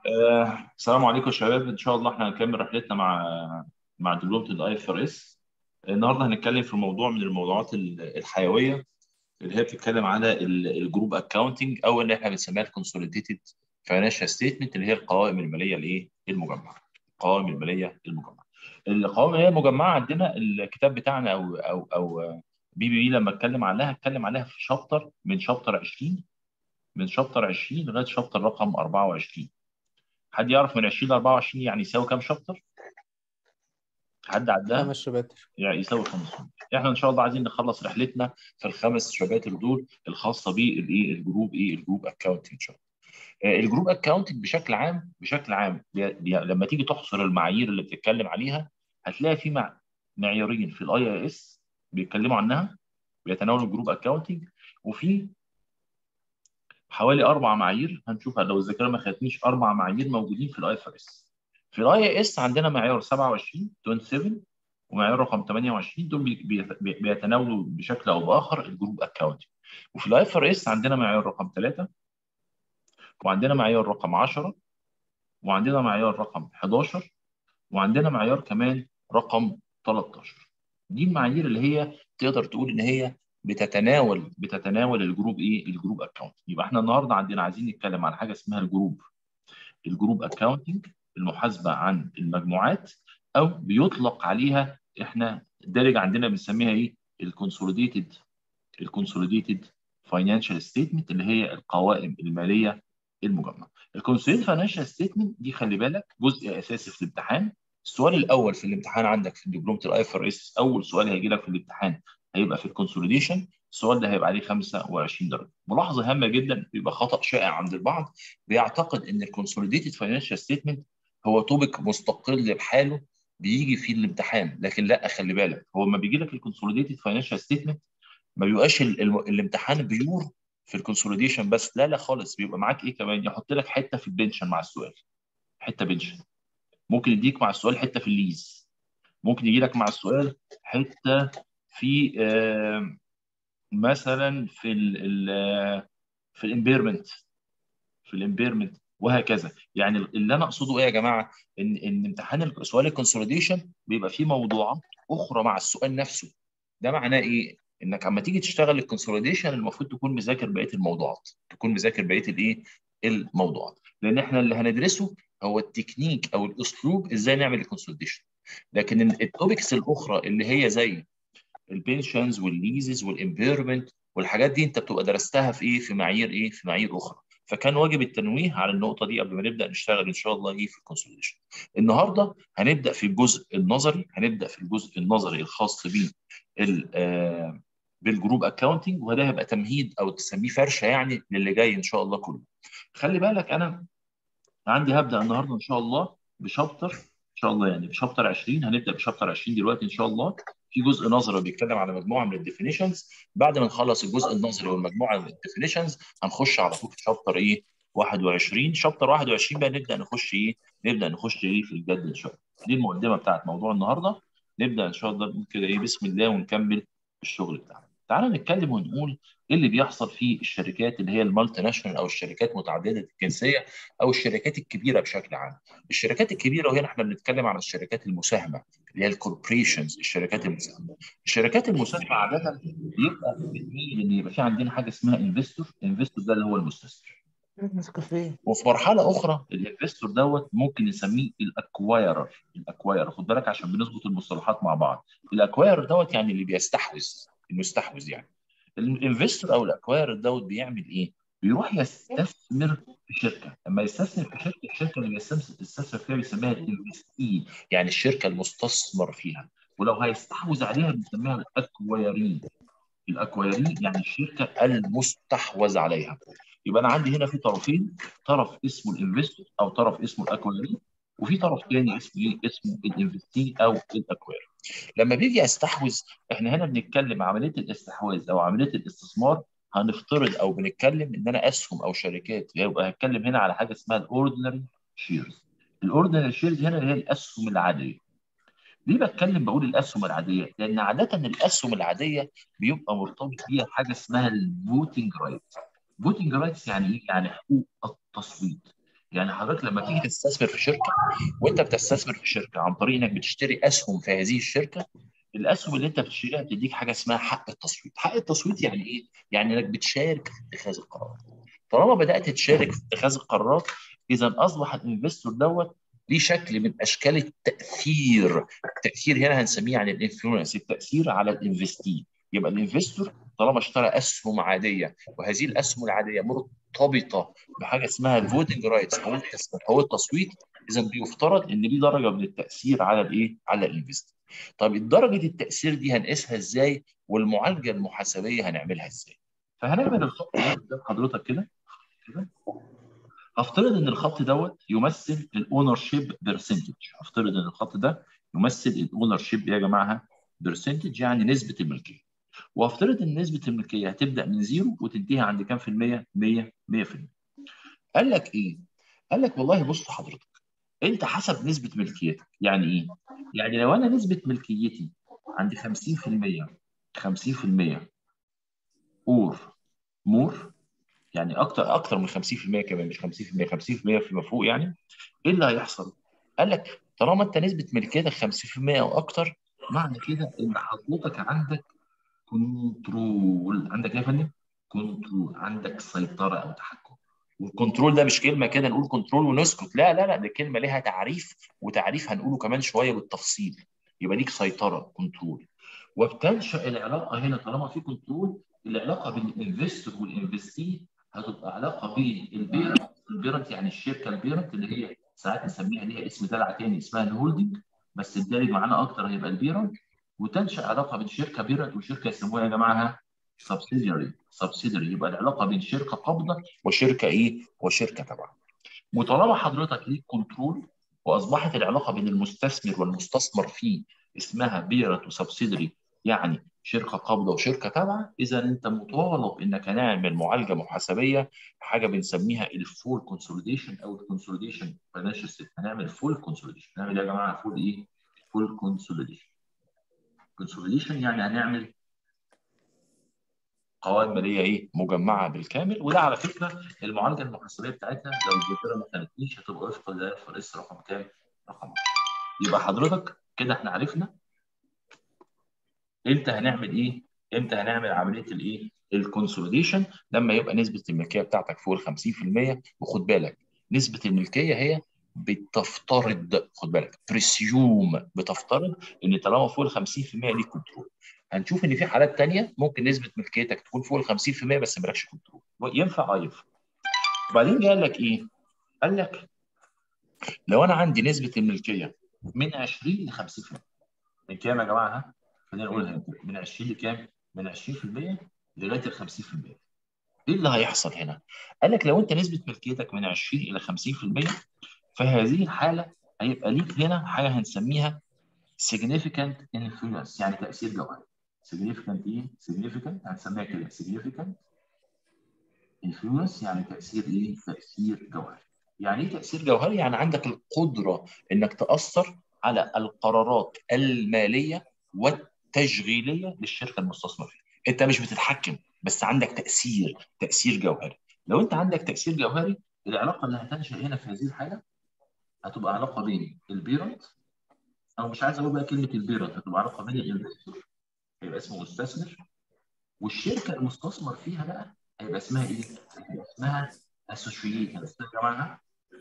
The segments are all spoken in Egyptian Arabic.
آه، السلام عليكم يا شباب ان شاء الله احنا هنكمل رحلتنا مع مع دبلومه الاي اف ار اس النهارده هنتكلم في موضوع من الموضوعات ال- الحيويه اللي هي بتتكلم على ال- الجروب اكاونتنج او اللي احنا بنسميها الكونسوليديتد فاينانشال ستيتمنت اللي هي القوائم الماليه الايه المجمعه القوائم الماليه المجمعه القوائم الماليه المجمعه عندنا الكتاب بتاعنا او او او بي بي بي لما اتكلم عليها اتكلم عليها في شابتر من شابتر 20 من شابتر 20 لغايه شابتر رقم 24 حد يعرف من 20 ل 24 يعني يساوي كام شابتر؟ حد عدها؟ خمس شباتر يعني يساوي 500 احنا ان شاء الله عايزين نخلص رحلتنا في الخمس شباتر دول الخاصه بالايه الجروب ايه الجروب اكاونتنج ان شاء الله آه، الجروب اكاونتنج بشكل عام بشكل عام بي بي لما تيجي تحصر المعايير اللي بتتكلم عليها هتلاقي في مع معيارين في الاي اي اس بيتكلموا عنها بيتناولوا الجروب اكاونتنج وفي حوالي اربع معايير هنشوفها لو الذاكره ما خدتنيش اربع معايير موجودين في الاي اف اس في الاي اس عندنا معيار 27 27 ومعيار رقم 28 دول بي- بي- بي- بيتناولوا بشكل او باخر الجروب اكاونتنج وفي الاي اف ار اس عندنا معيار رقم 3 وعندنا معيار رقم 10 وعندنا معيار رقم 11 وعندنا معيار كمان رقم 13 دي المعايير اللي هي تقدر تقول ان هي بتتناول بتتناول الجروب ايه الجروب اكاونت يبقى احنا النهارده عندنا عايزين نتكلم عن حاجه اسمها الجروب الجروب اكاونتنج المحاسبه عن المجموعات او بيطلق عليها احنا الدارج عندنا بنسميها ايه الكونسوليديتد الكونسوليديتد فاينانشال ستيتمنت اللي هي القوائم الماليه المجمعه الكونسوليديتد فاينانشال ستيتمنت دي خلي بالك جزء اساسي في الامتحان السؤال الاول في الامتحان عندك في دبلومه الاي اف ار اس اول سؤال هيجي لك في الامتحان هيبقى في الكونسوليديشن السؤال ده هيبقى عليه 25 درجه ملاحظه هامه جدا بيبقى خطا شائع عند البعض بيعتقد ان الكونسوليديتد فاينانشال ستيتمنت هو توبك مستقل بحاله بيجي في الامتحان لكن لا خلي بالك هو لما بيجي لك الكونسوليديتد فاينانشال ستيتمنت ما بيبقاش ال- الم- الامتحان بيور في الكونسوليديشن بس لا لا خالص بيبقى معاك ايه كمان يحط لك حته في البنشن مع السؤال حته بنشن ممكن يديك مع السؤال حته في الليز ممكن يجي لك مع السؤال حته في آه، مثلا في ال ال- في الامبيرمنت في الامبيرمنت وهكذا يعني اللي انا اقصده ايه يا جماعه ان ان امتحان ال- سؤال الكونسوليديشن بيبقى فيه موضوعات اخرى مع السؤال نفسه ده معناه ايه انك اما تيجي تشتغل الكونسوليديشن المفروض تكون مذاكر بقيه الموضوعات تكون مذاكر بقيه الايه الموضوعات لان احنا اللي هندرسه هو التكنيك او الاسلوب ازاي نعمل الكونسوليديشن لكن التوبكس الاخرى اللي هي زي البنشنز والليزز والامبيرمنت والحاجات دي انت بتبقى درستها في ايه في معايير ايه في معايير اخرى فكان واجب التنويه على النقطه دي قبل ما نبدا نشتغل ان شاء الله ايه في الكونسوليديشن النهارده هنبدا في الجزء النظري هنبدا في الجزء النظري الخاص بال آه، بالجروب اكاونتنج وده هيبقى تمهيد او تسميه فرشه يعني للي جاي ان شاء الله كله خلي بالك انا عندي هبدا النهارده ان شاء الله بشابتر ان شاء الله يعني بشابتر 20 هنبدا بشابتر 20 دلوقتي ان شاء الله في جزء نظري بيتكلم على مجموعه من الديفينيشنز بعد ما نخلص الجزء النظري والمجموعه من الديفينيشنز هنخش على طول في شابتر ايه 21 شابتر 21 بقى نبدا نخش ايه نبدا نخش ايه في الجد ان شاء الله دي المقدمه بتاعت موضوع النهارده نبدا ان شاء الله نقول كده ايه بسم الله ونكمل الشغل بتاعنا تعالى نتكلم ونقول ايه اللي بيحصل في الشركات اللي هي المالتي ناشونال او الشركات متعدده الجنسيه او الشركات الكبيره بشكل عام الشركات الكبيره وهنا احنا بنتكلم على الشركات المساهمه اللي هي الكوربريشنز الشركات المساهمه الشركات المساهمه عاده بيبقى بتميل ان يبقى في عندنا حاجه اسمها انفستور انفستور ده اللي هو المستثمر نسكافيه وفي مرحله اخرى الانفستور دوت ممكن نسميه الاكوايرر الاكوايرر خد بالك عشان بنظبط المصطلحات مع بعض الاكوايرر دوت يعني اللي بيستحوذ المستحوذ يعني الانفستور او الاكوايرر دوت بيعمل ايه؟ بيروح يستثمر في شركه، لما يستثمر في شركه الشركه اللي بيستثمر فيها بيسميها الانفستي يعني الشركه المستثمر فيها، ولو هيستحوذ عليها بنسميها الاكوايرين. الاكوايرين يعني الشركه المستحوذ عليها. يبقى انا عندي هنا في طرفين، طرف اسمه الانفستور او طرف اسمه الاكوايرين، وفي طرف ثاني اسمه ايه؟ اسمه الانفستي او الاكواير. لما بيجي يستحوذ احنا هنا بنتكلم عمليه الاستحواذ او عمليه الاستثمار هنفترض او بنتكلم ان انا اسهم او شركات يبقى هتكلم هنا على حاجه اسمها الاوردينري شيرز الاوردينري شيرز هنا اللي هي الاسهم العاديه ليه بتكلم بقول الاسهم العاديه؟ لان عاده الاسهم العاديه بيبقى مرتبط بيها حاجه اسمها الفوتنج رايت. فوتنج رايتس يعني ايه؟ يعني حقوق التصويت. يعني حضرتك لما تيجي تستثمر في شركه وانت بتستثمر في شركه عن طريق انك بتشتري اسهم في هذه الشركه الاسهم اللي انت بتشتريها بتديك حاجه اسمها حق التصويت حق التصويت يعني ايه يعني انك بتشارك في اتخاذ القرارات طالما بدات تشارك في اتخاذ القرارات اذا اصبح الانفستور دوت ليه شكل من اشكال التاثير التاثير هنا هنسميه عن الانفلونس التاثير على الانفستي يبقى الانفستور طالما اشترى اسهم عاديه وهذه الاسهم العاديه مرتبطه بحاجه اسمها الفوتنج رايتس او او التصويت اذا بيفترض ان دي درجه من التاثير على الايه؟ على الانفستور. طيب درجه التاثير دي هنقيسها ازاي؟ والمعالجه المحاسبيه هنعملها ازاي؟ فهنعمل الخط ده حضرتك كده كده هفترض ان الخط دوت يمثل الاونر شيب برسنتج هفترض ان الخط ده يمثل الاونر شيب يا جماعه برسنتج يعني نسبه الملكيه وافترض ان نسبه الملكيه هتبدا من زيرو وتنتهي عند كام في الميه 100 100% قال لك ايه قال لك والله بص حضرتك انت حسب نسبه ملكيتك يعني ايه يعني لو انا نسبه ملكيتي عند 50% 50% اور مور يعني اكتر اكتر من 50% كمان مش 50% 50% فيما فوق يعني ايه اللي هيحصل؟ قال لك طالما انت نسبه ملكيتك 50% او اكتر معنى كده ان حضرتك عندك كنترول عندك ايه يا فندم؟ كنترول عندك سيطره او تحكم والكنترول ده مش كلمه كده نقول كنترول ونسكت لا لا لا دي كلمه ليها تعريف وتعريف هنقوله كمان شويه بالتفصيل يبقى ليك سيطره كنترول وبتنشا العلاقه هنا طالما في كنترول العلاقه بين الانفستور والانفستي هتبقى علاقه بين البيرنت البيرنت يعني الشركه البيرنت اللي هي ساعات نسميها ليها اسم دلع تاني اسمها الهولدنج بس الدارج معانا اكتر هيبقى البيرنت وتنشا علاقه بين شركه بيرنت وشركه يسموها يا جماعه سبسيدياري سبسيدياري يبقى العلاقه بين شركه قابضه وشركه ايه؟ وشركه تبع. وطالما حضرتك ليك كنترول واصبحت العلاقه بين المستثمر والمستثمر فيه اسمها بيرنت وسبسيدياري يعني شركه قابضه وشركه تابعه اذا انت مطالب انك هنعمل معالجه محاسبيه حاجه بنسميها الفول كونسوليديشن او الكونسوليديشن فاينانشال هنعمل فول كونسوليديشن هنعمل يا جماعه فول ايه؟ فول كونسوليديشن كونسوليديشن يعني هنعمل قوائم ماليه ايه مجمعه بالكامل وده على فكره المعالجه المحاسبيه بتاعتها لو الذاكره ما خانتنيش هتبقى وفق الاف اس رقم كام؟ رقم يبقى حضرتك كده احنا عرفنا امتى هنعمل ايه؟ امتى هنعمل عمليه الايه؟ الكونسوليديشن لما يبقى نسبه الملكيه بتاعتك فوق ال 50% وخد بالك نسبه الملكيه هي بتفترض خد بالك بريسيوم بتفترض ان طالما فوق ال 50% ليك كنترول هنشوف ان في حالات ثانيه ممكن نسبه ملكيتك تكون فوق ال 50% بس مالكش كنترول ينفع اه ينفع وبعدين قال لك ايه؟ قال لك لو انا عندي نسبه الملكيه من 20 ل 50% من كام يا جماعه ها؟ خلينا نقولها من 20 لكام؟ من 20% لغايه ال 50% ايه اللي هيحصل هنا؟ قال لك لو انت نسبه ملكيتك من 20 الى 50% فهذه الحاله هيبقى ليك هنا حاجه هنسميها significant influence يعني تاثير جوهري significant ايه؟ significant هنسميها كده significant influence يعني تاثير ايه؟ تاثير جوهري. يعني ايه تاثير جوهري؟ يعني عندك القدره انك تاثر على القرارات الماليه والتشغيليه للشركه المستثمر فيها. انت مش بتتحكم بس عندك تاثير تاثير جوهري. لو انت عندك تاثير جوهري العلاقه اللي هتنشا هنا في هذه الحاله هتبقى علاقه بين البيرنت او مش عايز اقول بقى كلمه البيرنت هتبقى علاقه بين الانفستور هيبقى اسمه مستثمر والشركه المستثمر فيها بقى هيبقى اسمها ايه؟ هيبقى اسمها اسوشيت يا جماعه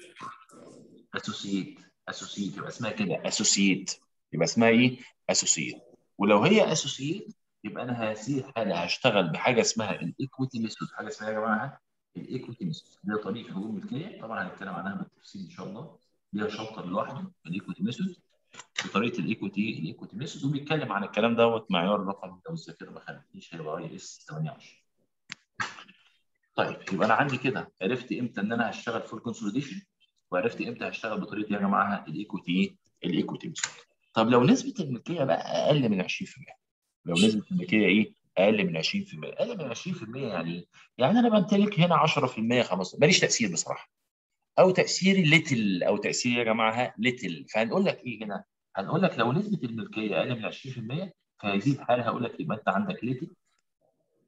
اسوسيت اسوسيت يبقى اسمها كده اسوسيت يبقى اسمها ايه؟ اسوسيت ولو هي اسوسيت يبقى انا هذه الحاله هشتغل بحاجه اسمها الايكويتي ميثود حاجه اسمها يا جماعه الايكويتي ميثود دي طريقه حقوق الملكيه طبعا هنتكلم عنها بالتفصيل ان شاء الله ليها شابتر لوحده الايكويتي ميثود بطريقه الايكويتي الايكويتي ميثود وبيتكلم عن الكلام دوت معيار رقم لو الذاكره ما خانتنيش هيبقى اي اس 28 طيب يبقى انا عندي كده عرفت امتى ان انا هشتغل فول كونسوليديشن وعرفت امتى هشتغل بطريقه يا جماعه الايكويتي الايكويتي ميثود طب لو نسبه الملكيه بقى اقل من 20% لو نسبه الملكيه ايه اقل من 20% اقل من 20% يعني ايه؟ يعني انا بمتلك هنا 10% 15 ماليش تاثير بصراحه او تاثيري ليتل او تاثيري يا جماعه ليتل فهنقول لك ايه هنا؟ هنقول لك لو نسبه الملكيه اقل من 20% في هذه الحاله هقول لك يبقى انت عندك ليتل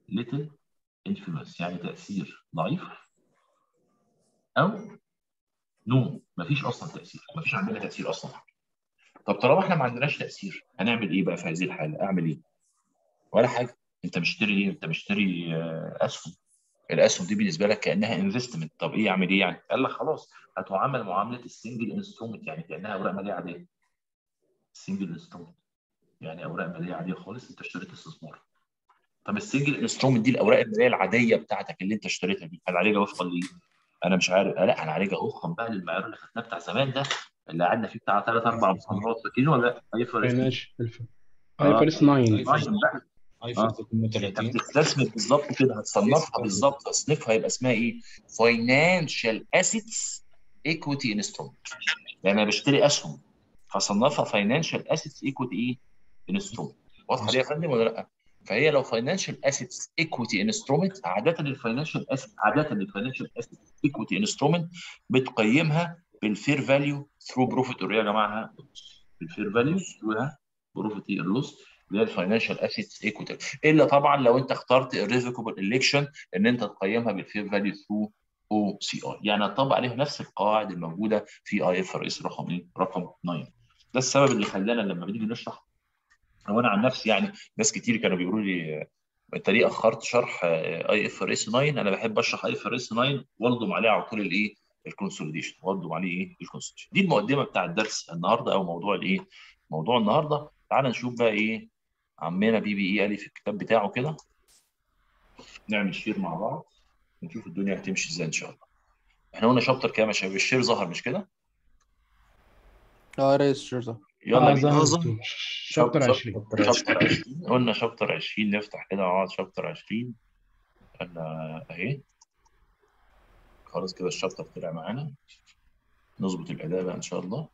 ليتل انفلونس يعني تاثير ضعيف او نو مفيش اصلا تاثير مفيش عندنا تاثير اصلا طب طالما احنا ما عندناش تاثير هنعمل ايه بقى في هذه الحاله اعمل ايه ولا حاجه انت مشتري ايه انت مشتري آه، اسهم الاسهم دي بالنسبه لك كانها انفستمنت طب ايه اعمل ايه يعني قال لك خلاص هتعامل معامله السنجل انسترومنت يعني كانها اوراق ماليه عاديه سنجل انسترومنت يعني اوراق ماليه عاديه خالص انت اشتريت استثمار طب السنجل انسترومنت دي الاوراق الماليه العاديه بتاعتك اللي انت اشتريتها دي هنعالجها وفقا لايه؟ انا مش عارف لا هنعالجها وفقا بقى للمعيار اللي خدناه بتاع زمان ده اللي قعدنا فيه بتاع ثلاث اربع محاضرات فاكرينه ولا لا؟ اي فرق ماشي آه. اي فارس 9 ايفرس انت 32 بتستثمر بالظبط كده هتصنفها بالظبط تصنيفها هيبقى اسمها ايه؟ فاينانشال اسيتس ايكويتي انسترومنت يعني انا بشتري اسهم فصنفها فاينانشال اسيتس ايكويتي ايه؟ انسترومنت واضحه دي يا فندم ولا لا؟ فهي لو فاينانشال اسيتس ايكويتي انسترومنت عاده الفاينانشال اسيت عاده الفاينانشال اسيتس ايكويتي انسترومنت بتقيمها بالفير فاليو ثرو بروفيت اور يا جماعه بالفير فاليو ثرو بروفيت ايه اللوس اللي هي الفاينانشال اسيتس ايكويتي الا طبعا لو انت اخترت الريفوكبل الكشن ان انت تقيمها بالفير فاليو ثرو او سي اي يعني هتطبق عليهم نفس القواعد الموجوده في اي اف ار اس رقم ايه؟ رقم 9 ده السبب اللي خلانا لما بنيجي نشرح هو انا عن نفسي يعني ناس كتير كانوا بيقولوا لي آه، انت ليه اخرت شرح اي اف ار اس 9 انا بحب اشرح اي اف ار اس 9 والضم عليه على طول الايه الكونسوليديشن والضم عليه ايه الكونسوليديشن دي المقدمه بتاع الدرس النهارده او موضوع الايه موضوع النهارده تعال نشوف بقى ايه عمنا بي بي اي قال إيه في الكتاب بتاعه كده نعمل شير مع بعض ونشوف الدنيا هتمشي ازاي ان شاء الله احنا قلنا شابتر كام يا شباب الشير ظهر مش كده اه ريس شرطة يلا اه بينا ظهر شابتر 20 شابتر 20 قلنا شابتر 20 نفتح كده مع بعض شابتر 20 قلنا اهي خلاص كده الشابتر طلع معانا نظبط الاداء بقى ان شاء الله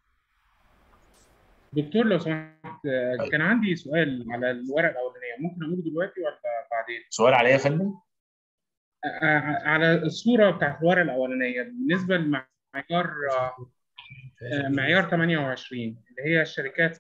دكتور لو سمحت آه، كان عندي سؤال على الورقه الاولانيه ممكن اقوله دلوقتي ولا بعدين؟ سؤال عليا يا فندم آه، آه، على الصوره بتاعت الورقه الاولانيه بالنسبه لمعيار آه، آه، معيار 28 اللي هي الشركات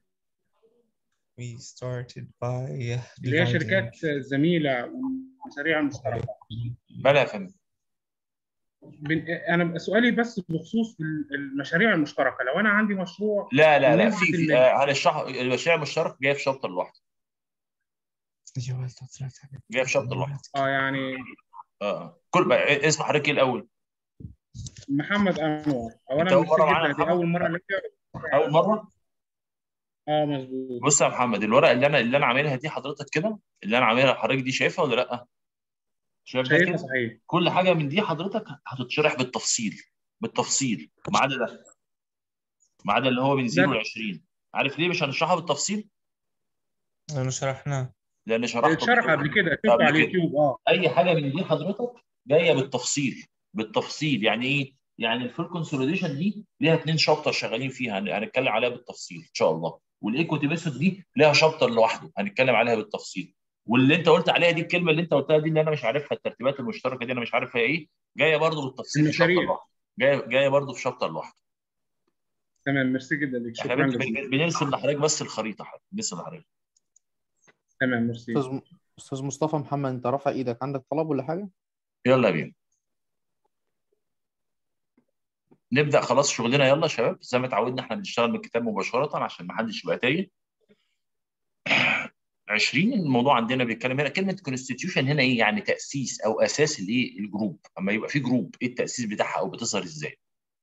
we started by اللي هي dividing شركات زميله والمشاريع المشتركه بلا يا فندم بن- انا سؤالي بس بخصوص المشاريع المشتركه لو انا عندي مشروع لا لا لا نسبة في في المال. آه، هنشرح المشاريع المشترك جايه في شابتر لوحده جايه في شابتر لوحده اه يعني اه كل بقى اسم حضرتك ايه الاول محمد انور أنت اولا أول مرة ميرسي معانا جدا دي محمد؟ اول مره ليا اول مره اه مظبوط بص يا محمد الورقه اللي انا اللي انا عاملها دي حضرتك كده اللي انا عاملها حضرتك دي شايفها ولا لا شايف ده شايفها كده صحيح كل حاجه من دي حضرتك هتتشرح بالتفصيل بالتفصيل ما عدا ده ما عدا اللي هو من 0 ل 20 عارف ليه مش هنشرحها بالتفصيل لأنه شرحناه لان شرحته اتشرح قبل كده شفته قبل على كده. اليوتيوب اه اي حاجه من دي حضرتك جايه بالتفصيل بالتفصيل يعني ايه يعني الفول كونسوليديشن دي ليها اثنين شابتر شغالين فيها هن- هنتكلم عليها بالتفصيل ان شاء الله والايكوتي ميثود دي ليها شابتر لوحده هنتكلم عليها بالتفصيل واللي انت قلت عليها دي الكلمه اللي انت قلتها دي اللي انا مش عارفها الترتيبات المشتركه دي انا مش عارف هي ايه جايه برضه بالتفصيل في شابتر المشاريع. لوحده جايه جايه برضه في شابتر لوحده تمام ميرسي جدا ليك احنا شكرا بن- جزيلا بن- بنرسم لحضرتك بس الخريطه حضرتك بنرسم لحضرتك تمام ميرسي استاذ م- استاذ مصطفى محمد انت رافع ايدك عندك طلب ولا حاجه يلا بينا نبدا خلاص شغلنا يلا يا شباب زي ما اتعودنا احنا بنشتغل من الكتاب مباشره عشان ما حدش يبقى تايه 20 الموضوع عندنا بيتكلم هنا كلمه كونستيتيوشن هنا ايه يعني تاسيس او اساس الايه الجروب اما يبقى في جروب ايه التاسيس بتاعها او بتظهر ازاي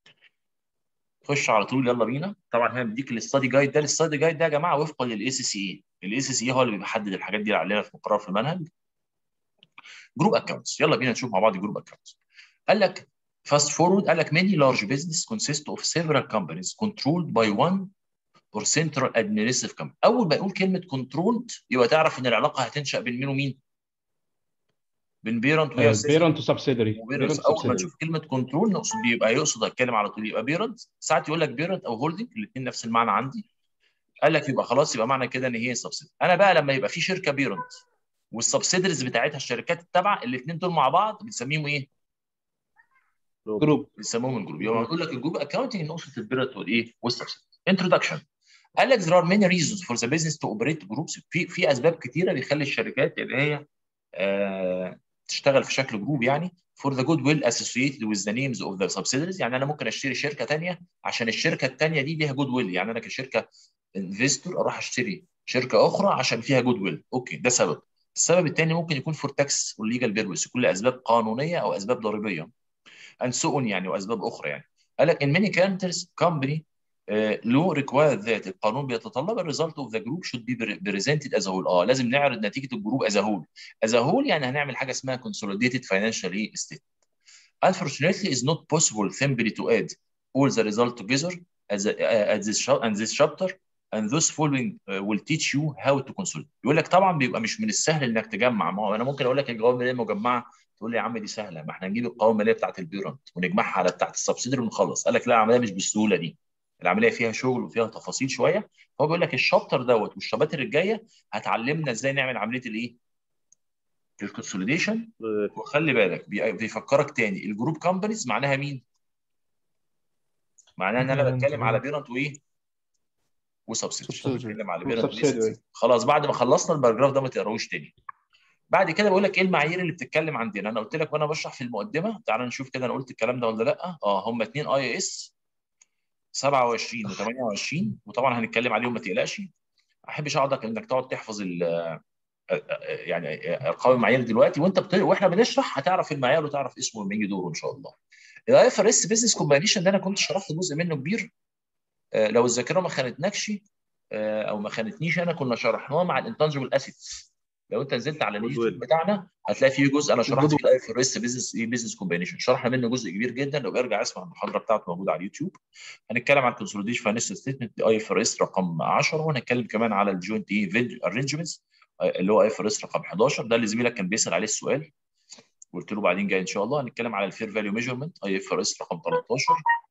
خش على طول يلا بينا طبعا هنا بديك الاستادي جايد ده الاستادي جايد ده يا جماعه وفقا للاي سي سي اي الاي سي سي اي هو اللي بيحدد الحاجات دي علينا في مقرر في المنهج جروب اكونتس يلا بينا نشوف مع بعض جروب اكونتس قال لك فاست فورورد قال لك many large business consist of several companies controlled by one or central administrative company اول ما يقول كلمه controlled يبقى تعرف ان العلاقه هتنشا بين مين ومين بين بيرنت وهي بيرنت وسبسيدري وبيرنت اول ما نشوف كلمه كنترول نقصد بيبقى يقصد اتكلم على طول يبقى بيرنت ساعات يقول لك بيرنت او هولدنج الاثنين نفس المعنى عندي قال لك يبقى خلاص يبقى معنى كده ان هي سبسيدري انا بقى لما يبقى في شركه بيرنت والسبسيدريز بتاعتها الشركات التابعه الاثنين دول مع بعض بنسميهم ايه؟ جروب بنسموهم الجروب يبقى يقول لك الجروب اكونتنج نقصد البيرنت والايه؟ والسبسيدري انتروداكشن قال لك there are many reasons for the business to operate groups في في اسباب كتيره بيخلي الشركات اللي هي آه تشتغل في شكل جروب يعني for the goodwill associated with the names of the subsidiaries يعني انا ممكن اشتري شركه ثانيه عشان الشركه الثانيه دي ليها جود ويل يعني انا كشركه انفستور اروح اشتري شركه اخرى عشان فيها جود ويل اوكي ده سبب السبب الثاني ممكن يكون فور تاكس وليجال بيربس يكون لاسباب قانونيه او اسباب ضريبيه and so on يعني واسباب اخرى يعني قال لك in many countries company uh, law require that القانون بيتطلب ال result of the group should be presented as a whole اه لازم نعرض نتيجه الجروب as a whole as a whole يعني هنعمل حاجه اسمها consolidated financial statement unfortunately is not possible simply to add all the result together as a, uh, at this and this chapter and those following uh, will teach you how to consolidate يقول لك طبعا بيبقى مش من السهل انك تجمع ما هو انا ممكن اقول لك القوائم الماليه المجمعه تقول لي يا عم دي سهله ما احنا نجيب القوائم الماليه بتاعت البيرنت ونجمعها على بتاعت السبسيدري ونخلص قال لك لا العمليه مش بالسهوله دي العمليه فيها شغل وفيها تفاصيل شويه هو بيقول لك الشابتر دوت والشباتر الجايه هتعلمنا ازاي نعمل عمليه الايه؟ الكونسوليديشن وخلي بالك بي- بيفكرك تاني الجروب كومبانيز معناها مين؟ معناها ان انا Parent بتكلم على و- بيرنت وايه؟ وسبسيدري Subsidiary. بتكلم على بيرنت Subsidiary. خلاص بعد ما خلصنا الباراجراف ده ما تقراهوش تاني بعد كده بقول لك ايه المعايير اللي بتتكلم عندنا انا قلت لك وانا بشرح في المقدمه تعال نشوف كده انا قلت الكلام ده ولا لا اه هم اثنين اي اس 27 و28 وطبعا هنتكلم عليهم ما تقلقش ما احبش اقعد انك تقعد تحفظ ال يعني ارقام المعايير دلوقتي وانت بت... واحنا بنشرح هتعرف المعيار وتعرف اسمه لما يجي دوره ان شاء الله. الاي اف ار اس بزنس كومباينيشن ده انا كنت شرحت جزء منه كبير آه، لو الذاكره ما خانتناكش آه، او ما خانتنيش انا كنا شرحناه مع الانتنجبل اسيتس لو انت نزلت على اليوتيوب بتاعنا هتلاقي فيه جزء انا شرحت فيه الاي اف ار اس بزنس ايه بزنس كومباينيشن شرحنا منه جزء كبير جدا لو ارجع اسمع المحاضره بتاعته موجوده على اليوتيوب هنتكلم عن الكونسوليديشن فاينانشال ستيتمنت اي اف ار اس رقم 10 وهنتكلم كمان على الجوينت ايه ارينجمنتس اللي هو اي اف ار اس رقم 11 ده اللي زميلك كان بيسال عليه السؤال قلت له بعدين جاي ان شاء الله هنتكلم على الفير فاليو ميجرمنت اي اف ار اس رقم 13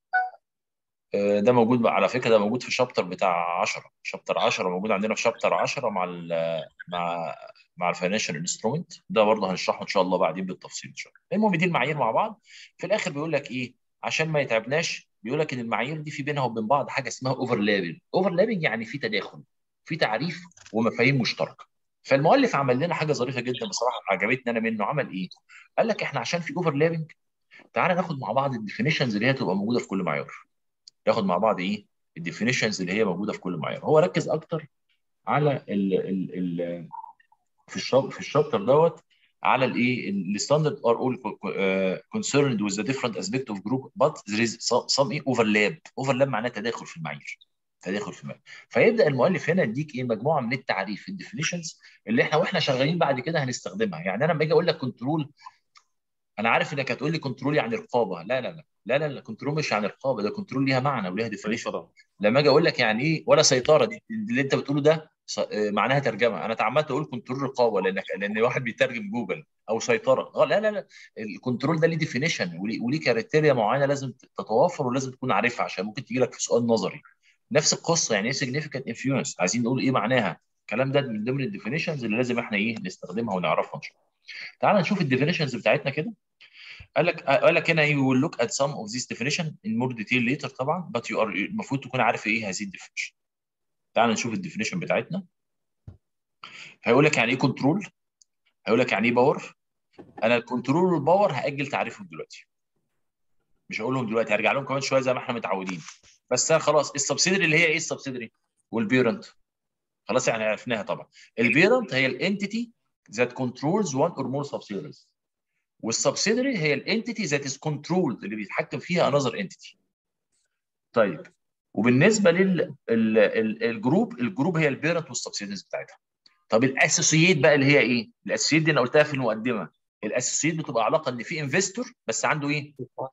آه، ده موجود بقى- على فكره ده موجود في شابتر بتاع 10 شابتر 10 موجود عندنا في شابتر 10 مع ال مع مع الفاينانشال انسترومنت ده برضه هنشرحه ان شاء الله بعدين بالتفصيل ان شاء الله المهم دي المعايير مع بعض في الاخر بيقول لك ايه عشان ما يتعبناش بيقول لك ان المعايير دي في بينها وبين بعض حاجه اسمها اوفرلابنج اوفرلابنج يعني في تداخل في تعريف ومفاهيم مشتركه فالمؤلف عمل لنا حاجه ظريفه جدا بصراحه عجبتني انا منه عمل ايه قال لك احنا عشان في اوفرلابنج تعالى ناخد مع بعض الديفينيشنز اللي هي تبقى موجوده في كل معيار ياخد مع بعض ايه الديفينيشنز اللي هي موجوده في كل معيار هو ركز اكتر على ال ال ال في الشاب في الشابتر دوت على الايه الستاندرد ار اول concerned with the different aspect of group but there is some some ايه overlap overlap معناه تداخل في المعايير تداخل في المعايير فيبدا المؤلف هنا يديك ايه مجموعه من التعريف الديفينيشنز اللي احنا واحنا شغالين بعد كده هنستخدمها يعني انا لما اجي اقول لك كنترول انا عارف انك هتقول لي كنترول يعني رقابه لا لا لا لا لا, لا كنترول مش يعني رقابه ده كنترول ليها معنى وليها ديفينيشن لما اجي اقول لك يعني ايه ولا سيطره دي اللي انت بتقوله ده س- آه، معناها ترجمه انا اتعمدت اقول كنترول رقابه لانك لان واحد بيترجم جوجل او سيطره اه لا لا لا الكنترول ده ليه ديفينيشن وليه وليه كريتيريا معينه لازم تتوافر ولازم تكون عارفها عشان ممكن تيجي لك في سؤال نظري نفس القصه يعني ايه significant influence عايزين نقول ايه معناها الكلام ده من ضمن الديفينيشنز اللي لازم احنا ايه نستخدمها ونعرفها ان شاء الله تعال نشوف الديفينيشنز بتاعتنا كده قال لك قال لك هنا you will look at some of these definition in more detail later طبعا but you are المفروض تكون عارف ايه هذه الديفينيشن تعال نشوف الديفينيشن بتاعتنا هيقول لك يعني ايه كنترول هيقول لك يعني ايه باور انا الكنترول والباور هاجل تعريفهم دلوقتي مش هقولهم دلوقتي هرجع لهم كمان شويه زي ما احنا متعودين بس أنا خلاص السبسيدري اللي هي ايه السبسيدري والبيرنت خلاص يعني عرفناها طبعا البيرنت هي الانتيتي that controls one or more subsidiaries والسبسيدري هي الانتيتي ذات از كنترولد اللي بيتحكم فيها انذر انتيتي طيب وبالنسبه للجروب الجروب هي البيرنت والسبسيدريز بتاعتها طب الاسوسييت بقى اللي هي ايه الاسوسييت دي انا قلتها في المقدمه الاسوسييت بتبقى علاقه ان في انفستور بس عنده ايه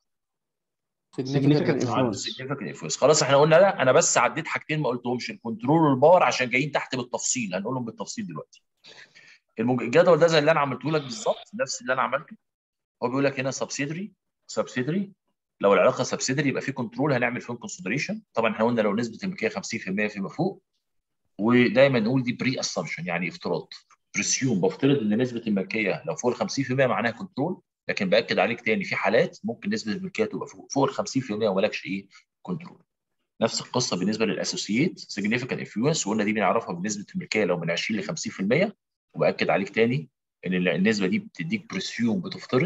significant عنده influence significant influence خلاص احنا قلنا لا انا بس عديت حاجتين ما قلتهمش الكنترول والباور عشان جايين تحت بالتفصيل هنقولهم بالتفصيل دلوقتي المج- الجدول ده زي اللي انا عملته لك بالظبط نفس اللي انا عملته هو بيقول لك هنا سبسيدري سبسيدري لو العلاقه سبسيدري يبقى في كنترول هنعمل فيهم كونسيدريشن طبعا احنا قلنا لو نسبه الملكيه 50% فيما فوق ودايما نقول دي بري اسامبشن يعني افتراض بريسيوم بفترض ان نسبه الملكيه لو فوق ال 50% معناها كنترول لكن باكد عليك تاني في حالات ممكن نسبه الملكيه تبقى فوق فوق ال 50% ومالكش ايه كنترول نفس القصه بالنسبه للاسوسييت سيجنيفيكانت انفلونس وقلنا دي بنعرفها بنسبه الملكيه لو من 20 ل 50% وباكد عليك تاني ان ال- النسبه دي بتديك بريسيوم بتفترض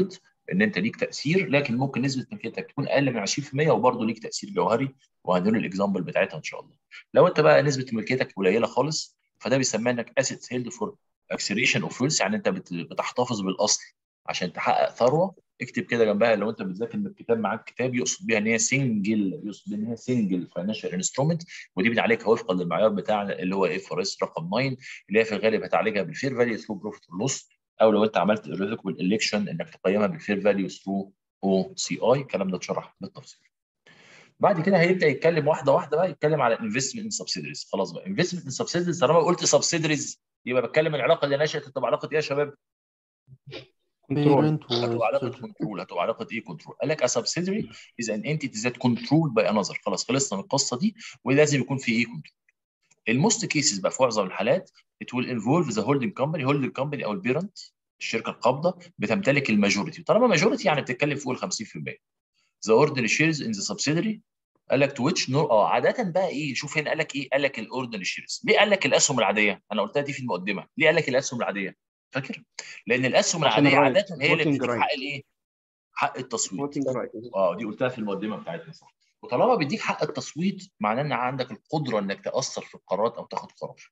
ان انت ليك تاثير لكن ممكن نسبه ملكيتك تكون اقل من 20% وبرضه ليك تاثير جوهري وهنقول الاكزامبل بتاعتها ان شاء الله لو انت بقى نسبه ملكيتك قليله خالص فده بيسمى انك اسيتس هيلد فور اكسلريشن اوف ويلث يعني انت بت- بتحتفظ بالاصل عشان تحقق ثروه اكتب كده جنبها لو انت بتذاكر من الكتاب معاك كتاب يقصد بيها ان هي سنجل يقصد ان هي سنجل فاينانشال انسترومنت ودي بنعالجها وفقا للمعيار بتاعنا اللي هو اف ار اس رقم 9 اللي هي في الغالب هتعالجها بالفير فاليو ثرو بروفيت لوس او لو انت عملت irrevocable election انك تقيمها بالفير فاليو ثرو او سي اي الكلام ده اتشرح بالتفصيل. بعد كده هيبدا يتكلم واحده واحده بقى يتكلم على انفستمنت ان سبسيدريز خلاص بقى انفستمنت ان سبسيدريز طالما قلت سبسيدريز يبقى بتكلم العلاقه اللي نشات هتبقى علاقه ايه يا شباب؟ كنترول parent هتبقى علاقه و كنترول هتبقى علاقه ايه كنترول قال لك a subsidiary is an entity that controlled by another خلاص خلصنا من القصه دي ولازم يكون في ايه كنترول الموست كيسز بقى في معظم الحالات it will involve the holding company holding company او البيرنت الشركه القابضه بتمتلك الماجوريتي طالما ماجوريتي يعني بتتكلم فوق ال 50% the ordinary shares in the subsidiary قال لك تو which no اه عاده بقى ايه شوف هنا قال لك ايه قال لك الاوردنري شيرز ليه قال لك الاسهم العاديه انا قلتها دي في المقدمه ليه قال لك الاسهم العاديه فاكر لان الاسهم عشان العاديه الرايت. عاده هي اللي voting بتديك right. حق الايه حق التصويت فوتنج رايت اه دي قلتها في المقدمه بتاعتنا صح وطالما بيديك حق التصويت معناه ان عندك القدره انك تاثر في القرارات او تاخد قرار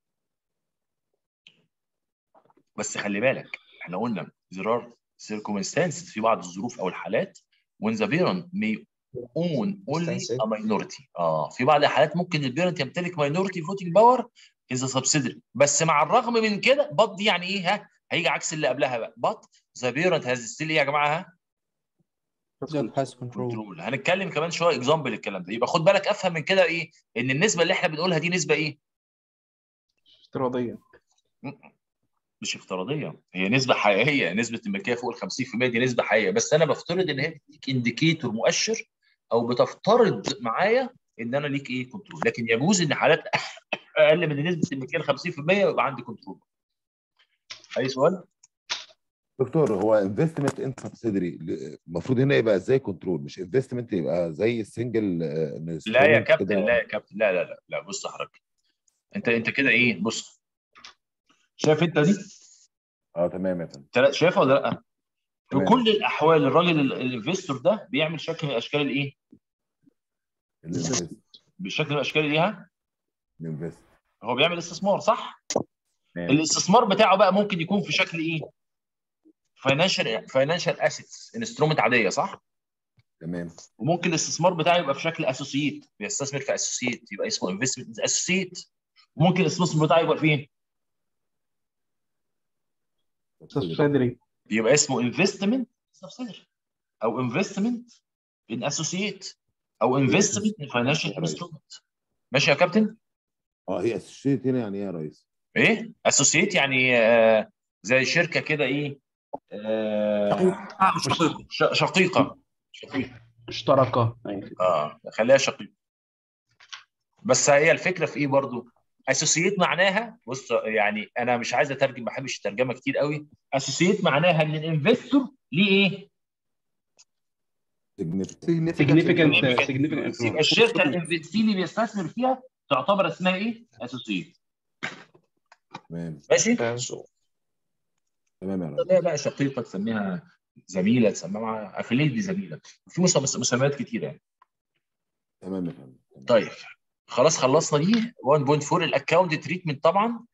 بس خلي بالك احنا قلنا there are circumstances في بعض الظروف او الحالات when the parent may own only a minority اه في بعض الحالات ممكن البيرنت يمتلك minority voting power in the subsidiary بس مع الرغم من كده but دي يعني ايه ها هيجي عكس اللي قبلها بقى but the parent has still ايه يا جماعه ها that has control كنترول هنتكلم كمان شويه اكزامبل الكلام ده يبقى خد بالك افهم من كده ايه ان النسبه اللي احنا بنقولها دي نسبه ايه افتراضيا مش افتراضيه هي نسبه حقيقيه نسبه الملكيه فوق ال 50% دي نسبه حقيقيه بس انا بفترض ان هي بتديك انديكيتور مؤشر او بتفترض معايا ان انا ليك ايه كنترول لكن يجوز ان حالات اقل من نسبه الملكيه ال 50% يبقى عندي كنترول اي سؤال؟ دكتور هو انفستمنت ان سبسيدري المفروض هنا يبقى زي كنترول مش انفستمنت يبقى زي السنجل لا يا كابتن لا يا كابتن لا لا لا لا بص حضرتك انت انت كده ايه بص شايف انت دي؟ اه تمام يا فندم تلا- شايفها ولا لا؟ في تمام. كل الاحوال الراجل ال- الانفستور ده بيعمل شكل من اشكال الايه؟ الانفست بالشكل من الاشكال اللي ها الانفست هو بيعمل استثمار صح؟ تمام. الاستثمار بتاعه بقى ممكن يكون في شكل ايه؟ فاينانشال فاينانشال اسيتس انسترومنت عاديه صح؟ تمام وممكن الاستثمار بتاعه يبقى في شكل اسوسييت بيستثمر في اسوسييت يبقى اسمه انفستمنت اسوسييت وممكن الاستثمار بتاعه يبقى فين؟ سبسيدري يبقى اسمه انفستمنت سبسيدري او انفستمنت ان اسوسييت او انفستمنت ان فاينانشال انسترومنت ماشي يا كابتن؟ اه هي اسوشيت هنا يعني ايه يا ريس؟ ايه؟ اسوسييت يعني آه زي شركه كده ايه؟ آه ش- شقيقه شقيقه مشتركه أيوة. اه خليها شقيقه بس هي الفكره في ايه برضو؟ اسوسييت معناها بص يعني انا مش عايز اترجم ما بحبش الترجمه كتير قوي اسوسييت معناها ان الانفستور ليه ايه؟ significant significant significant يبقى الشركه الانفستي اللي بيستثمر فيها تعتبر اسمها ايه؟ اسوسييت تمام ماشي؟ تمام يا ريس تسميها بقى شقيقه تسميها زميله تسميها مع افليت دي زميله في مسمى- مسميات كتيره يعني تمام يا فندم تمام. طيب خلاص خلصنا دي 1.4 الاكونت تريتمنت طبعا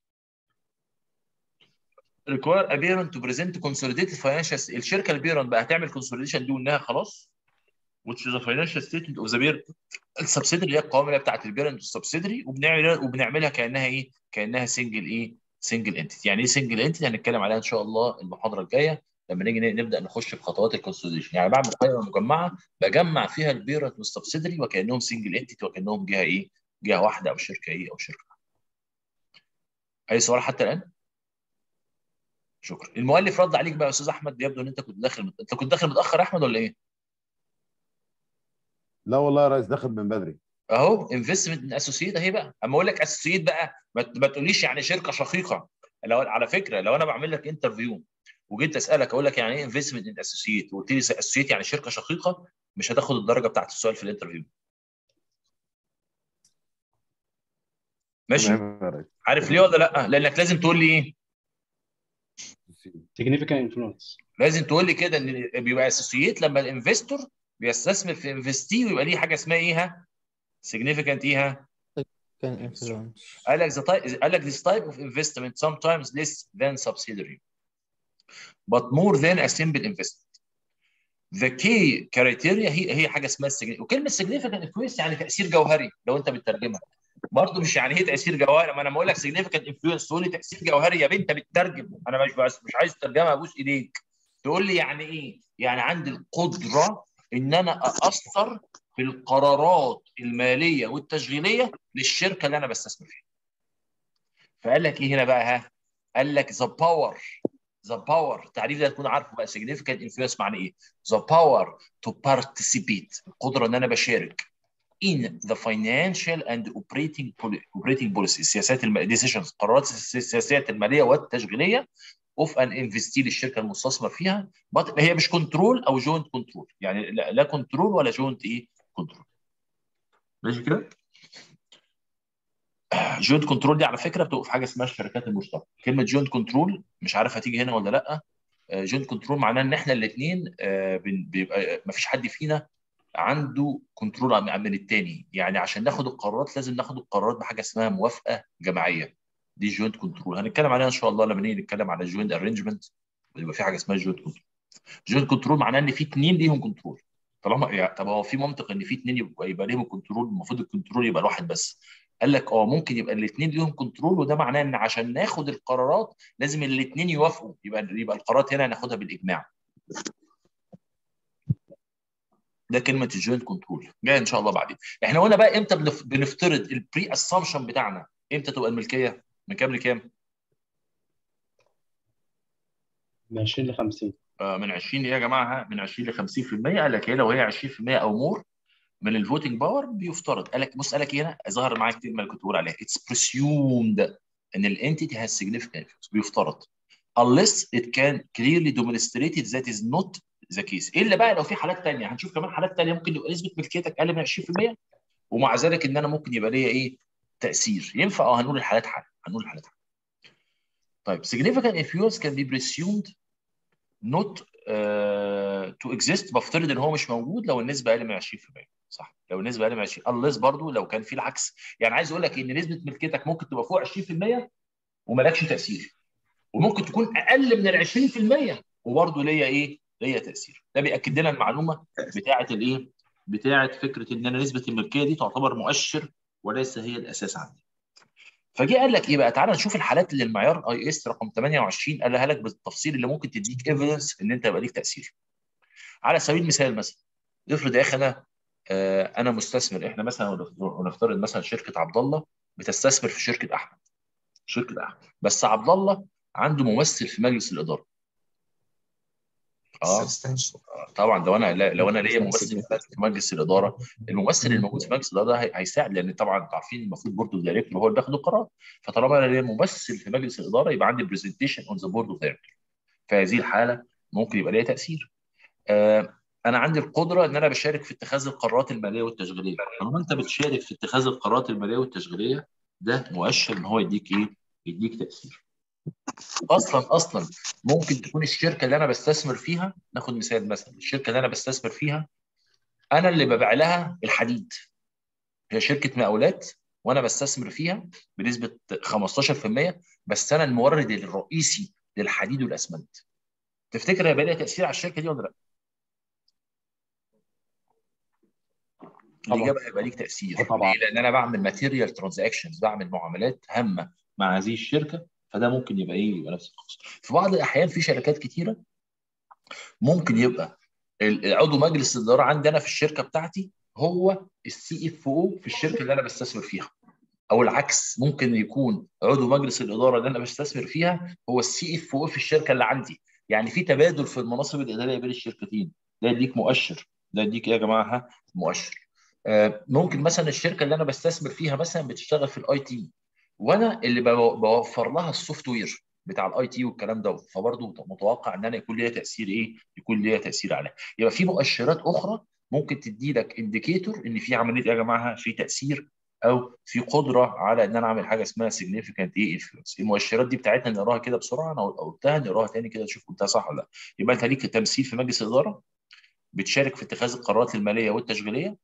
require a parent to present consolidated financial الشركه البيرنت بقى هتعمل consolidation دي وانها خلاص which is a financial statement of the parent السبسيدري اللي هي القوائم اللي هي بتاعت البيرنت والسبسيدري وبنعمل وبنعملها كانها ايه؟ كانها سنجل ايه؟ سنجل انتيتي يعني ايه سنجل انتيتي هنتكلم عليها ان شاء الله المحاضره الجايه لما نيجي نبدا نخش في خطوات الكونسوليديشن يعني بعمل قائمه مجمعه بجمع فيها البيرنت والسبسيدري وكانهم سنجل انتيتي وكانهم جهه ايه؟ جهه واحده او شركه ايه او شركه واحدة. اي سؤال حتى الان؟ شكرا المؤلف رد عليك بقى يا استاذ احمد يبدو ان انت كنت داخل انت كنت داخل متاخر يا احمد ولا ايه؟ لا والله يا ريس داخل من بدري اهو انفستمنت اسوسييت اهي بقى اما اقول لك اسوسييت بقى ما ما تقوليش يعني شركه شقيقه لو على فكره لو انا بعمل لك انترفيو وجيت اسالك اقول لك يعني ايه انفستمنت ان اسوسييت وقلت لي اسوسييت يعني شركه شقيقه مش هتاخد الدرجه بتاعت السؤال في الانترفيو ماشي تمام يا ريس عارف ليه ولا لا لانك لازم تقول لي ايه significant influence لازم تقول لي كده ان بيبقى اسوسييت لما الانفستور بيستثمر في انفستي ويبقى ليه حاجه اسمها ايه ها؟ significant ايه ها؟ كان influence قال لك the type قال لك this type of investment sometimes less than subsidiary but more than a simple investment. The key criteria هي هي حاجه اسمها السجن وكلمه significant influence يعني تاثير جوهري لو انت بتترجمها برضه مش يعني ايه تاثير جوهري ما انا بقول لك significant influence تقول لي تاثير جوهري يا بنت بتترجم انا مش بس مش عايز ترجمه ابوس ايديك تقول لي يعني ايه؟ يعني عندي القدره ان انا ااثر في القرارات الماليه والتشغيليه للشركه اللي انا بستثمر فيها. فقال لك ايه هنا بقى ها؟ قال لك ذا باور ذا باور التعريف ده تكون عارفه بقى significant influence معنى ايه؟ ذا باور تو participate القدره ان انا بشارك in the financial and operating poli- operating policy السياسات الم... decisions قرارات الس- السياسات الماليه والتشغيليه اوف ان انفستي للشركه المستثمر فيها but هي مش كنترول او جوينت كنترول يعني لا, لا كنترول ولا جوينت ايه كنترول ماشي كده جوينت كنترول دي على فكره بتبقى في حاجه اسمها الشركات المشتركه كلمه جوينت كنترول مش عارف هتيجي هنا ولا لا جوينت كنترول معناه ان احنا الاثنين بيبقى ما فيش حد فينا عنده كنترول عن من الثاني يعني عشان ناخد القرارات لازم ناخد القرارات بحاجه اسمها موافقه جماعيه دي جوينت كنترول هنتكلم عليها ان شاء الله لما نيجي نتكلم على جوينت ارينجمنت يبقى في حاجه اسمها جوينت كنترول جوينت كنترول معناه ان في اثنين ليهم كنترول طالما يعني طب هو في منطق ان في اثنين يبقى, يبقى ليهم كنترول المفروض الكنترول يبقى الواحد بس قال لك اه ممكن يبقى الاثنين ليهم كنترول وده معناه ان عشان ناخد القرارات لازم الاثنين يوافقوا يبقى يبقى القرارات هنا ناخدها بالاجماع ده كلمه الجوينت كنترول جاي ان شاء الله بعدين احنا قلنا بقى امتى بنف... بنفترض البري اسامبشن بتاعنا امتى تبقى الملكيه من كام لكام من 20 ل 50 آه من 20 يا جماعه من 20 ل 50% قال لك ايه لو هي 20% او مور من الفوتنج باور بيفترض قال لك بص قال لك هنا ظهر معاك الكلمه اللي كنت بقول عليها اتس بريسيومد ان الانتيتي هاز significant influence بيفترض unless it can clearly demonstrated that is not the case الا بقى لو في حالات ثانيه هنشوف كمان حالات ثانيه ممكن يبقى نسبه ملكيتك اقل من 20% ومع ذلك ان انا ممكن يبقى ليا ايه تاثير ينفع اه هنقول الحالات حاله هنقول الحالات حاله طيب significant influence can be presumed not uh, to exist بفترض ان هو مش موجود لو النسبه اقل من 20% صح لو النسبه اقل من 20 unless برضو لو كان في العكس يعني عايز اقول لك ان نسبه ملكيتك ممكن تبقى فوق 20% ومالكش تاثير وممكن تكون اقل من ال 20% وبرضه ليا ايه؟ ليا تاثير ده بياكد لنا المعلومه بتاعه الايه؟ بتاعه فكره ان انا نسبه الملكيه دي تعتبر مؤشر وليس هي الاساس عندي. فجه قال لك ايه بقى؟ تعالى نشوف الحالات اللي المعيار اي اس رقم 28 قالها لك بالتفصيل اللي ممكن تديك ايفيدنس ان انت يبقى ليك تاثير. على سبيل المثال مثلا افرض يا اخي انا آه انا مستثمر احنا مثلا ونفترض مثلا شركه عبد الله بتستثمر في شركه احمد. شركه احمد بس عبد الله عنده ممثل في مجلس الاداره. اه substantial طبعا لو انا لو انا ليا ممثل في مجلس الاداره الممثل الموجود في مجلس الاداره هي- هيساعد لان طبعا انتوا عارفين المفروض بورد اوف دايركتور هو اللي بياخد القرار فطالما انا ليا ممثل في مجلس الاداره يبقى عندي برزنتيشن اون ذا بورد اوف دايركتور في هذه الحاله ممكن يبقى ليا تاثير آه انا عندي القدره ان انا بشارك في اتخاذ القرارات الماليه والتشغيليه طالما انت بتشارك في اتخاذ القرارات الماليه والتشغيليه ده مؤشر ان هو يديك ايه يديك تاثير اصلا اصلا ممكن تكون الشركه اللي انا بستثمر فيها ناخد مثال مثلا الشركه اللي انا بستثمر فيها انا اللي ببيع لها الحديد هي شركه مقاولات وانا بستثمر فيها بنسبه 15% بس انا المورد الرئيسي للحديد والاسمنت تفتكر هيبقى ليها تاثير على الشركه دي ولا لا؟ طبعا. الاجابه هيبقى ليك تاثير طبعا. ليه؟ لان انا بعمل ماتيريال ترانزاكشنز بعمل معاملات هامه مع هذه الشركه فده ممكن يبقى ايه يبقى نفس القصه في بعض الاحيان في شركات كتيره ممكن يبقى ال- عضو مجلس الاداره عندي انا في الشركه بتاعتي هو السي اف او في الشركه اللي انا بستثمر فيها او العكس ممكن يكون عضو مجلس الاداره اللي انا بستثمر فيها هو السي اف او في الشركه اللي عندي يعني في تبادل في المناصب الاداريه بين الشركتين ده يديك مؤشر ده يديك ايه يا جماعه ها؟ مؤشر آه، ممكن مثلا الشركه اللي انا بستثمر فيها مثلا بتشتغل في الاي تي وانا اللي بو- بوفر لها السوفت وير بتاع الاي تي والكلام ده فبرضه متوقع ان انا يكون ليا تاثير ايه؟ يكون ليا تاثير عليها يبقى في مؤشرات اخرى ممكن تدي لك انديكيتور ان في عمليه إيه يا جماعه في تاثير او في قدره على ان انا اعمل حاجه اسمها significant ايه انفلونس المؤشرات دي بتاعتنا نقراها كده بسرعه انا قلتها نقراها تاني كده نشوف قلتها صح ولا لا يبقى انت ليك تمثيل في مجلس الاداره بتشارك في اتخاذ القرارات الماليه والتشغيليه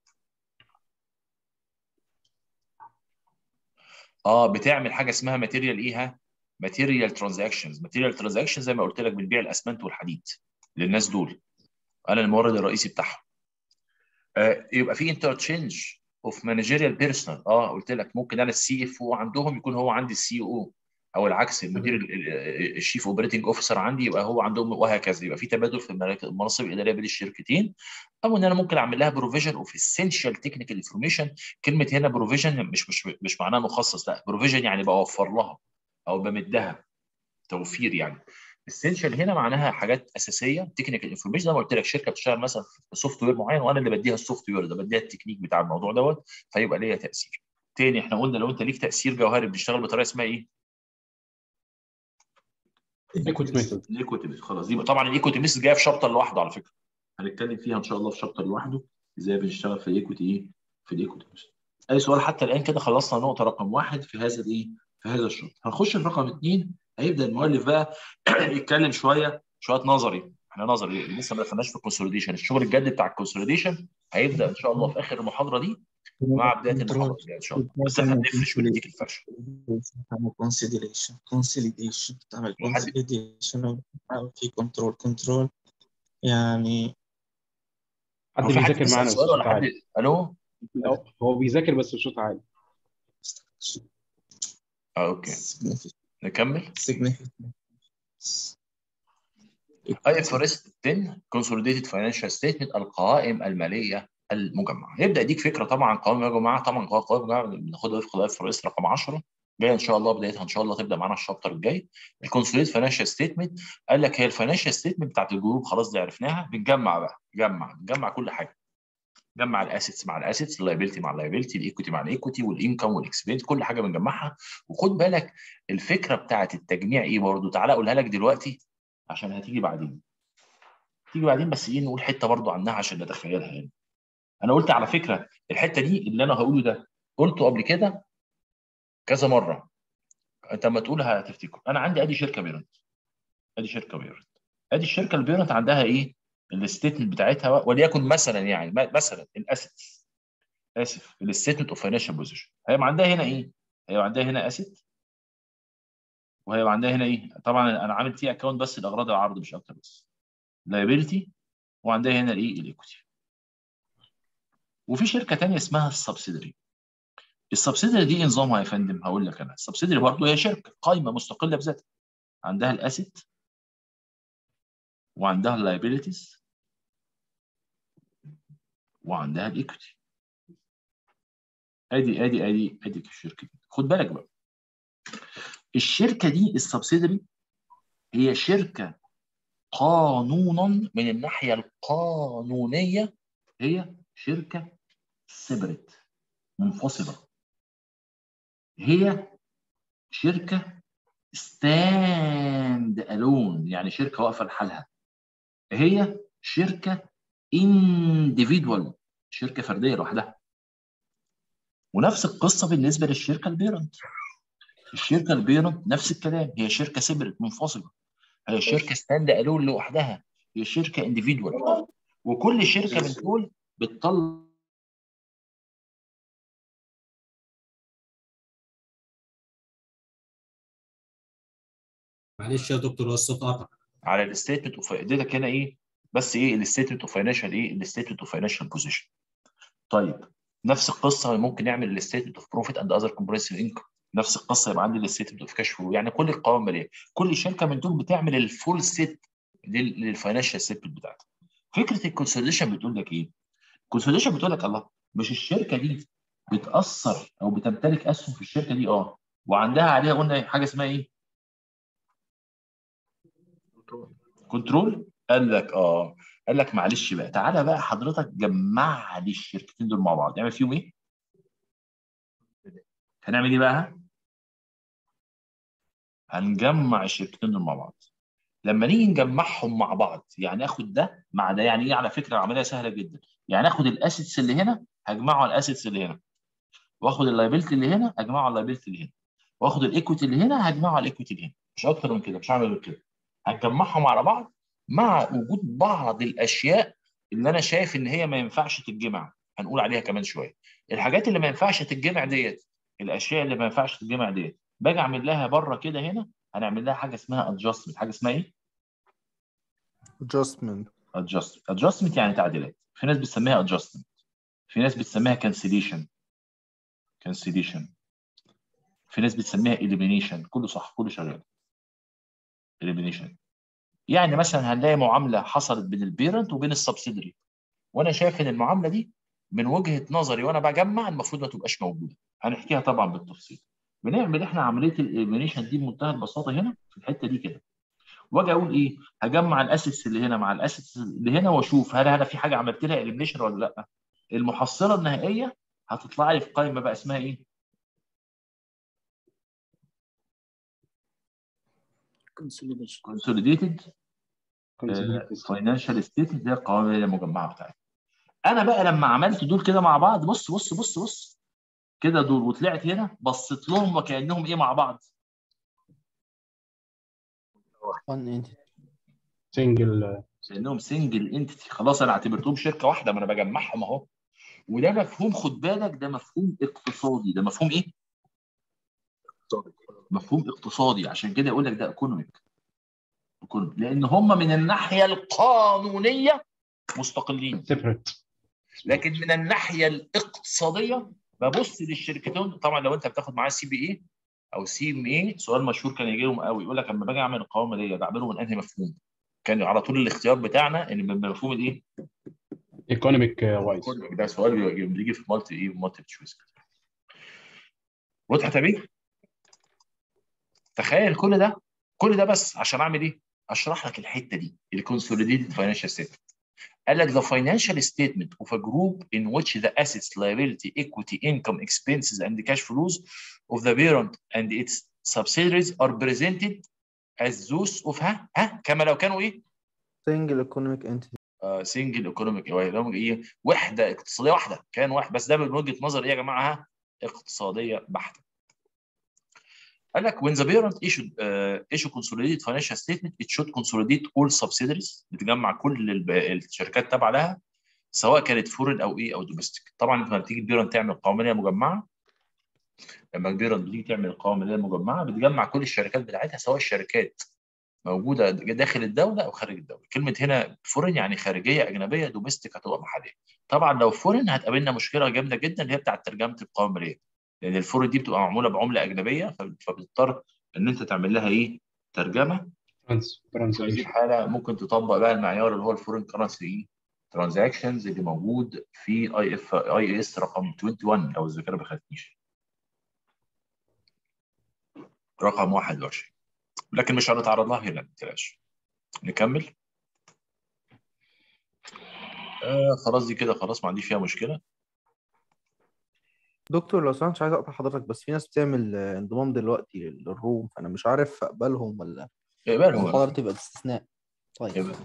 اه بتعمل حاجه اسمها ماتيريال ايه ها ماتيريال ترانزاكشنز ماتيريال ترانزاكشنز زي ما قلت لك بنبيع الاسمنت والحديد للناس دول انا المورد الرئيسي بتاعهم آه يبقى في انترتشينج اوف مانجيريال بيرسونال اه قلت لك ممكن انا السي اف او عندهم يكون هو عندي السي او او العكس المدير الشيف اوبريتنج اوفيسر عندي يبقى هو عندهم وهكذا يبقى في تبادل في المراك- المناصب الاداريه بين الشركتين او ان انا ممكن اعمل لها بروفيجن اوف اسينشال تكنيكال انفورميشن كلمه هنا بروفيجن مش مش مش معناها مخصص لا بروفيجن يعني بوفر لها او بمدها توفير يعني اسينشال هنا معناها حاجات اساسيه تكنيكال انفورميشن زي ما قلت لك شركه بتشتغل مثلا في سوفت وير معين وانا اللي بديها السوفت وير ده بديها التكنيك بتاع الموضوع دوت فيبقى ليا تاثير تاني احنا قلنا لو انت ليك تاثير جوهري بتشتغل بطريقه اسمها ايه؟ ايكوت ميثود الايكوتي ميثود خلاص دي طبعا الايكوتي ميثود جايه في شابتر لوحده على فكره هنتكلم فيها ان شاء الله في شابتر لوحده ازاي بنشتغل في الايكوتي ايه في الايكوتي ميثود اي سؤال حتى الان كده خلصنا نقطه رقم واحد في هذا الايه في هذا الشابتر هنخش في رقم اثنين هيبدا المؤلف بقى يتكلم شويه شويه نظري احنا نظري لسه ما دخلناش في الكونسوليديشن الشغل الجد بتاع الكونسوليديشن هيبدا ان شاء الله في اخر المحاضره دي مع بدايه المحاضره الجايه ان شاء الله بس احنا بنفرش ونديك الفرشه تعمل consolidation consolidation تعمل وحد- consolidation أو في كنترول كنترول يعني حد هو في حد بيذاكر بيسأل معانا سؤال بصوت ولا حد عالي الو لا، هو بيذاكر بس بصوت عالي اه اوكي significant نكمل significant اي فورست 10 كونسوليديتد فاينانشال ستيتمنت القوائم الماليه المجمعه يبدا يديك فكره طبعا قوائم المجمعه طبعا قوائم المجمعه بناخدها في قضايا فورست رقم 10 جايه ان شاء الله بدايتها ان شاء الله تبدا معانا الشابتر الجاي الكونسوليديتد فاينانشال ستيتمنت قال لك هي الفاينانشال ستيتمنت بتاعت الجروب خلاص دي عرفناها بنجمع بقى نجمع نجمع كل حاجه نجمع الاسيتس مع الاسيتس اللايبيلتي مع اللايبيلتي الايكوتي مع الايكوتي والانكم والاكسبنس كل حاجه بنجمعها وخد بالك الفكره بتاعت التجميع ايه برضه تعالى اقولها لك دلوقتي عشان هتيجي بعدين تيجي بعدين بس ايه نقول حته برضو عنها عشان نتخيلها يعني انا قلت على فكره الحته دي اللي انا هقوله ده قلته قبل كده كذا مره انت لما تقولها هتفتكر انا عندي ادي شركه بيرنت ادي شركه بيرنت ادي الشركه البيرنت عندها ايه الستيتمنت بتاعتها وليكن مثلا يعني م- مثلا الاسيتس اسف الستيتمنت اوف فاينانشال بوزيشن هيبقى عندها هنا ايه هيبقى عندها هنا اسيت وهيبقى عندها هنا ايه طبعا انا عامل تي اكونت بس لاغراض العرض مش اكتر بس لايبيلتي وعندها هنا الايه الايكوتي وفي شركه ثانيه اسمها السبسيدري السبسيدري دي إيه نظامها يا فندم هقول لك انا السبسيدري برضه هي شركه قائمه مستقله بذاتها عندها الاسيت وعندها اللايبيلتيز وعندها الايكوتي ادي ادي ادي ادي الشركه دي خد بالك بقى الشركه دي السبسيدري هي شركه قانونا من الناحيه القانونيه هي شركه سيبريت منفصله هي شركه ستاند الون يعني شركه واقفه لحالها هي شركه individual شركه فرديه لوحدها ونفس القصه بالنسبه للشركه البيرنت الشركه البيرنت نفس الكلام هي شركه سيبريت منفصله هي شركه ستاند الون لوحدها هي شركه individual وكل شركه من دول بتطلع معلش يا دكتور هو الصوت قطع على الستيتمنت اوف اديتك هنا ايه بس ايه الستيتمنت اوف فاينانشال ايه الستيتمنت اوف فاينانشال بوزيشن طيب نفس القصه ممكن نعمل الستيتمنت اوف بروفيت اند اذر كومبريسيف انكم نفس القصه يبقى عندي الستيتمنت اوف كاش فلو يعني كل القوائم الماليه كل شركه من دول بتعمل الفول سيت للفاينانشال ستيتمنت بتاعتها فكره الكونسوليديشن بتقول لك ايه؟ الكونسوليديشن بتقول لك الله مش الشركه دي بتاثر او بتمتلك اسهم في الشركه دي اه وعندها عليها قلنا حاجه اسمها ايه؟ كنترول قال لك اه قال لك معلش بقى تعالى بقى حضرتك جمع لي الشركتين دول مع بعض نعمل فيهم ايه؟ هنعمل ايه بقى؟ هنجمع الشركتين دول مع بعض لما نيجي نجمعهم مع بعض يعني اخد ده مع ده يعني ايه على فكره عمليه سهله جدا يعني اخد الاسيتس اللي هنا هجمعه على الاسيتس اللي هنا واخد اللايبيلتي اللي هنا اجمعه على اللايبيلتي اللي هنا واخد الايكويتي اللي هنا هجمعه على الايكويتي اللي هنا مش اكتر من كده مش هعمل غير كده هنجمعهم على بعض مع وجود بعض الاشياء اللي انا شايف ان هي ما ينفعش تتجمع هنقول عليها كمان شويه الحاجات اللي ما ينفعش تتجمع ديت الاشياء اللي ما ينفعش تتجمع ديت باجي اعمل لها بره كده هنا هنعمل لها حاجه اسمها ادجستمنت حاجه اسمها ايه adjustment adjustment adjustment يعني تعديلات في ناس بتسميها adjustment في ناس بتسميها cancellation cancellation في ناس بتسميها elimination كله صح كله شغال elimination يعني مثلا هنلاقي معامله حصلت بين البيرنت وبين السبسيدري وانا شايف ان المعامله دي من وجهه نظري وانا بجمع المفروض ما تبقاش موجوده هنحكيها طبعا بالتفصيل بنعمل احنا عمليه الاليمينيشن دي بمنتهى البساطه هنا في الحته دي كده واجي اقول ايه هجمع الاسيتس اللي هنا مع الاسيتس اللي هنا واشوف هل انا في حاجه عملت لها اليمينيشن ولا لا المحصله النهائيه هتطلع لي في قائمه بقى اسمها ايه consolidated فاينانشال ستيتمنت دي القوائم اللي هي المجمعه بتاعتي انا بقى لما عملت دول كده مع بعض بص بص بص بص كده دول وطلعت هنا بصيت لهم وكانهم ايه مع بعض one entity سنجل كانهم سنجل انتيتي خلاص انا اعتبرتهم شركه واحده ما انا بجمعهم اهو وده مفهوم خد بالك ده مفهوم اقتصادي ده مفهوم ايه؟ مفهوم اقتصادي عشان كده يقول لك ده ايكونوميك لان هم من الناحيه القانونيه مستقلين سيبريت لكن من الناحيه الاقتصاديه ببص للشركتين طبعا لو انت بتاخد معاه سي بي اي او سي ام اي سؤال مشهور كان يجي لهم قوي يقول لك لما باجي اعمل القوائم الماليه بعمله من انهي مفهوم؟ كان على طول الاختيار بتاعنا ان من مفهوم الايه؟ ايكونوميك وايز ده سؤال بيجي- بيجي في مالتي ايه مالتي تشويس وضحت يا بيه؟ تخيل كل ده كل ده بس عشان اعمل ايه؟ اشرح لك الحته دي الكونسوليديتد فاينانشال ستيتمنت قال لك the financial statement of a group in which the assets, liability, equity, income, expenses, and the cash flows of the parent and its subsidiaries are presented as those of ها ها كما لو كانوا ايه؟ single economic entity سنجل ايكونوميك ايه وحده اقتصاديه واحده كان واحد بس ده من وجهه نظر ايه يا جماعه ها؟ اقتصاديه بحته قال لك when the parent issued uh, issue consolidated financial statement it should consolidate all subsidiaries بتجمع كل الب- الشركات تابعه لها سواء كانت فورن او ايه او دوميستيك طبعا لما بتيجي البيرنت تعمل قوائم ماليه مجمعه لما البيرنت بتيجي تعمل قوائم ماليه مجمعه بتجمع كل الشركات بتاعتها سواء الشركات موجوده داخل الدوله او خارج الدوله كلمه هنا فورن يعني خارجيه اجنبيه دوميستيك هتبقى محليه طبعا لو فورن هتقابلنا مشكله جامده جدا اللي هي بتاعت ترجمه القوائم الماليه لان الفورن دي بتبقى معموله بعمله اجنبيه فب- فبتضطر ان انت تعمل لها ايه ترجمه ترانس في هذه ترانسليشن الحاله ممكن تطبق بقى المعيار اللي هو الفورين كرنسي ايه ترانزاكشنز اللي موجود في اي اف اي اس رقم 21 لو الذاكره ما خدتنيش رقم 21 لكن مش هنتعرض لها هنا ما تقلقش نكمل آه خلاص دي كده خلاص ما عنديش فيها مشكله دكتور لو سمحت مش عايز اقطع حضرتك بس في ناس بتعمل آه، انضمام دلوقتي للروم فانا مش عارف اقبلهم ولا اقبلهم المحاضرة تبقى باستثناء طيب اقبلهم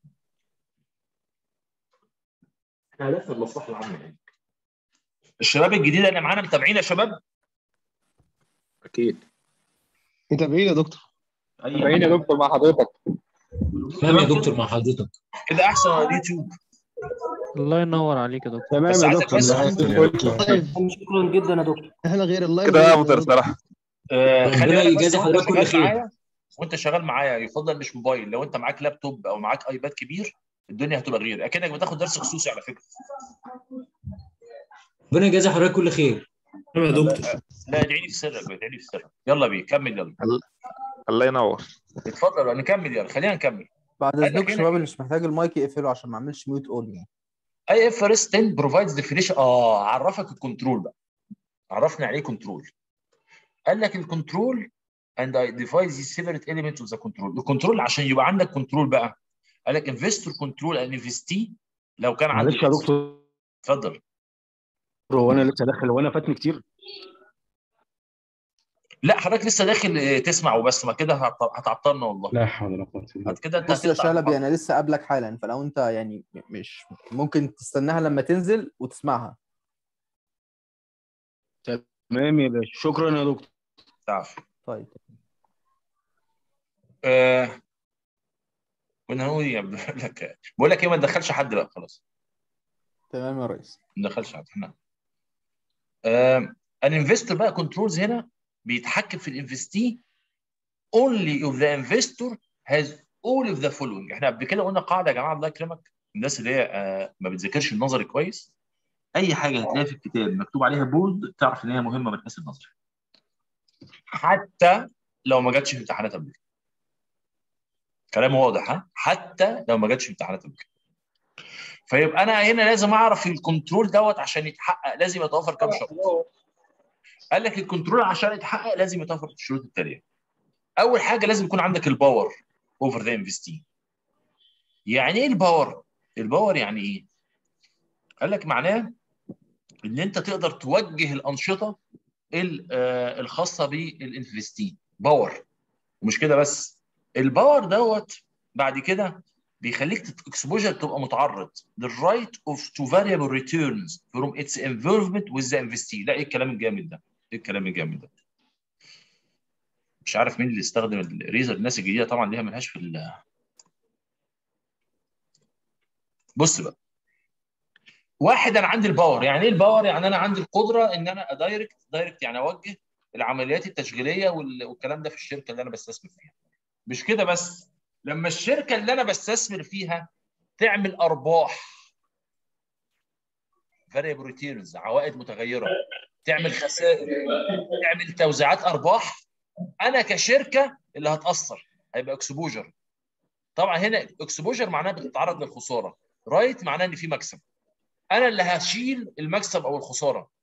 احنا لسه المصلحه العامه يعني الشباب الجديده اللي معانا متابعين يا شباب اكيد متابعين يا دكتور اي متابعين يا دكتور مع حضرتك تمام يا دكتور مع حضرتك كده احسن على اليوتيوب الله ينور عليك يا دكتور تمام بس يا عايزك دكتور بس شكرا جدا يا دكتور احنا غير اللايف كده يا افضل صراحه آه، ربنا خلي بالك بس يجازي وانت حضرتك كل شغال خير. معايا وانت شغال معايا يفضل مش موبايل لو انت معاك لابتوب او معاك ايباد كبير الدنيا هتبقى غير اكنك بتاخد درس خصوصي على فكره ربنا يجازي حضرتك كل خير تمام يا دكتور لا ادعي لي في سرك ادعي لي في سرك يلا بيه كمل يلا الله ينور اتفضل بقى نكمل يلا خلينا نكمل بعد قال لك اذنكم هنا شباب إيه؟ اللي مش محتاج المايك يقفله عشان ما اعملش ميوت اول يعني اي اف ار اس 10 بروفايدز ديفينيشن اه عرفك الكنترول بقى عرفنا يعني ايه كنترول قال لك الكنترول and I devise the separate element of the control الكنترول عشان يبقى عندك كنترول بقى قال لك investor control and investee لو كان عندك معلش يا دكتور اتفضل هو انا لسه داخل وانا فاتني كتير لا حضرتك لسه داخل آه، تسمع وبس ما كده هت- هتعطلنا والله لا حول ولا قوه الا بالله بعد كده انت بص يا هتقطع شلبي المحاضرة. انا لسه قابلك حالا فلو انت يعني مش ممكن تستناها لما تنزل وتسمعها تمام يا باشا شكرا يا دكتور تعرف طيب آه كنا هنقول ايه يا عبد بقول لك بقول لك ايه ما تدخلش حد بقى خلاص تمام يا ريس ما تدخلش حد احنا آه الانفستور بقى كنترولز هنا بيتحكم في الانفستي only if the investor has all of the following احنا قبل كده قلنا قاعده يا جماعه الله يكرمك الناس اللي هي آه ما بتذاكرش النظري كويس اي حاجه هتلاقيها في الكتاب مكتوب عليها بولد تعرف ان هي مهمه من حيث النظري حتى لو ما جاتش في امتحانات قبل كده كلام واضح ها حتى لو ما جاتش في امتحانات قبل كده فيبقى انا هنا لازم اعرف الكنترول دوت عشان يتحقق لازم يتوفر كام شرط قال لك الكنترول عشان يتحقق لازم يتوفر الشروط التاليه اول حاجه لازم يكون عندك الباور اوفر ذا انفستي يعني ايه الباور الباور يعني ايه قال لك معناه ان انت تقدر توجه الانشطه ال- آه، الخاصه بالانفستي باور ومش كده بس الباور دوت بعد كده بيخليك اكسبوجر تبقى متعرض للرايت اوف تو فاريبل ريتيرنز فروم اتس انفولفمنت وذ ذا انفستي لا ايه الكلام الجامد ده ايه الكلام الجامد ده مش عارف مين اللي استخدم الريزر الناس الجديده طبعا ليها ملهاش في ال بص بقى واحد انا عندي الباور يعني ايه الباور يعني انا عندي القدره ان انا ادايركت دايركت يعني اوجه العمليات التشغيليه وال- والكلام ده في الشركه اللي انا بستثمر فيها مش كده بس لما الشركه اللي انا بستثمر فيها تعمل ارباح فاريبل ريتيرنز عوائد متغيره تعمل خسائر تعمل توزيعات ارباح انا كشركه اللي هتاثر هيبقى اكسبوجر طبعا هنا اكسبوجر معناها بتتعرض للخساره رايت معناه ان في مكسب انا اللي هشيل المكسب او الخساره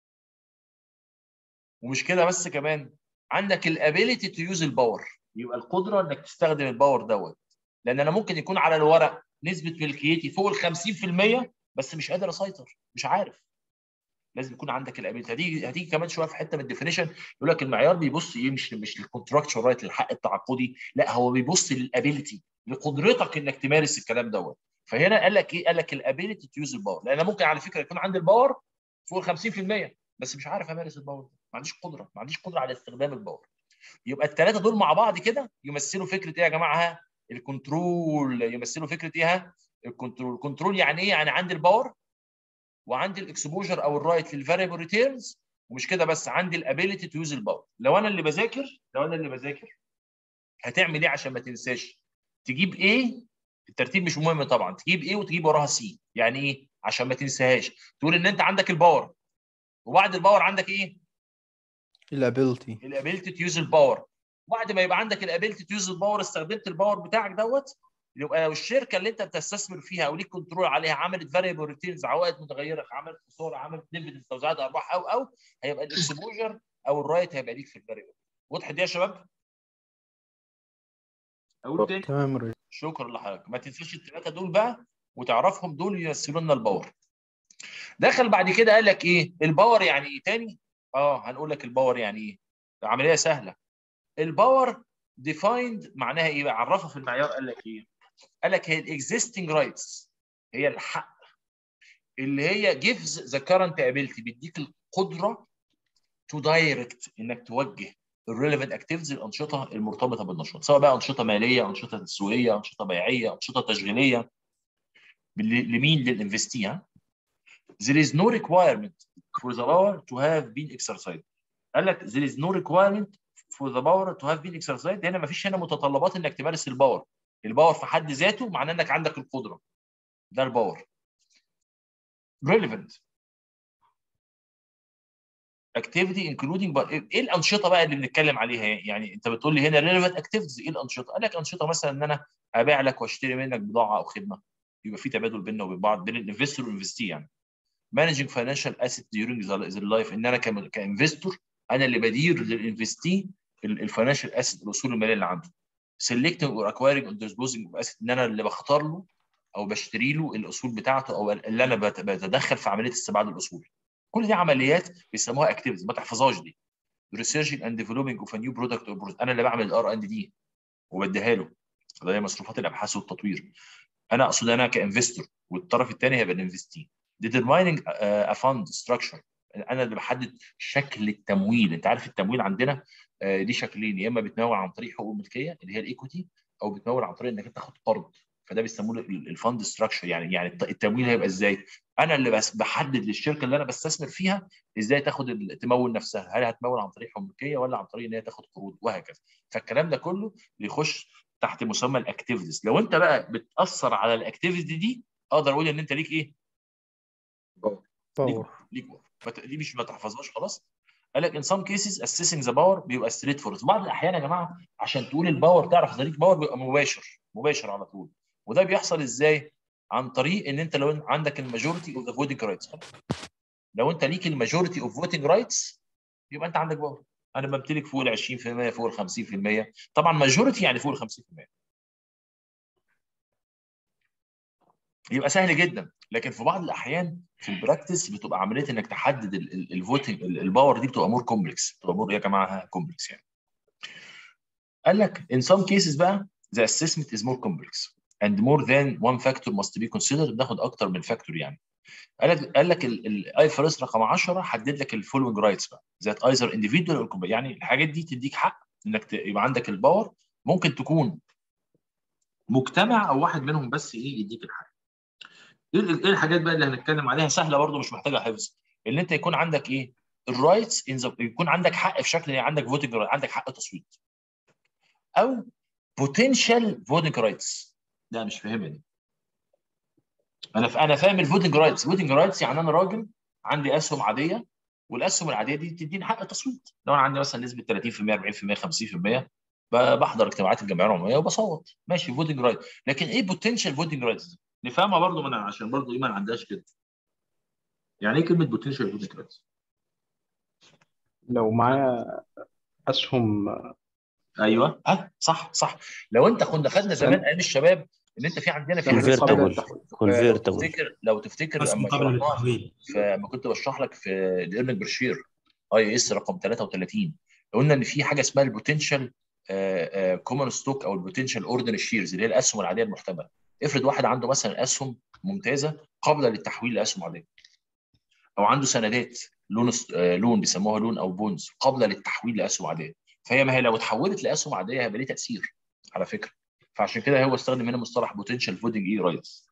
ومش كده بس كمان عندك الابيليتي تو يوز الباور يبقى القدره انك تستخدم الباور دوت لان انا ممكن يكون على الورق نسبه ملكيتي فوق ال 50% بس مش قادر اسيطر مش عارف لازم يكون عندك الابيليتي هتيجي هتيجي كمان شويه في حته من الديفينيشن يقول لك المعيار بيبص ايه مش مش للكونتراكتشوال رايت للحق التعاقدي لا هو بيبص للابيليتي لقدرتك انك تمارس الكلام دوت فهنا قال لك ايه قال لك الابيليتي تو يوز الباور لان أنا ممكن على فكره يكون عندي الباور فوق ال 50% بس مش عارف امارس الباور ده ما عنديش قدره ما عنديش قدره على استخدام الباور يبقى الثلاثه دول مع بعض كده يمثلوا فكره ايه يا جماعه ها الكنترول يمثلوا فكره ايه ها الكنترول الكنترول يعني ايه يعني عندي الباور وعندي الاكسبوجر او الرايت للفاريبل ريتيرنز ومش كده بس عندي الابيليتي تو يوز الباور لو انا اللي بذاكر لو انا اللي بذاكر هتعمل ايه عشان ما تنساش تجيب ايه الترتيب مش مهم طبعا تجيب ايه وتجيب وراها سي يعني ايه عشان ما تنساهاش تقول ان انت عندك الباور وبعد الباور عندك ايه الابيلتي الابيلتي تو يوز الباور بعد ما يبقى عندك الابيلتي تو يوز الباور استخدمت الباور بتاعك دوت يبقى لو الشركه اللي انت بتستثمر فيها او ليك كنترول عليها عملت فاريبل ريتيرنز عوائد متغيره عملت خساره عملت ديفيدنز توزيعات ارباح او او هيبقى الاكسبوجر او الرايت هيبقى ليك في الفاريبل وضحت دي يا شباب؟ اقول تاني تمام يا ريس شكرا لحضرتك ما تنساش الثلاثه دول بقى وتعرفهم دول يمثلوا لنا الباور دخل بعد كده قال لك ايه الباور يعني ايه تاني اه هنقول لك الباور يعني ايه عمليه سهله الباور ديفايند معناها ايه بقى عرفها في المعيار قال لك ايه قال لك هي الاكزيستنج رايتس هي الحق اللي هي gives the current ability بيديك القدره تو دايركت انك توجه الريليفنت اكتيفيتيز الانشطه المرتبطه بالنشاط سواء بقى انشطه ماليه انشطه تسويقيه انشطه بيعيه انشطه تشغيليه بال- لمين للانفستي ها there is no requirement for the power to have been exercised قال لك there is no requirement for the power to have been exercised هنا ما فيش هنا متطلبات انك تمارس الباور الباور في حد ذاته معناه انك عندك القدره ده الباور relevant activity including بقى ايه الانشطه بقى اللي بنتكلم عليها يعني انت بتقول لي هنا relevant activities ايه الانشطه؟ قال لك انشطه مثلا ان انا ابيع لك واشتري منك بضاعه او خدمه يبقى في تبادل بيننا وبين بعض بين الانفستور والانفستي يعني managing financial asset during the the life ان انا كم- كانفستور انا اللي بدير للانفستي الفاينانشال اسيت الاصول الماليه اللي عنده selecting or acquiring or disposing of asset ان انا اللي بختار له او بشتري له الاصول بتاعته او اللي انا بت- بتدخل في عمليه استبعاد الاصول كل دي عمليات بيسموها اكتيفيتيز ما تحفظهاش دي researching and developing of a new product or product انا اللي بعمل الار اند دي وبديها له اللي هي مصروفات الابحاث والتطوير انا اقصد انا كانفستور والطرف الثاني هيبقى الانفستي determining a fund structure انا اللي بحدد شكل التمويل انت عارف التمويل عندنا آه، ليه شكلين يا اما بتمول عن طريق حقوق الملكيه اللي هي الايكوتي او بتمول عن طريق انك انت تاخد قرض فده بيسموه الفند ستراكشر يعني يعني الت- التمويل هيبقى ازاي؟ انا اللي بس بحدد للشركه اللي انا بستثمر فيها ازاي تاخد ال- تمول نفسها هل هتمول عن طريق حقوق ملكيه ولا عن طريق ان هي تاخد قروض وهكذا فالكلام ده كله بيخش تحت مسمى الاكتيفيتيز لو انت بقى بتاثر على الاكتيفيتي دي اقدر اقول ان انت ليك ايه؟ باور ليك باور فت- دي مش ما تحفظهاش خلاص قال لك ان سام كيسز اسيسنج ذا باور بيبقى ستريت فورد في بعض الاحيان يا جماعه عشان تقول الباور تعرف ده ليك باور بيبقى مباشر مباشر على طول وده بيحصل ازاي؟ عن طريق ان انت لو عندك الماجورتي اوف ذا فوتنج رايتس لو انت ليك الماجورتي اوف فوتنج رايتس يبقى انت عندك باور انا بمتلك فوق ال 20% فوق ال 50% طبعا ماجورتي يعني فوق ال 50% يبقى سهل جدا لكن في بعض الاحيان في البراكتس بتبقى عمليه انك تحدد الفوتنج الباور دي بتبقى مور كومبلكس بتبقى مور يا جماعه كومبلكس يعني قال لك in some cases بقى the assessment is more complex and more than one factor must be considered بناخد اكتر من فاكتور يعني قال لك قال لك الاي فرس رقم 10 حدد لك الفولوينج رايتس بقى ذات ايزر individual or company. يعني الحاجات دي تديك حق انك ت- يبقى عندك الباور ممكن تكون مجتمع او واحد منهم بس ايه يديك الحق ايه ال- ايه الحاجات بقى اللي هنتكلم عليها سهله برضو مش محتاجه حفظ اللي انت يكون عندك ايه الرايتس يكون عندك حق في شكل يعني عندك فوتنج عندك حق تصويت او بوتنشال فوتنج رايتس لا مش فاهمها دي انا ف... انا فاهم الفوتنج رايتس فوتنج رايتس يعني انا راجل عندي اسهم عاديه والاسهم العاديه دي تديني حق التصويت لو انا عندي مثلا نسبه 30% 40% 50% ب- بحضر اجتماعات الجمعيه العموميه وبصوت ماشي فوتنج رايت لكن ايه بوتنشال فوتنج رايتس نفهمها برضو من عشان برضو ايه ما عندهاش كده يعني ايه كلمه بوتنشال فوتنج رايتس لو معايا اسهم ايوه اه صح صح لو انت كنا خدنا زمان ايام الشباب ان انت في عندنا في Convertible. لو Convertible. تفتكر لو تفتكر اسهم لما قابلة شرحناها للتحويل. فما كنت بشرح لك في الايرنج برشير اي اس رقم 33 قلنا ان في حاجه اسمها البوتنشال كومن ستوك او البوتنشال اوردر شيرز اللي هي الاسهم العاديه المحتمله افرض واحد عنده مثلا اسهم ممتازه قابله للتحويل لاسهم عاديه او عنده سندات لون آه، لون بيسموها لون او بونز قابله للتحويل لاسهم عاديه فهي ما هي لو اتحولت لاسهم عاديه هيبقى ليه تاثير على فكره فعشان كده هو استخدم هنا مصطلح بوتنشال فودنج اي رايتس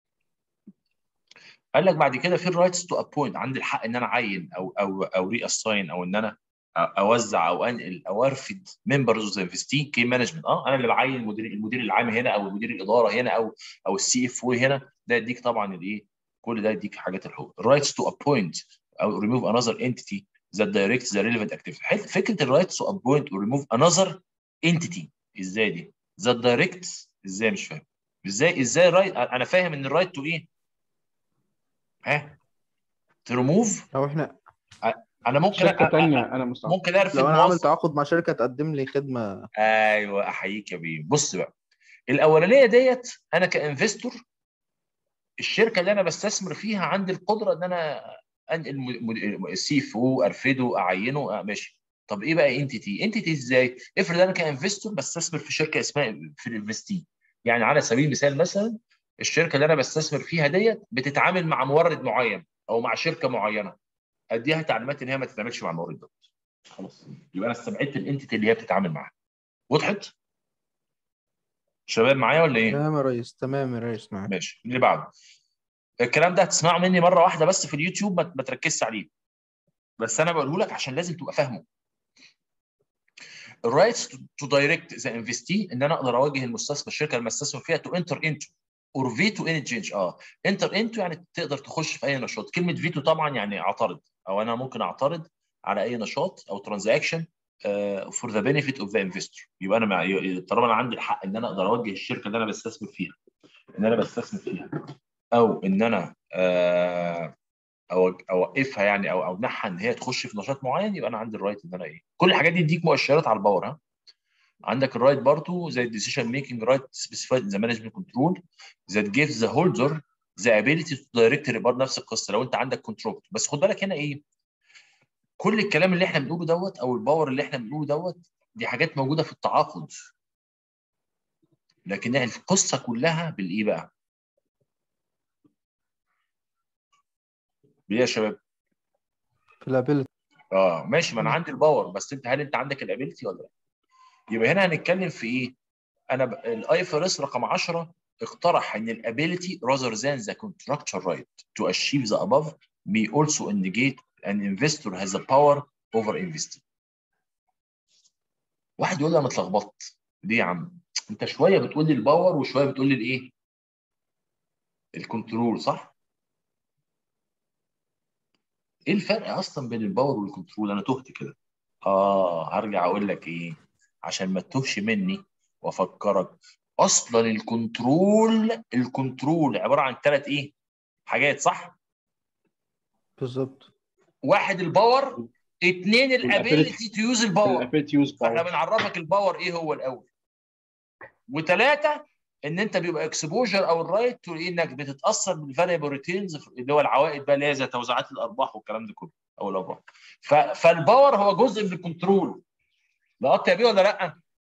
قال لك بعد كده في الرايتس تو ابوينت عندي الحق ان انا اعين او او او ري اساين او ان انا اوزع او انقل او ارفد ممبرز اوف ذا انفستي كي مانجمنت اه انا اللي بعين المدير المدير العام هنا او مدير الاداره هنا او او السي اف او هنا ده يديك طبعا الايه كل ده يديك حاجات الحقوق الرايتس تو ابوينت او ريموف انذر انتيتي ذات دايركت ذا ريليفنت اكتيفيتي فكره الرايتس تو ابوينت او ريموف انذر انتيتي ازاي دي ذات دايركت ازاي مش فاهم ازاي ازاي رايت انا فاهم ان الرايت تو ايه ها تريموف لو احنا انا ممكن شركه أ- تانية انا مستعد ممكن ارفد لو انا عامل موظف تعاقد مع شركه تقدم لي خدمه ايوه احييك يا بيه بص بقى الاولانيه ديت انا كانفستور الشركه اللي انا بستثمر فيها عندي القدره ان انا انقل السي اف او ارفده اعينه آه ماشي طب ايه بقى انتيتي انتيتي ازاي افرض انا كانفستور بستثمر في شركه اسمها في الانفستي يعني على سبيل المثال مثلا الشركه اللي انا بستثمر فيها ديت بتتعامل مع مورد معين او مع شركه معينه اديها تعليمات ان هي ما تتعاملش مع المورد ده خلاص يبقى انا استبعدت الانتيتي اللي هي بتتعامل معاها وضحت شباب معايا ولا ايه تمام يا ريس تمام يا ريس معاك ماشي اللي بعده الكلام ده هتسمعه مني مره واحده بس في اليوتيوب ما ما تركزش عليه بس انا بقوله لك عشان لازم تبقى فاهمه الرايتس تو دايركت ذا انفستي ان انا اقدر اواجه المستثمر الشركه اللي بستثمر فيها تو انتر انتو اور فيتو ان تشينج اه انتر انتو يعني تقدر تخش في اي نشاط كلمه فيتو طبعا يعني اعترض او انا ممكن اعترض على اي نشاط او ترانزاكشن فور ذا بينيفيت اوف ذا انفستور يبقى انا مع... طالما انا عندي الحق ان انا اقدر اوجه الشركه اللي انا بستثمر فيها ان انا بستثمر فيها او ان انا آه، أو اوقفها يعني او امنعها ان هي تخش في نشاط معين يبقى انا عندي الرايت ان انا ايه كل الحاجات دي تديك مؤشرات على الباور ها عندك الرايت برضو زي الديسيشن ميكنج رايت سبيسيفايد ذا مانجمنت كنترول ذات جيفز ذا هولدر ذا ابيليتي تو دايركت برضه نفس القصه لو انت عندك كنترول بس خد بالك هنا ايه كل الكلام اللي احنا بنقوله دوت او الباور اللي احنا بنقوله دوت دي حاجات موجوده في التعاقد لكن القصه كلها بالايه بقى؟ بايه يا شباب؟ في الابيلتي اه ماشي ما انا عندي الباور بس انت هل انت عندك الابيلتي ولا لا؟ يبقى هنا هنتكلم في ايه؟ انا ب... الاي ف اس رقم 10 اقترح ان الابيلتي rather than the contractual right to achieve the above may also indicate an investor has a power over investing. واحد يقول لي انا اتلخبطت ليه يا عم؟ انت شويه بتقول لي الباور وشويه بتقول لي الايه؟ الكنترول صح؟ ايه الفرق اصلا بين الباور والكنترول؟ انا تهت كده. اه هرجع اقول لك ايه؟ عشان ما تتوهش مني وافكرك اصلا الكنترول الكنترول عباره عن ثلاث ايه؟ حاجات صح؟ بالظبط واحد الباور اثنين الابيلتي تو يوز الباور الابيلتي يوز فاحنا باور بنعرفك الباور ايه هو الاول وثلاثه ان انت بيبقى اكسبوجر او الرايت تو انك بتتاثر بالفاريبل ريتيرنز اللي هو العوائد بقى اللي هي زي توزيعات الارباح والكلام ده كله او الارباح ف... فالباور هو جزء من الكنترول لقطت يا بيه ولا لا؟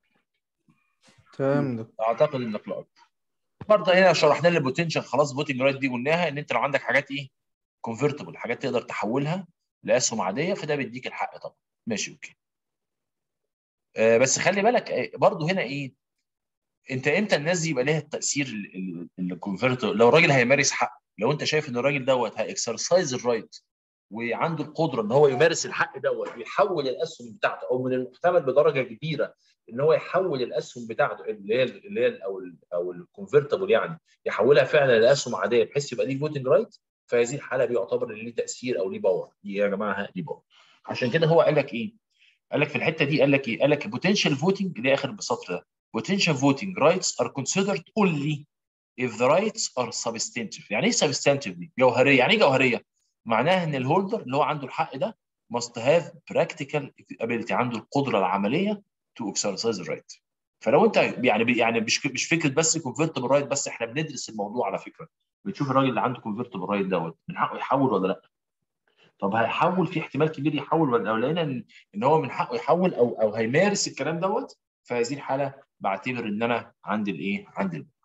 تمام ده اعتقد انك لقطت برضه هنا شرحنا لنا البوتنشال خلاص فوتنج رايت دي قلناها ان انت لو عندك حاجات ايه؟ كونفرتبل حاجات تقدر تحولها لاسهم عاديه فده بيديك الحق طبعا ماشي اوكي آه بس خلي بالك آه، برضه هنا ايه انت امتى الناس دي يبقى ليها التاثير الكونفرتبل لو الراجل هيمارس حق لو انت شايف ان الراجل دوت هيكسرسايز الرايت وعنده القدره ان هو يمارس الحق دوت ويحول الاسهم بتاعته او من المحتمل بدرجه كبيره ان هو يحول الاسهم بتاعته اللي هي اللي هي او ال او الكونفرتبل يعني يحولها فعلا لاسهم عاديه بحيث يبقى ليه فوتنج رايت في هذه الحاله بيعتبر ان ليه تاثير او ليه باور دي يا جماعه ليه باور عشان كده هو قال لك ايه؟ قال لك في الحته دي قال لك ايه؟ قال لك potential voting اللي هي اخر السطر ده potential voting rights are considered only if the rights are substantive يعني ايه substantive دي؟ جوهريه يعني ايه جوهريه؟ معناها ان الهولدر اللي هو عنده الحق ده must have practical ability عنده القدره العمليه to exercise the right فلو انت يعني يعني مش مش فكره بس convertible right بس احنا بندرس الموضوع على فكره بتشوف الراجل اللي عنده convertible right دوت من حقه يحول ولا لا طب هيحول في احتمال كبير يحول ولا لو لقينا ان ان هو من حقه يحول او او هيمارس الكلام دوت في هذه الحاله بعتبر ان انا عندي الايه؟ عندي ال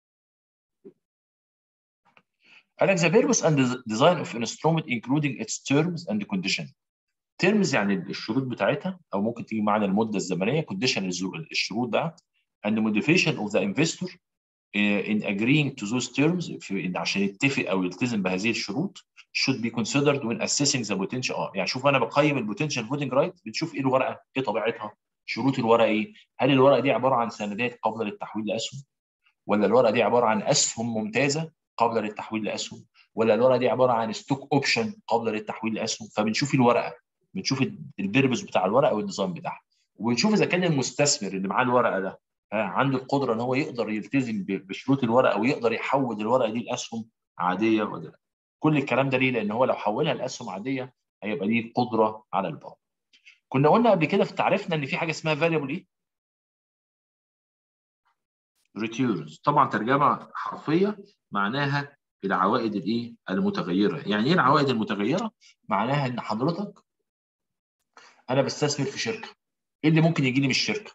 قال لك the purpose and the design of an instrument including its terms and condition. terms يعني الشروط بتاعتها او ممكن تيجي معنا المده الزمنيه condition الشروط بقى and the motivation of the investor uh, in agreeing to those terms في عشان يتفق او يلتزم بهذه الشروط should be considered when assessing the potential اه يعني شوف انا بقيم البوتنشال فوتنج رايت بنشوف ايه الورقه ايه طبيعتها شروط الورقه ايه هل الورقه دي عباره عن سندات قابله للتحويل لاسهم ولا الورقه دي عباره عن اسهم ممتازه قابله للتحويل لاسهم ولا الورقه دي عباره عن ستوك اوبشن قابله للتحويل لاسهم فبنشوف الورقه بنشوف البيربز بتاع الورقه والنظام بتاعها وبنشوف اذا كان المستثمر اللي معاه الورقه ده عنده القدره ان هو يقدر يلتزم بشروط الورقه ويقدر يحول الورقه دي لاسهم عاديه ولا لا كل الكلام ده ليه؟ لان هو لو حولها لاسهم عاديه هيبقى ليه قدره على الباور. كنا قلنا قبل كده في تعريفنا ان في حاجه اسمها فاريبل ايه؟ ريتيرنز طبعا ترجمه حرفيه معناها العوائد الايه؟ المتغيره، يعني ايه العوائد المتغيره؟ معناها ان حضرتك انا بستثمر في شركه ايه اللي ممكن يجي لي من الشركه؟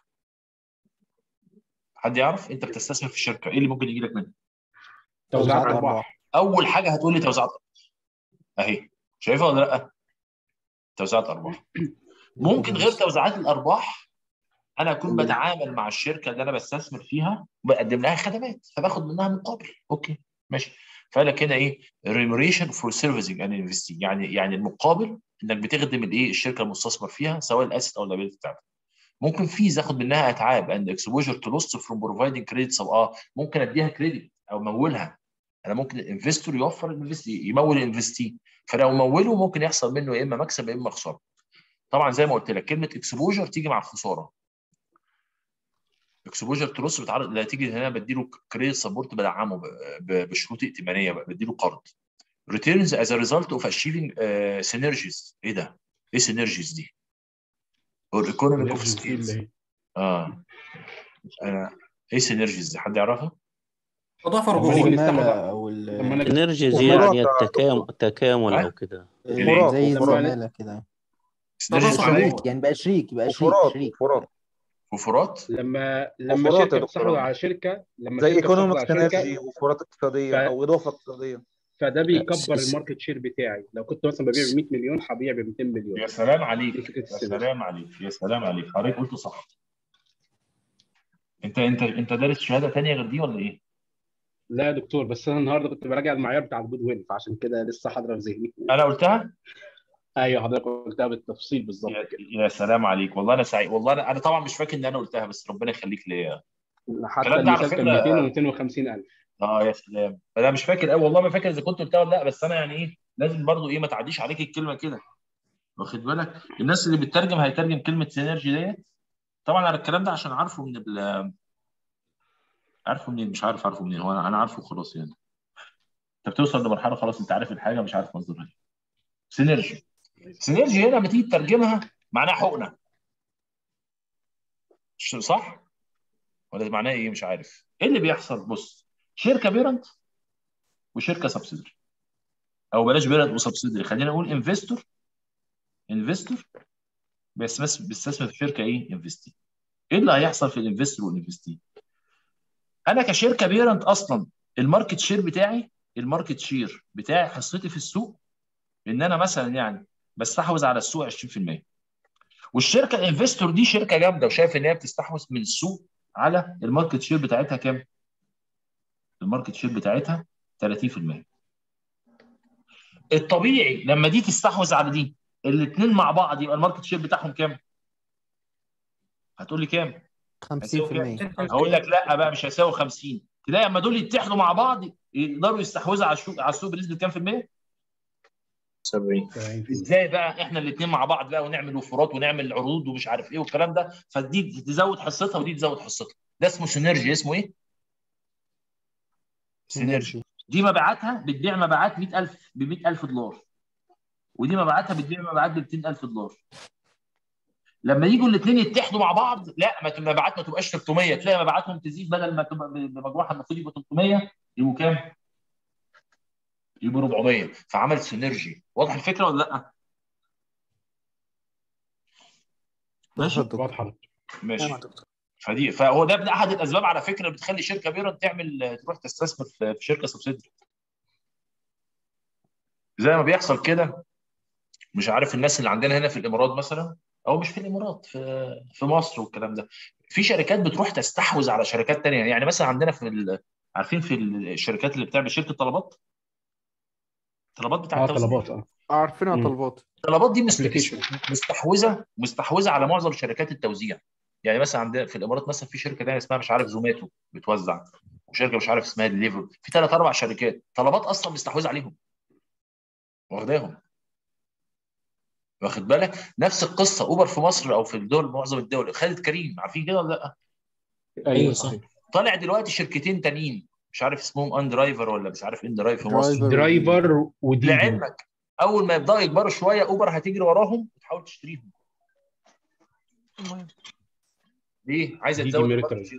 حد يعرف؟ انت بتستثمر في شركه ايه اللي ممكن يجي لك منها؟ توزيعات ارباح اول حاجه هتقول لي توزيعات ارباح اهي شايفها ولا لا؟ توزيعات ارباح ممكن غير توزيعات الارباح انا اكون بتعامل مع الشركه اللي انا بستثمر فيها وبقدم لها خدمات فباخد منها مقابل اوكي ماشي فقال لك هنا ايه remuneration for servicing and investing يعني يعني المقابل انك بتخدم الايه الشركه المستثمر فيها سواء الاسيت او اللابيلتي بتاعتك ممكن فيز اخد منها اتعاب and exposure to loss from providing credits او اه ممكن اديها كريدت او امولها انا ممكن الانفستور يوفر الانفستي يمول الانفستي فلو موله ممكن يحصل منه يا اما مكسب يا اما خساره طبعا زي ما قلت لك كلمه اكسبوجر تيجي مع الخساره اكسبوجر تروس بتعرض لا تيجي هنا بديله كريدت سبورت بدعمه بشروط ائتمانيه بقى بديله قرض returns as a result of achieving uh, synergies ايه ده؟ ايه synergies دي؟ or economic of scales اه انا ايه synergies دي حد يعرفها؟ اضافه لما نيجي رجوع نستخدم او لما نيجي انرجيز وفرات يعني التكامل التكامل او كده وفرات زي وفرات الزمالة كده synergies شريك يعني بقى شريك يبقى شريك وفرات شريك وفرات وفرات لما لما وفرات يا شركه دكتور بتستحوذ على شركه لما زي شركه بتستحوذ ايكونوميك على شركه سينرجي وفرات اقتصاديه ف- او اضافه اقتصاديه فده بيكبر س- الماركت شير بتاعي لو كنت مثلا ببيع ب 100 مليون هبيع ب 200 مليون يا سلام عليك دي فكره يا السينرجي سلام عليك يا سلام عليك حضرتك قلت صح انت انت انت دارس شهاده تانية غير دي ولا ايه؟ لا يا دكتور بس انا النهارده كنت براجع المعيار بتاع الجود ويل فعشان كده لسه حاضره في ذهني انا قلتها؟ ايوه حضرتك قلتها بالتفصيل بالظبط يا, كده يا سلام عليك والله انا سعيد والله انا, أنا طبعا مش فاكر ان انا قلتها بس ربنا يخليك ليا حتى الكلام ده على المثال كان فكره 200 و250 الف اه يا سلام انا مش فاكر قوي والله ما فاكر اذا كنت قلتها ولا لا بس انا يعني ايه لازم برضو ايه ما تعديش عليك الكلمه كده واخد بالك الناس اللي بتترجم هيترجم كلمه سينرجي ديت طبعا انا الكلام ده عشان عارفه من ال عارفه منين مش عارف عارفه منين هو انا انا عارفه خلاص يعني انت بتوصل لمرحله خلاص انت عارف الحاجه مش عارف مصدرها ايه سينرجي سينرجي هنا لما تيجي تترجمها معناها حقنه ش- صح ولا معناها ايه مش عارف ايه اللي بيحصل بص شركه بيرنت وشركه سبسيدري او بلاش بيرنت وسبسيدري خلينا نقول انفستور انفستور بيستثمر بيستثمر في شركه ايه انفستي ايه اللي هيحصل في الانفستور والانفستي انا كشركه بيرنت اصلا الماركت شير بتاعي الماركت شير بتاعي حصتي في السوق ان انا مثلا يعني بستحوذ على السوق 20% والشركه الانفستور دي شركه جامده وشايف ان هي بتستحوذ من السوق على الماركت شير بتاعتها كام؟ الماركت شير بتاعتها 30% الطبيعي لما دي تستحوذ على دي الاثنين مع بعض يبقى الماركت شير بتاعهم كام؟ هتقول لي كام؟ هيساوي كام؟ 50% هقول لك لا بقى مش هيساوي 50 تلاقي اما دول يتحدوا مع بعض يقدروا يستحوذوا على السوق على السوق بنسبه كام في المية؟ 70 ازاي بقى احنا الاثنين مع بعض بقى ونعمل وفرات ونعمل عروض ومش عارف ايه والكلام ده فدي تزود حصتها ودي تزود حصتها ده اسمه سينرجي اسمه ايه؟ سينرجي دي مبيعاتها بتبيع مبيعات 100000 ب 100000 دولار ودي مبيعاتها بتبيع مبيعات ب 200000 دولار لما يجوا الاثنين يتحدوا مع بعض لا ما تبقى مبيعات ما تبقاش 300 تلاقي مبيعاتهم تزيد بدل ما تبقى بمجموعها المفروض يبقوا 300 يبقوا كام؟ يبقوا 400 فعمل سينرجي واضح الفكره ولا لا؟ ماشي واضحه ماشي فدي فهو ده من احد الاسباب على فكره اللي بتخلي شركه بيرنت تعمل تروح تستثمر في في شركه سبسيدري زي ما بيحصل كده مش عارف الناس اللي عندنا هنا في الامارات مثلا او مش في الامارات في في مصر والكلام ده في شركات بتروح تستحوذ على شركات تانية يعني مثلا عندنا في ال... عارفين في الشركات اللي بتعمل شركه طلبات طلبات بتاعت اه توزيع. طلبات اه عارفينها مم. طلبات الطلبات دي مست- Application. مستحوذه مستحوذه على معظم شركات التوزيع يعني مثلا عندنا في الامارات مثلا في شركه تانية اسمها مش عارف زوماتو بتوزع وشركه مش عارف اسمها ديليفر في ثلاث اربع شركات طلبات اصلا مستحوذه عليهم واخداهم واخد بالك نفس القصه اوبر في مصر او في الدول معظم الدول خالد كريم عارفين كده ولا لا ايوه صح طالع دلوقتي شركتين تانيين مش عارف اسمهم ان درايفر ولا مش عارف ان درايف في مصر درايفر درايفر وديدي لعلمك اول ما يبداوا يكبروا شويه اوبر هتجري وراهم وتحاول تشتريهم ليه؟ عايزه دي تزود ميريتوري. الماركت شير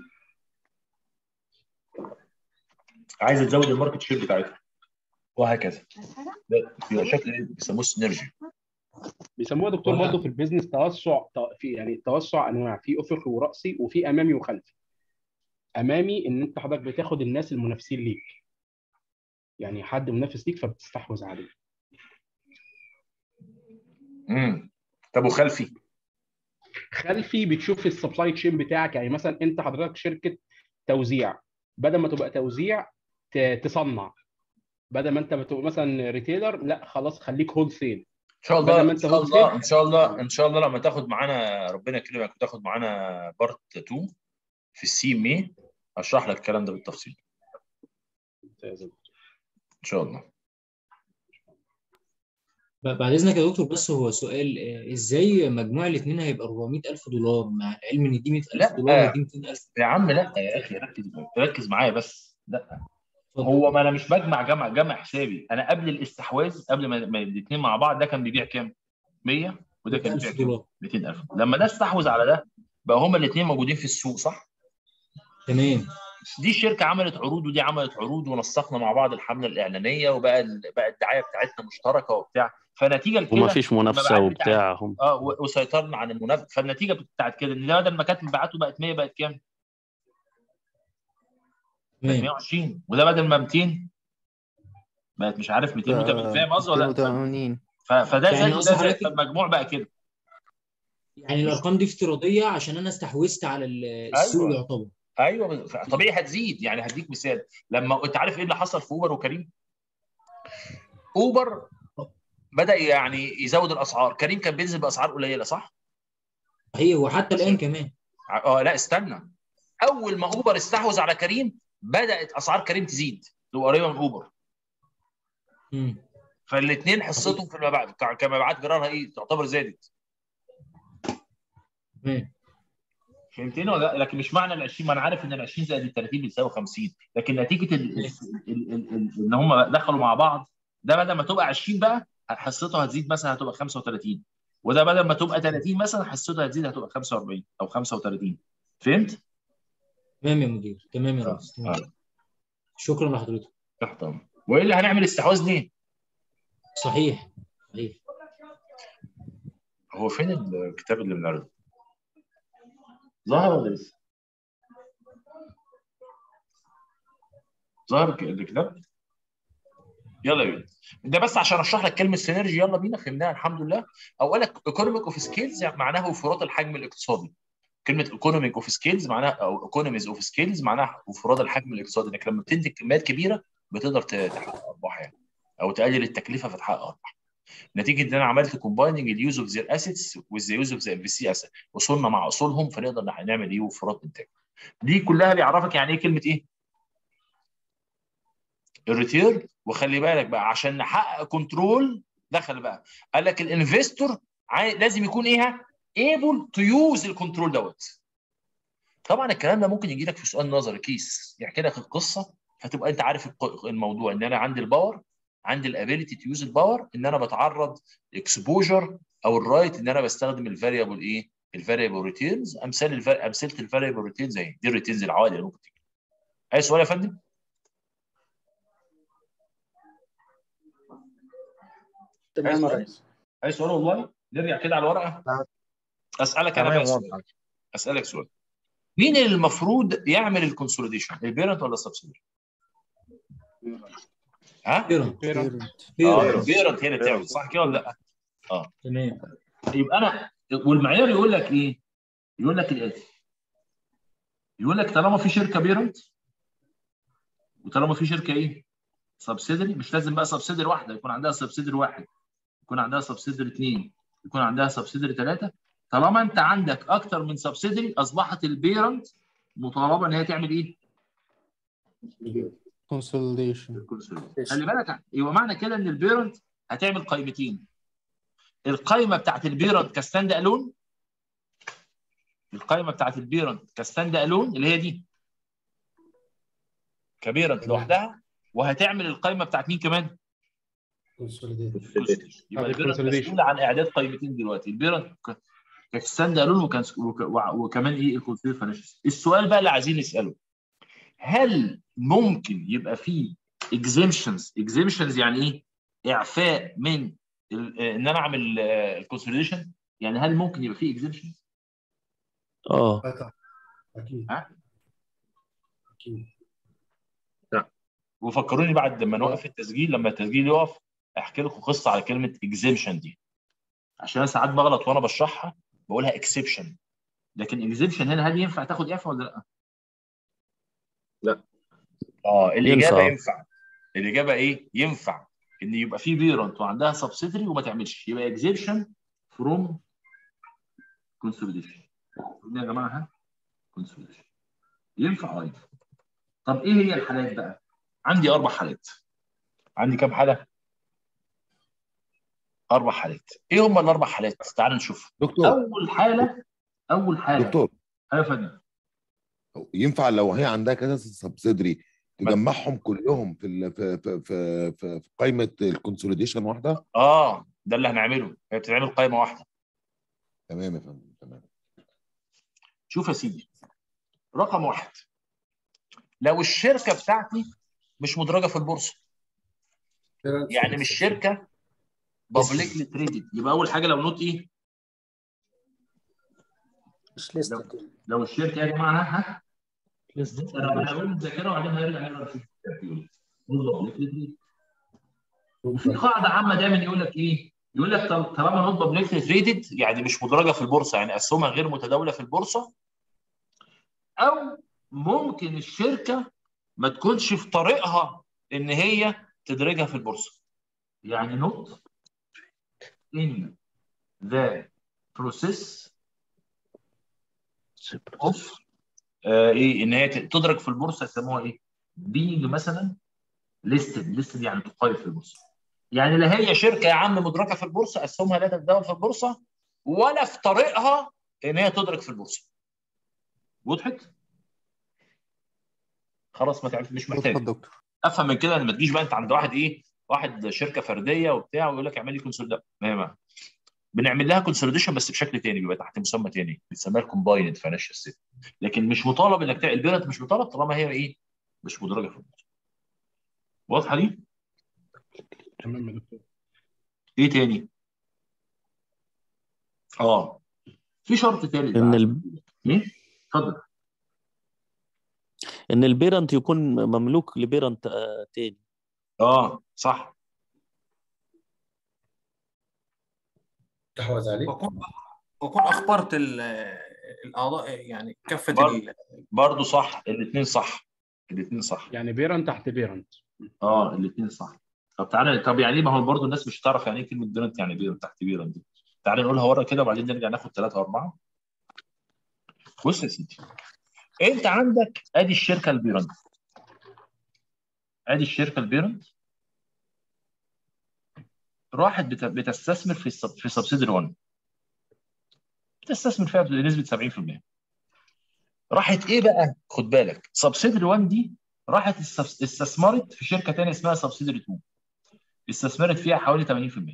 عايزه تزود الماركت شير بتاعتها وهكذا ده بيبقى شكل ايه؟ بيسموه سينرجي بيسموها دكتور ولا- برضه في البيزنس توسع ت- في يعني توسع انواع في افقي وراسي وفي امامي وخلفي امامي ان انت حضرتك بتاخد الناس المنافسين ليك يعني حد منافس ليك فبتستحوذ عليه امم طب وخلفي خلفي بتشوف السبلاي تشين بتاعك يعني مثلا انت حضرتك شركه توزيع بدل ما تبقى توزيع ت- تصنع بدل ما انت بتبقى مثلا ريتيلر لا خلاص خليك هول سيل ان شاء بدل الله ما ان انت شاء هول الله سيل ان شاء الله ان شاء الله لما تاخد معانا ربنا يكرمك وتاخد معانا بارت 2 في السي ام اي هشرح لك الكلام ده بالتفصيل ان شاء الله ب- بعد اذنك يا دكتور بس هو سؤال آه، ازاي مجموع الاثنين هيبقى 400000 دولار مع العلم ان دي 100000 لا. دولار ودي 200000 يا عم لا يا اخي ركز ركز معايا بس لا اتفضل. هو ما انا مش بجمع جمع جمع حسابي انا قبل الاستحواذ قبل ما ما الاثنين مع بعض ده كان بيبيع كام 100 وده كان بيبيع 1000 كام دولار 200000 لما ده استحوذ على ده بقى هما الاثنين موجودين في السوق صح تمام دي الشركه عملت عروض ودي عملت عروض ونسقنا مع بعض الحمله الاعلانيه وبقى ال- بقى الدعايه بتاعتنا مشتركه وبتاع فنتيجه لكده وما فيش منافسه المبيعات بتاعت- وبتاع هم اه و- وسيطرنا عن المنافسه فالنتيجه بتاعت كده ان ده بدل ما كانت مبيعاته بقت 100 بقت كام؟ بقت تمام 120 وده بدل ما 200 بقت مش عارف 280 فاهم قصدي ولا لا 280 ف- فده يعني زي قصدي ده زي حضرتك- فالمجموع بقى كده يعني الارقام دي افتراضيه عشان انا استحوذت على ال- السوق أيوة. يعتبر ايوه طبيعي هتزيد يعني هديك مثال لما انت عارف ايه اللي حصل في اوبر وكريم اوبر بدا يعني يزود الاسعار كريم كان بينزل باسعار قليله صح صحيح وحتى الان كمان اه لا استنى اول ما اوبر استحوذ على كريم بدات اسعار كريم تزيد تبقى قريبه من اوبر مم. فالاثنين حصتهم في المبيعات ك- كمبيعات جرارها ايه تعتبر زادت تمام فهمتني ولا لا؟ لكن مش معنى ال 20 ما انا عارف ان ال 20 زائد ال 30 بيساوي 50 لكن نتيجه ال- ال- ال- ال- ال- ان هم دخلوا مع بعض ده بدل ما تبقى 20 بقى حصته هتزيد مثلا هتبقى 35 وده بدل ما تبقى 30 مثلا حصته هتزيد هتبقى 45 او 35 فهمت؟ تمام يا مدير تمام يا ريس تمام آه. شكرا لحضرتك تحت امر والا هنعمل استحواذ ليه؟ صحيح صحيح هو فين الكتاب اللي بنعرضه؟ ظهر ولا لسه؟ ظهر ك- الكتاب؟ يلا بينا ده بس عشان اشرح لك كلمه سينرجي يلا بينا فهمناها الحمد لله اولا ايكونوميك اوف سكيلز معناها وفرات الحجم الاقتصادي كلمه ايكونوميك اوف سكيلز معناها او ايكونوميز اوف سكيلز معناها وفرات الحجم الاقتصادي انك لما بتنتج كميات كبيره بتقدر ت- تحقق ارباح يعني او تقلل التكلفه فتحقق ارباح نتيجه ان انا عملت كومبايننج اليوز اوف ذير اسيتس وذ يوز اوف ذا انفستي اسيت وصلنا مع اصولهم فنقدر نح- نعمل ايه وفرات انتاج دي كلها بيعرفك يعني ايه كلمه ايه الريتيرن وخلي بالك بقى عشان نحقق كنترول دخل بقى قال لك الانفستور عاي- لازم يكون ايه ايبل تو يوز الكنترول دوت طبعا الكلام ده ممكن يجي لك في سؤال نظري كيس يحكي لك القصه فتبقى انت عارف الق- الموضوع ان انا عندي الباور عندي الابيليتي تو يوز الباور ان انا بتعرض اكسبوجر او الرايت ان انا بستخدم الفاريبل ايه الفاريبل ريتيرنز امثال الفا... امثله الفاريبل ريتيرنز اهي دي الريتيرنز العوائد اللي ممكن تيجي اي سؤال يا فندم تمام يا ريس اي سؤال والله نرجع كده على الورقه اسالك انا تمام بقى سؤال واضح اسالك سؤال مين اللي المفروض يعمل الكونسوليديشن البيرنت ولا السبسيدري ها بيرنت بيرنت اه بيرنت البيرنت هي اللي بتعمل صح كده ولا لا اه تمام يبقى انا والمعيار يقول لك ايه يقول لك الاتي يقول لك طالما في شركه بيرنت وطالما في شركه ايه سبسيدري مش لازم بقى سبسيدري واحده يكون عندها سبسيدري واحد يكون عندها سبسيدري اثنين يكون عندها سبسيدري ثلاثه طالما انت عندك اكتر من سبسيدري اصبحت البيرنت مطالبه ان هي تعمل ايه؟ كونسوليديشن خلي بالك يبقى معنى كده ان البيرنت هتعمل قائمتين القائمه بتاعت البيرنت كستاند الون القائمه بتاعت البيرنت كستاند الون اللي هي دي كبيرنت لوحدها وهتعمل القائمه بتاعت مين كمان؟ يبقى البيرنت مسؤول عن اعداد قائمتين دلوقتي البيرنت ك- كستاند الون وكان وك- وع- وكمان ايه الكونسيل فاينانشال السؤال بقى اللي عايزين نساله هل ممكن يبقى فيه اكزيمشنز اكزيمشنز يعني ايه؟ اعفاء من ال- آه، ان انا اعمل الكونسوليديشن يعني هل ممكن يبقى فيه اكزيمشنز؟ اه اكيد ها؟ اكيد وفكروني بعد لما نوقف التسجيل لما التسجيل يقف احكي لكم قصه على كلمه اكزيمشن دي عشان انا ساعات بغلط وانا بشرحها بقولها اكسبشن لكن اكزيبشن هنا هل ينفع تاخد اعفاء ولا لا؟ لا اه الاجابه ينفع. ينفع الاجابه ايه؟ ينفع ان يبقى في بيرنت وعندها سبسيدري وما تعملش يبقى اكزيبشن فروم كونسوليديشن يا جماعه ها كونسوليديشن ينفع اه ينفع طب ايه هي الحالات بقى؟ عندي اربع حالات عندي كام حاله؟ اربع حالات ايه هم الاربع حالات؟ تعال نشوف دكتور اول حاله اول حاله دكتور ايوه يا فندم ينفع لو هي عندها كذا سبسيدري تجمعهم كلهم في ال- في في في, في, في قائمه الكونسوليديشن واحده اه ده اللي هنعمله هي بتتعمل قائمه واحده تمام يا فندم تمام شوف يا سيدي رقم واحد لو الشركه بتاعتي مش مدرجه في البورصه يعني مش شركه بابليكلي تريدد يبقى اول حاجه لو نوت ايه مش لسه لو الشركه يا جماعه ها انا بقول الذاكره وبعدين هيرجع يقرا في الكتاب يقول publicly traded. في قاعده عامه دايما يقول لك ايه؟ يقول لك طل- طالما نوت بابليكلي تريدد يعني مش مدرجه في البورصه يعني اسهمها غير متداوله في البورصه او ممكن الشركه ما تكونش في طريقها ان هي تدرجها في البورصه يعني نوت in the process of آه ايه ان هي تدرج في البورصه يسموها ايه؟ being مثلا listed listed يعني تقيم في البورصه يعني لا هي شركه يا عم مدرجه في البورصه اسهمها لا تتداول في البورصه ولا في طريقها ان هي تدرج في البورصه وضحت؟ خلاص ما تعرف مش محتاج دكتور افهم من كده ان ما تجيش بقى انت عند واحد ايه واحد شركه فرديه وبتاع ويقول لك اعمل لي كونسوليديشن ما ما بنعمل لها كونسوليديشن بس بشكل تاني بيبقى تحت مسمى تاني بنسميها الكومبايند فاينانشال ستيت لكن مش مطالب انك تعمل البيرنت مش مطالب طالما هي ايه مش مدرجه في البورصه واضحه دي؟ تمام يا دكتور ايه تاني؟ اه في شرط تالت ان بقى ال... ايه؟ اتفضل ان البيرنت يكون مملوك لبيرنت آه، تاني اه صح استحوذ عليه وأكون وأكون أخبرت ال- الأعضاء يعني كافة بر- ال- برضه صح الاثنين صح الاثنين صح يعني بيرنت تحت بيرنت اه الاثنين صح طب تعالى طب يعني ايه ما هو برضه الناس مش تعرف يعني ايه كلمه بيرنت يعني بيرنت تحت بيرنت دي تعالى نقولها ورا كده وبعدين نرجع ناخد ثلاثه واربعه بص يا سيدي انت عندك ادي الشركه البيرنت ادي الشركه البيرنت راحت بت- بتستثمر في السب... في سبسيدري 1 بتستثمر فيها بنسبه 70% راحت ايه بقى خد بالك سبسيدري 1 دي راحت استث- استثمرت في شركه ثانيه اسمها سبسيدري 2 استثمرت فيها حوالي 80%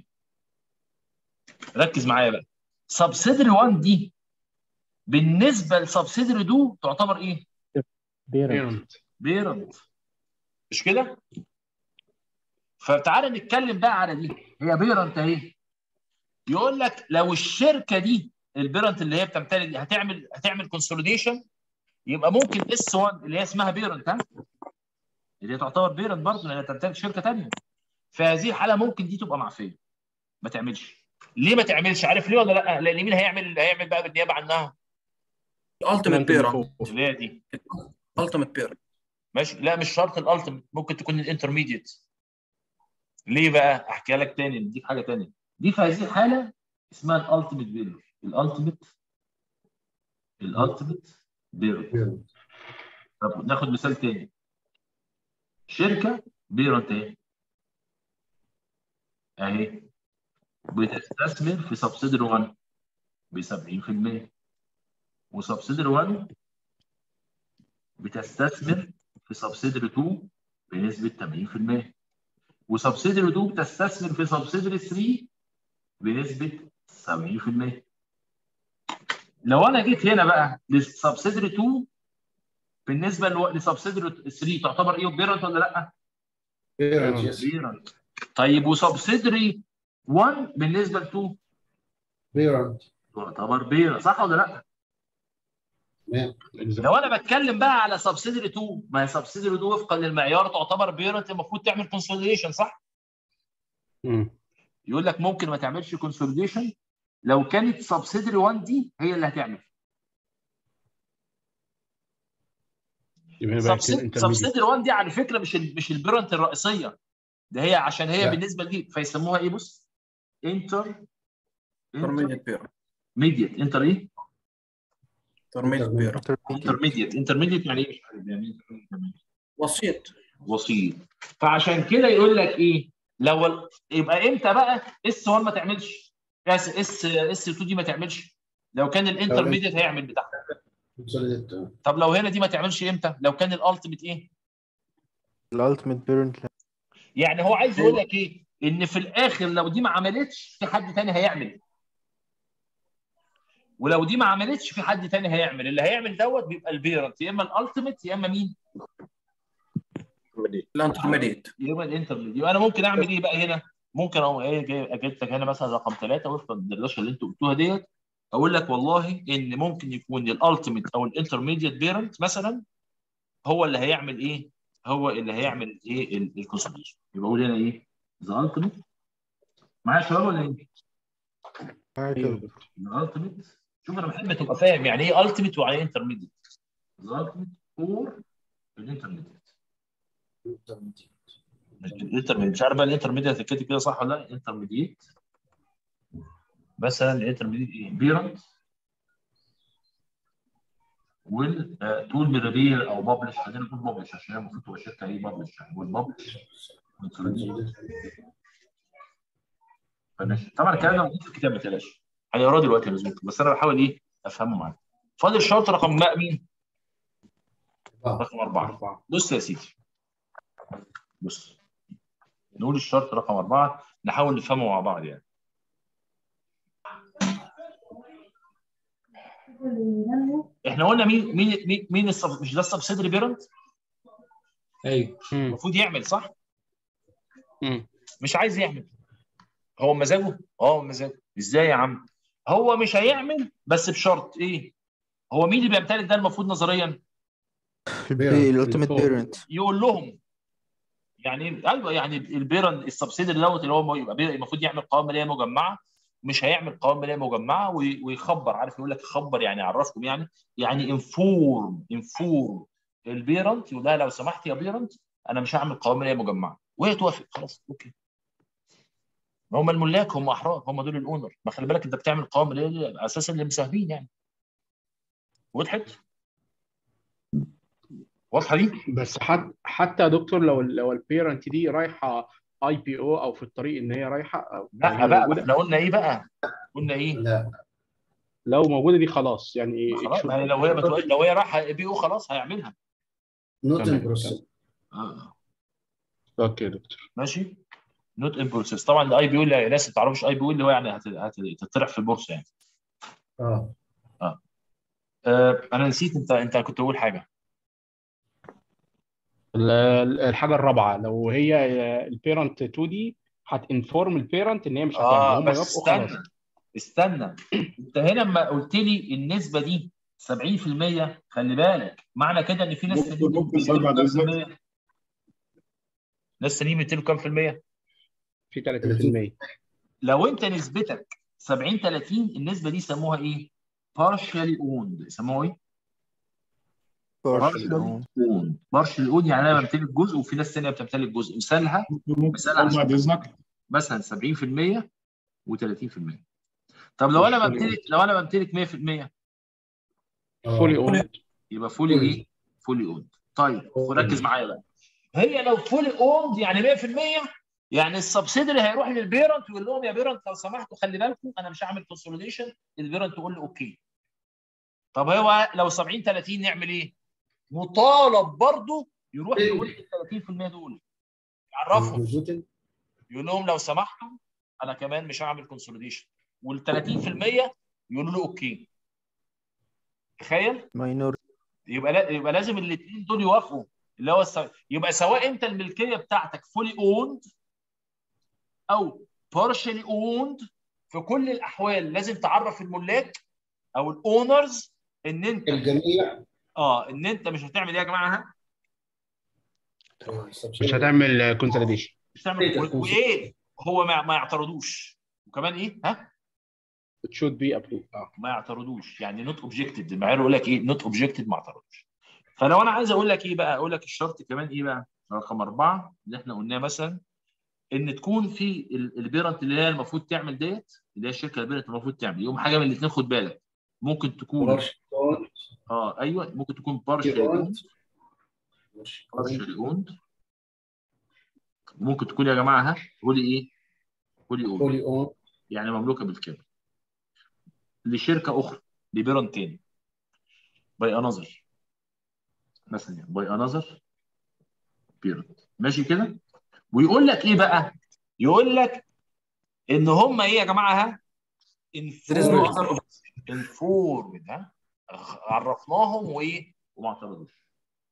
ركز معايا بقى سبسيدري 1 دي بالنسبه لسبسيدري 2 تعتبر ايه؟ بيرنت بيرنت مش كده؟ فتعالى نتكلم بقى على دي هي بيرنت اهي يقول لك لو الشركه دي البيرنت اللي هي بتمتلك دي هتعمل هتعمل كونسوليديشن يبقى ممكن اس 1 اللي هي اسمها بيرنت ها اللي هي تعتبر بيرنت برضه لانها تمتلك شركه ثانيه في هذه الحاله ممكن دي تبقى معفيه ما تعملش ليه ما تعملش عارف ليه ولا لا لان مين هيعمل اللي هيعمل بقى بالنيابه عنها الالتيميت بيرنت اللي هي دي الالتيميت بيرنت ماشي لا مش شرط الالتيميت ممكن تكون الانترميديت ليه بقى احكي لك تاني نديك حاجه تانية دي في هذه الحاله اسمها الالتيميت بيرنت الالتيميت الالتيميت بيرنت طب ناخد مثال تاني شركه بيرنت اهي اهي بتستثمر في سبسيدري 1 ب 70% وسبسيدري 1 بتستثمر في سبسيدري 2 بنسبه 80% وسبسيدري 2 بتستثمر في سبسيدري 3 بنسبه 70% لو انا جيت هنا بقى للسبسيدري 2 بالنسبه لو- لسبسيدري 3 تعتبر ايه بيرنت ولا لا؟ بيرنت يس بيرنت طيب وسبسيدري 1 بالنسبه ل 2 بيرنت تعتبر بيرنت صح ولا لا؟ تمام لو انا بتكلم بقى على سبسيدري 2 ما هي سبسيدري 2 وفقا للمعيار تعتبر بيرنت المفروض تعمل كونسوليديشن صح؟ يقول لك ممكن ما تعملش كونسوليديشن لو كانت سبسيدري 1 دي هي اللي هتعمل يبقى بقى كده سبسيدري intermediate. 1 دي على فكره مش ال مش البيرنت الرئيسيه ده هي عشان هي لا. بالنسبه لدي فيسموها ايه بص انتر انترميديت بيرنت ميديت انتر ايه؟ انترميديت بيرنت انترميديت انترميديت يعني ايه مش عارف يعني إيه intermediate؟ وسيط وسيط فعشان كده يقول لك ايه لو ال- يبقى امتى بقى اس 1 ما تعملش اس اس اس 2 دي ما تعملش لو كان الانترميديت هيعمل بتاعها كونسوليديت طب لو هنا دي ما تعملش امتى لو كان الالتيميت ايه الالتيميت بيرنت يعني هو عايز يقول لك ايه ان في الاخر لو دي ما عملتش في حد تاني هيعمل ولو دي ما عملتش في حد تاني هيعمل اللي هيعمل دوت بيبقى البيرنت يا اما الالتيميت يا اما مين الانترميديت يا اما الانترميديت يبقى انا ممكن اعمل ايه بقى هنا ممكن اقوم ايه جاي اجيب لك هنا مثلا رقم ثلاثه وفقا للدردشه اللي انتوا قلتوها ديت اقول لك والله ان ممكن يكون الالتيميت او الانترميديت بيرنت مثلا هو اللي هيعمل ايه؟ هو اللي هيعمل ايه الكونسوليشن يبقى اقول هنا ايه؟ ذا التيميت معايا يا شباب ولا ايه؟ ايوه الالتيميت شوف انا بحب تبقى فاهم يعني ايه التيميت ويعني ايه انترميديت الالتيميت اور الانترميديت الانترميديت مش عارف بقى الانترميديت هتتكتب كده صح ولا لا انترميديت مثلا الانترميديت ايه بيرنت والتول ميرابير او ببلش خلينا نقول ببلش عشان هي المفروض تبقى شركه ايه ببلش يعني والببلش فماشي طبعا الكلام ده موجود في الكتاب ما تقلقش هنقراه دلوقتي يا زميلي بس انا بحاول ايه افهمه معاك فاضل الشرط رقم بقى مين؟ رقم أربعة بص يا سيدي بص نقول الشرط رقم أربعة نحاول نفهمه مع بعض يعني احنا قلنا مين مين مين, مين السب... مش ده السبسيدري بيرنت؟ ايوه المفروض يعمل صح؟ مم. مش عايز يعمل هو مزاجه؟ اه مزاجه ازاي يا عم؟ هو مش هيعمل بس بشرط ايه؟ هو مين اللي بيمتلك ده المفروض نظريا؟ الالتيميت بيرنت يقول لهم يعني ايوه يعني البيرن السبسيدري دوت اللي هو يبقى بي- المفروض يعمل قوائم ماليه مجمعه مش هيعمل قوائم ماليه مجمعه وي- ويخبر عارف يقول لك يخبر يعني يعرفكم يعني يعني انفورم انفورم البيرنت يقول لها لو سمحت يا بيرنت انا مش هعمل قوائم ماليه مجمعه وهي توافق خلاص اوكي ما هم الملاك هم احرار هم دول الاونر ما خلي بالك انت بتعمل قوائم ماليه اساسا للمساهمين يعني وضحت؟ واضحه دي؟ بس حتى حتى يا دكتور لو لو البيرنت دي رايحه اي بي او او في الطريق ان هي رايحه أو لا يعني بقى موجودة- احنا قلنا ايه بقى؟ قلنا ايه؟ لا لو موجوده دي خلاص يعني خلاص ما هي لو هي بتقول لو هي رايحه بي او خلاص هيعملها نوت ان تمام. بروسيس آه. اوكي يا دكتور ماشي نوت ان بروسيس طبعا الاي بي او اللي ناس ما تعرفش اي بي او اللي هو يعني هت- هت- هتطرح في البورصه يعني اه آه انا نسيت انت انت كنت تقول حاجه ال- ال- الحاجه الرابعه لو هي البيرنت 2 دي هتنفورم البيرنت ان هي مش هتعمل اه هم بس يوافقوا خلاص استنى استنى انت هنا لما قلت لي النسبه دي 70% خلي بالك معنى كده ان في ناس ممكن- تانيين ممكن سؤال بعد كام إذنك؟ في المية؟ ناس تانيين بيديله كام في المية؟ في 30% لو انت نسبتك 70 30 النسبه دي يسموها ايه؟ partially owned يسموها ايه؟ partially partially owned. owned partially owned يعني انا بمتلك جزء وفي ناس ثانيه بتمتلك جزء مثالها ممكن مثال سؤال بعد اذنك مثلا 70% و30% طب لو انا بمتلك لو انا بمتلك 100% فولي اون يبقى فولي ايه؟ فولي اوند طيب وركز معايا بقى هي لو فولي اوند يعني 100% يعني السبسيدري هيروح للبيرنت ويقول لهم يا بيرنت لو سمحتوا خلي بالكم انا مش هعمل كونسوليديشن البيرنت تقول له اوكي طب هو لو 70 30 نعمل ايه؟ مطالب برضه يروح يقول ال 30% دول يعرفهم يقول لهم لو سمحتوا انا كمان مش هعمل كونسوليديشن وال 30% يقولوا له اوكي تخيل ماينور يبقى لا يبقى لازم الاثنين دول يوافقوا اللي هو الس... يبقى سواء انت الملكيه بتاعتك فولي اوند او بارشلي اوند في كل الاحوال لازم تعرف الملاك او الاونرز ان انت الجميع اه ان انت مش هتعمل ايه يا جماعه ها؟ مش هتعمل كونسوليديشن مش هتعمل و- وايه هو ما, ما يعترضوش وكمان ايه ها؟ it should be approved اه ما يعترضوش يعني نوت اوبجكتد المعيار يقول لك ايه نوت اوبجكتد ما اعترضوش فلو انا عايز اقول لك ايه بقى اقول لك الشرط كمان ايه بقى رقم اربعه اللي احنا قلناه مثلا ان تكون في ال- البيرنت اللي هي المفروض تعمل ديت اللي هي الشركه البيرنت المفروض تعمل يوم حاجه من الاثنين خد بالك ممكن تكون اه ايوه ممكن تكون بارشلي اوند بارشلي اوند ممكن تكون يا جماعه ها قولي ايه؟ قولي اوند فولي اون يعني مملوكه بالكامل لشركه اخرى لبيرنت تاني باي انذر مثلا يعني باي انذر بيرنت ماشي كده ويقول لك ايه بقى يقول لك ان هم ايه يا جماعه ها انفورمد انفورمد ها عرفناهم وايه وما اعترضوش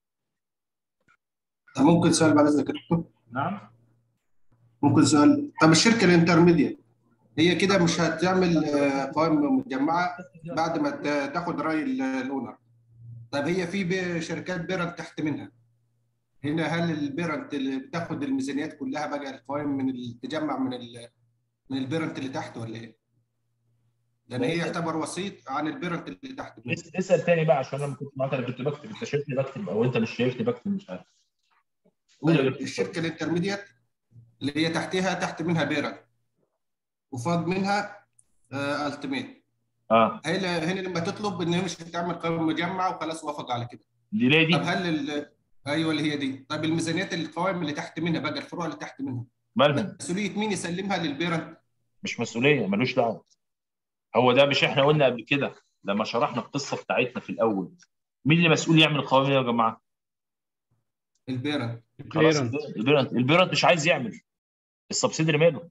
طب ممكن سؤال بعد اذنك يا دكتور نعم ممكن سؤال طب الشركه الانترميديت هي كده مش هتعمل آه، قوائم متجمعه بعد ما ت- تاخد راي ال- الاونر طب هي في بي- شركات بيرنت تحت منها هنا هل البيرنت اللي بتاخد الميزانيات كلها بقى القوائم من ال- تجمع من ال من البيرنت اللي تحت ولا ايه؟ لان هي يعتبر وسيط عن البيرنت اللي تحت اس- اسال تاني بقى عشان انا كنت معاك انا كنت بكتب انت شايفني بكتب او انت مش شايفني بكتب مش عارف قول يا طيب دكتور. الشركه الانترميديت اللي هي تحتها تحت منها بيرنت وفوق منها آه التيميت اه هنا هنا لما تطلب ان هي مش هتعمل قائمه مجمع وخلاص وافق على كده دي ليه دي طب هل ال... ايوه اللي هي دي طب الميزانيات القوائم اللي تحت منها بقى الفروع اللي تحت منها مالهم مسؤوليه مين يسلمها للبيرنت مش مسؤوليه ملوش دعوه هو ده مش احنا قلنا قبل كده لما شرحنا القصه بتاعتنا في الاول مين اللي مسؤول يعمل القوائم يا جماعه؟ البيرنت خلاص البيرنت البيرنت مش عايز يعمل السبسيدري ماله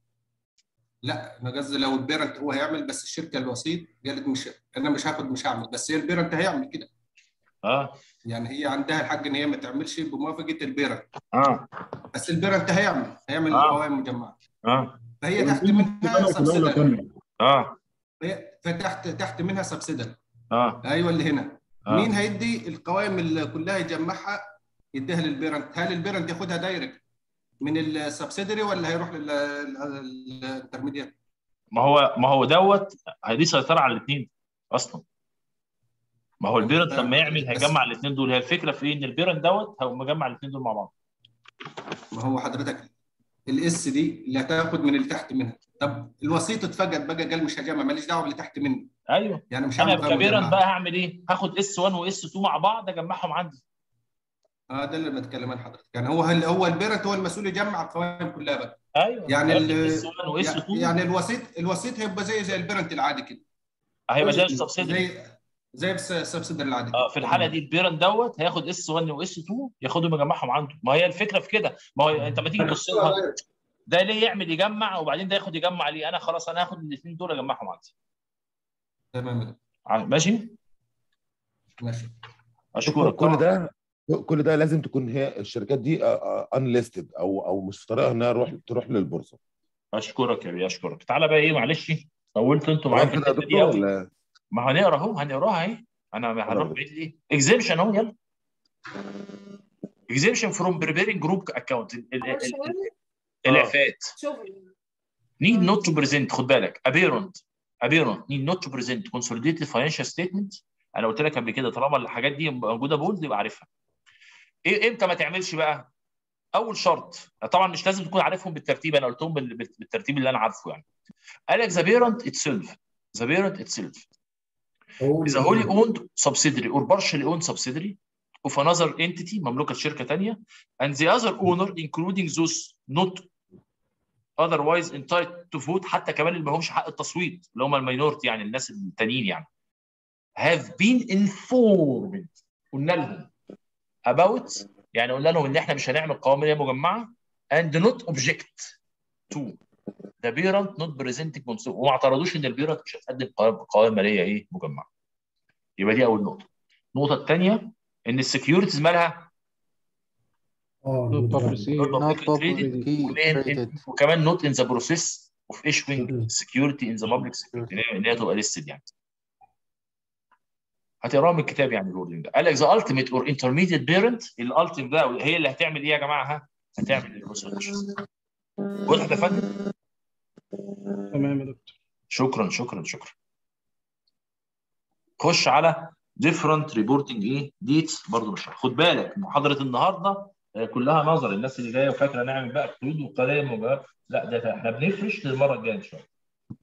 لا انا قصدي لو البيرنت هو هيعمل بس الشركه الوسيط قالت مش انا مش هاخد مش هعمل بس هي البيرنت هيعمل كده اه يعني هي عندها الحق ان هي ما تعملش بموافقه البيرنت اه بس البيرنت هيعمل هيعمل آه. القوائم المجمعه اه فهي تحت منها سبسيدري اه فهي- فتحت تحت منها سبسيدري اه ايوه اللي هنا آه. مين هيدي القوائم اللي كلها يجمعها يديها للبيرنت هل البيرنت ياخدها دايركت من السبسيدري ولا هيروح للانترميديت ما هو ما هو دوت دي سيطره على الاثنين اصلا ما هو البيرنت لما يعمل هيجمع الاثنين دول هي الفكره في ايه ان البيرنت دوت هو مجمع الاثنين دول مع بعض ما هو حضرتك الاس دي اللي هتاخد من اللي تحت منها طب الوسيط اتفقد بقى قال مش هجمع ماليش دعوه باللي تحت مني ايوه يعني مش انا هعمل قائمة كبيرنت مجمعة. بقى هعمل ايه؟ هاخد اس 1 واس 2 مع بعض اجمعهم عندي اه ده اللي بتكلم عن حضرتك يعني هو هل هو البيرنت هو المسؤول يجمع القوائم كلها بقى ايوه يعني هياخد ال- اس 1 واس 2 يعني الوسيط الوسيط هيبقى زي زي البيرنت العادي كده هيبقى زي جزء السبسيدري زي زي الس- السبسيدري العادي اه في الحاله دي البيرنت دوت هياخد اس 1 واس 2 ياخدهم يجمعهم عنده ما هي الفكره في كده ما هو انت ما تيجي تبص لها ده ليه يعمل يجمع وبعدين ده ياخد يجمع ليه انا خلاص انا هاخد الاثنين دول اجمعهم عندي تمام ع- ماشي ماشي اشكرك كل ده كل ده لازم تكون هي الشركات دي انليستد او او مش في طريقها انها تروح تروح للبورصه اشكرك يا بيه اشكرك تعالى بقى ايه معلش طولت انتوا معايا في كده يا الحته دي دكتور قوي ولا ما هنقرا اهو هنقراها اهي انا هنروح بعيد ليه اكزيبشن اهو يلا اكزيبشن فروم بريبيرنج جروب اكونت الاعفاءات need not to present خد بالك a parent a parent need not to present consolidated financial statement انا قلت لك قبل كده طالما الحاجات دي موجوده بولد يبقى عارفها ايه امتى ما تعملش بقى اول شرط طبعا مش لازم تكون عارفهم بالترتيب انا قلتهم بال- بال- بالترتيب اللي انا عارفه يعني قال لك the parent itself the parent itself is a wholly owned subsidiary or partially owned subsidiary of another entity مملوكه لشركه ثانيه and the other owner including those not otherwise entitled to vote حتى كمان اللي ما همش حق التصويت اللي هم الماينورتي يعني الناس التانيين يعني have been informed قلنا لهم about يعني قلنا لهم ان احنا مش هنعمل قوائم ماليه مجمعه and not object to the parent not presenting consent وما اعترضوش ان البيرنت مش هتقدم قوائم قوائم ماليه ايه مجمعه يبقى دي اول نقطه النقطه الثانيه ان السكيورتيز مالها not publicly traded وكمان not in the process of issuing security in the public security ان هي- ان هي تبقى listed يعني هتقراها من الكتاب يعني الوردنج ده قال لك the ultimate or intermediate parent الالتيم ده هي اللي هتعمل ايه يا جماعه ها هتعمل الكونسوليديشن واضح يا فندم تمام يا دكتور شكرا شكرا شكرا خش على different reporting ايه dates برضه مش خد بالك محاضره النهارده آه، كلها نظر الناس اللي جايه وفاكره نعمل بقى قيود وقلايم وبقى لا ده احنا بنفرش للمره الجايه ان شاء الله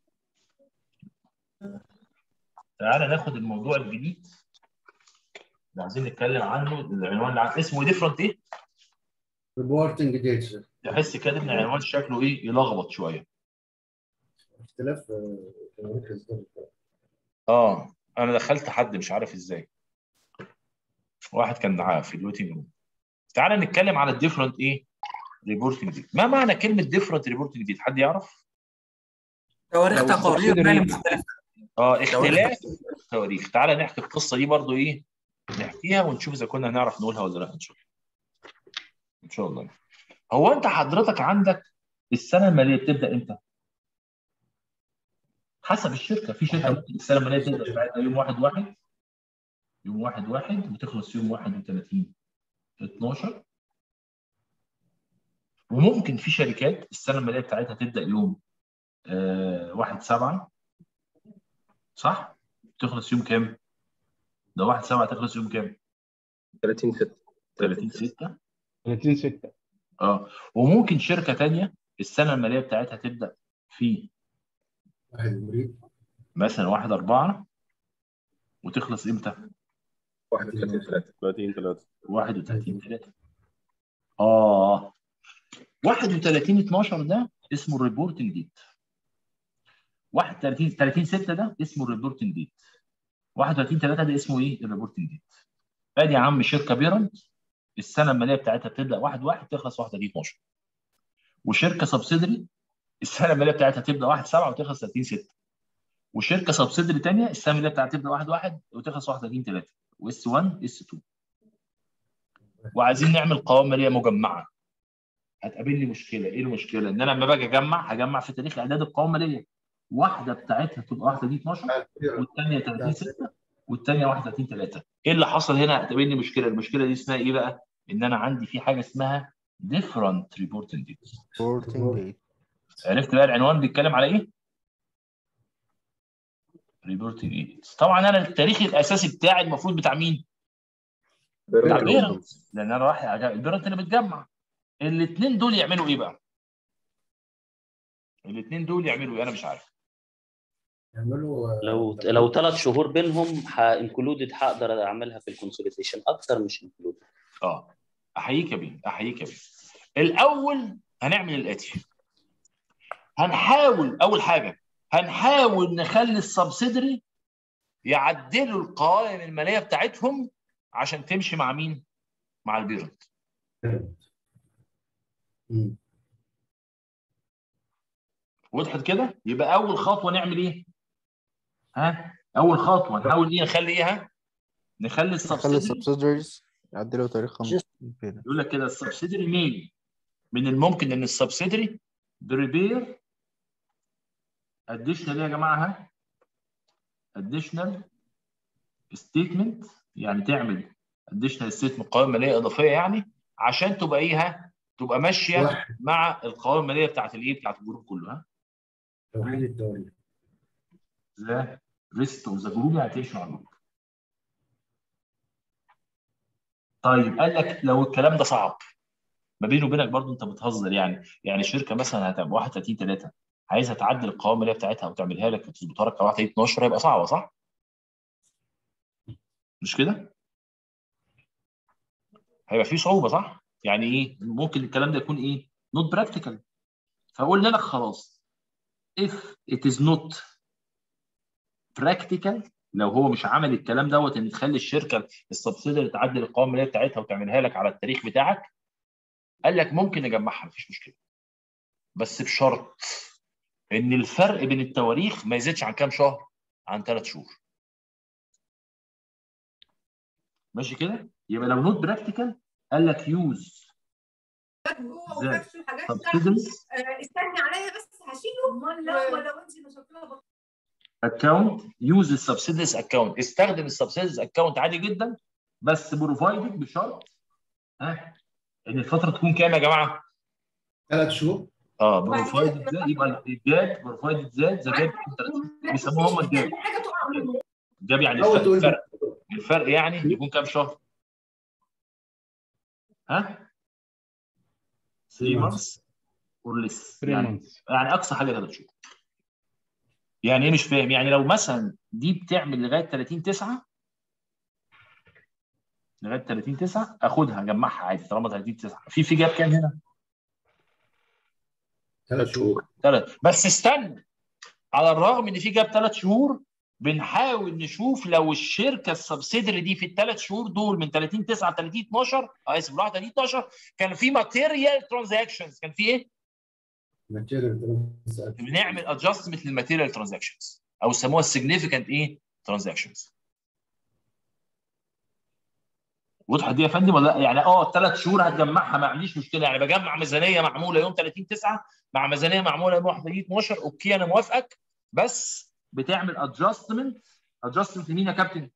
تعالى ناخد الموضوع الجديد اللي عايزين نتكلم عنه العنوان اللي عن- اسمه ديفرنت ايه؟ ريبورتنج ديتس تحس كده ان العنوان شكله ايه؟ يلخبط شويه اختلاف آه، في المركز ده اه انا دخلت حد مش عارف ازاي واحد كان معاه في الويتنج روم تعالى نتكلم على الديفرنت ايه؟ ريبورتنج ديت ما معنى كلمه ديفرنت ريبورتنج ديت حد يعرف؟ تواريخ لو تقارير subsidiary- مالي مختلفة اه اختلاف التواريخ تعالى نحكي القصه دي برضو ايه نحكيها ونشوف اذا كنا هنعرف نقولها ولا لا ان شاء الله ان شاء الله هو انت حضرتك عندك السنه الماليه بتبدا امتى؟ حسب الشركه في شركه ممكن السنه الماليه تبدا بتاعتها يوم 1 1 يوم 1 1 وتخلص يوم 31 12 وممكن في شركات السنه الماليه بتاعتها تبدا يوم آه 1 7 صح؟ تخلص يوم كام؟ ده 1 7 تخلص يوم كام؟ 30 6 30 6 30 6 اه وممكن شركه تانية السنه الماليه بتاعتها تبدا في واحد مريض مثلا 1 4 وتخلص امتى؟ 31 3 30 3 31 3 اه 31 12 ده اسمه الريبورتنج ديت 31 30 6 ده اسمه الريبورتنج ديت 31 3 ده اسمه ايه الريبورتنج ديت ادي يا عم شركه بيرنت السنه الماليه بتاعتها بتبدا 1 1 تخلص 31 12 وشركه سبسيدري السنه الماليه بتاعتها تبدا 1 7 وتخلص 30 6 وشركه سبسيدري ثانيه السنه الماليه بتاعتها تبدا 1 1 وتخلص 31 3 واس 1 اس 2 وعايزين نعمل قوائم ماليه مجمعه هتقابلني مشكله ايه المشكله ان انا لما باجي اجمع هجمع في تاريخ اعداد القوائم الماليه واحده بتاعتها تبقى واحده دي 12 والثانيه 30 6 والثانيه 31 3 ايه اللي حصل هنا هتقابلني مشكله المشكله دي اسمها ايه بقى ان انا عندي في حاجه اسمها different reporting dates reporting date عرفت بقى العنوان بيتكلم على ايه reporting dates طبعا انا التاريخ الاساسي بتاعي المفروض بتاع مين بتاع بيرنت لان انا رايح البيرنت اللي بتجمع الاثنين دول يعملوا ايه بقى الاثنين دول يعملوا ايه انا مش عارف يعملوا لو لو ثلاث شهور بينهم انكلودد هقدر اعملها في الكونسوليديشن اكتر مش انكلودد اه احييك يا بيه احييك يا بيه الاول هنعمل الاتي هنحاول اول حاجه هنحاول نخلي السبسيدري يعدلوا القوائم الماليه بتاعتهم عشان تمشي مع مين؟ مع البيرنت وضحت كده؟ يبقى اول خطوه نعمل ايه؟ ها؟ اول خطوه نحاول ايه نخلي ايه ها؟ نخلي نخلي السبسيدري السبسيدريز يعدلوا تاريخهم كده يقول لك كده السبسيدري مين؟ من الممكن ان السبسيدري بريبير اديشنال يا جماعه ها؟ اديشنال ستيتمنت يعني تعمل اديشنال ستيتمنت قوائم ماليه اضافيه يعني عشان تبقى ايه ها؟ تبقى ماشيه مع القوائم الماليه بتاعت الايه؟ بتاعت الجروب كله ها؟ توحيد الدولة ذا ريست اوف ذا جروب يعني هتمشي مع الجروب. طيب قال لك لو الكلام ده صعب ما بيني وبينك برضو انت بتهزر يعني يعني شركه مثلا هتبقى 31 3 عايزه تعدل القوائم الماليه بتاعتها وتعملها لك وتظبطها لك 31 12 هيبقى صعبه صح؟ مش كده؟ هيبقى في صعوبه صح؟ يعني ايه؟ ممكن الكلام ده يكون ايه؟ نوت براكتيكال فقلنا لك خلاص if it is not practical لو هو مش عمل الكلام دوت ان تخلي الشركه السبسيدري تعدل القوائم الماليه بتاعتها وتعملها لك على التاريخ بتاعك قال لك ممكن نجمعها مفيش مشكله بس بشرط ان الفرق بين التواريخ ما يزيدش عن كام شهر؟ عن ثلاث شهور. ماشي كده؟ يبقى لو نوت براكتيكال قال لك يوز جوه ذا ونفس الحاجات subsidies آه، استني عليا بس هشيله امال لا ولو انت مش هتطلبها account use السبسيديز account استخدم السبسيديز account عادي جدا بس بروفايدد بشرط ها ان الفتره تكون كام يا جماعه؟ ثلاث شهور اه بروفايدد زاد يبقى الجاب بروفايدد زاد ذا جاب بيسموها هم الجاب حاجه تقع مني جاب يعني أول تقول الفرق الفرق يعني يكون كام شهر؟ ها؟ 3 months or less 3 يعني months يعني اقصى حاجه ثلاث شهور يعني ايه مش فاهم يعني لو مثلا دي بتعمل لغايه 30 9 لغايه 30 9 اخدها اجمعها عادي طالما 30 9 في في جاب كام هنا؟ ثلاث شهور ثلاث بس استنى على الرغم ان في جاب ثلاث شهور بنحاول نشوف لو الشركه السبسيدري دي في الثلاث شهور دول من 30 9 ل 30 12 اسف 31 12 كان في ماتيريال ترانزاكشنز كان في ايه؟ ماتيريال بنعمل ادجستمنت للماتيريال ترانزاكشنز او يسموها السيجنيفيكانت ايه؟ ترانزاكشنز وضحت دي يا فندم ولا لا؟ يعني اه الثلاث شهور هتجمعها ما عنديش مشكله يعني بجمع ميزانيه معموله يوم 30 9 مع ميزانيه معموله يوم 31 12 اوكي انا موافقك بس بتعمل ادجستمنت ادجستمنت لمين يا كابتن؟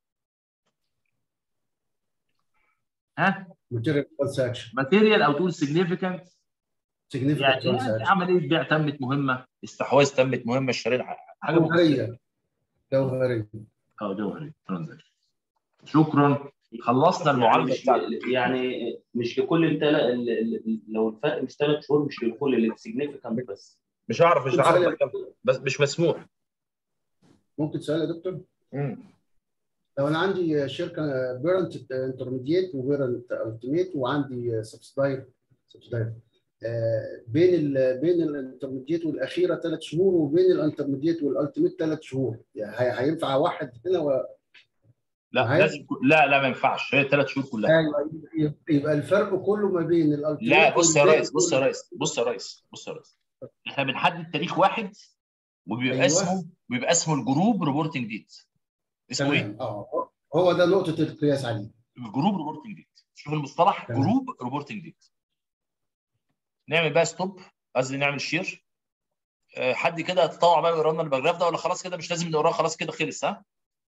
ها؟ ماتيريال ترانزاكشن ماتيريال او تقول سيجنيفيكانت significant يعني transaction عمليه بيع تمت مهمه استحواذ تمت مهمه اشتريت حاجه جوهريه جوهريه اه جوهري ترانزاكشن شكرا خلصنا المعالجه بتاعت يعني مش لكل التل... ال- ال- لو الفرق مش ثلاث شهور مش للكل اللي سيجنيفيكانت بس مش هعرف مش ممكن هعرف سؤال أتكلم. بس مش مسموح ممكن سؤال يا دكتور مم. لو انا عندي شركه بيرنت انترميديت وبيرنت التيميت وعندي سبسداير سبسداير بين ال بين الانترميديت والاخيره ثلاث شهور وبين الانترميديت والالتيميت ثلاث شهور يعني هي- هينفع واحد هنا و... لا عايز- لازم لا لا ما ينفعش هي ثلاث شهور كلها ايوه يبقى- يبقى الفرق كله ما بين الالتيميت لا بص يا والباقي ريس بص يا كله. ريس بص يا ريس بص يا ريس احنا بنحدد تاريخ واحد وبيبقى أيوة. اسمه بيبقى اسمه الجروب ريبورتنج ديت اسمه ايه؟ تمام اه هو ده نقطه القياس عليه الجروب ريبورتنج ديت شوف المصطلح تمام. جروب ريبورتنج ديت نعمل بقى ستوب قصدي نعمل شير أه حد كده هتطوع بقى ويقرا لنا الباراجراف ده ولا خلاص كده مش لازم نقراه خلاص كده خلص ها؟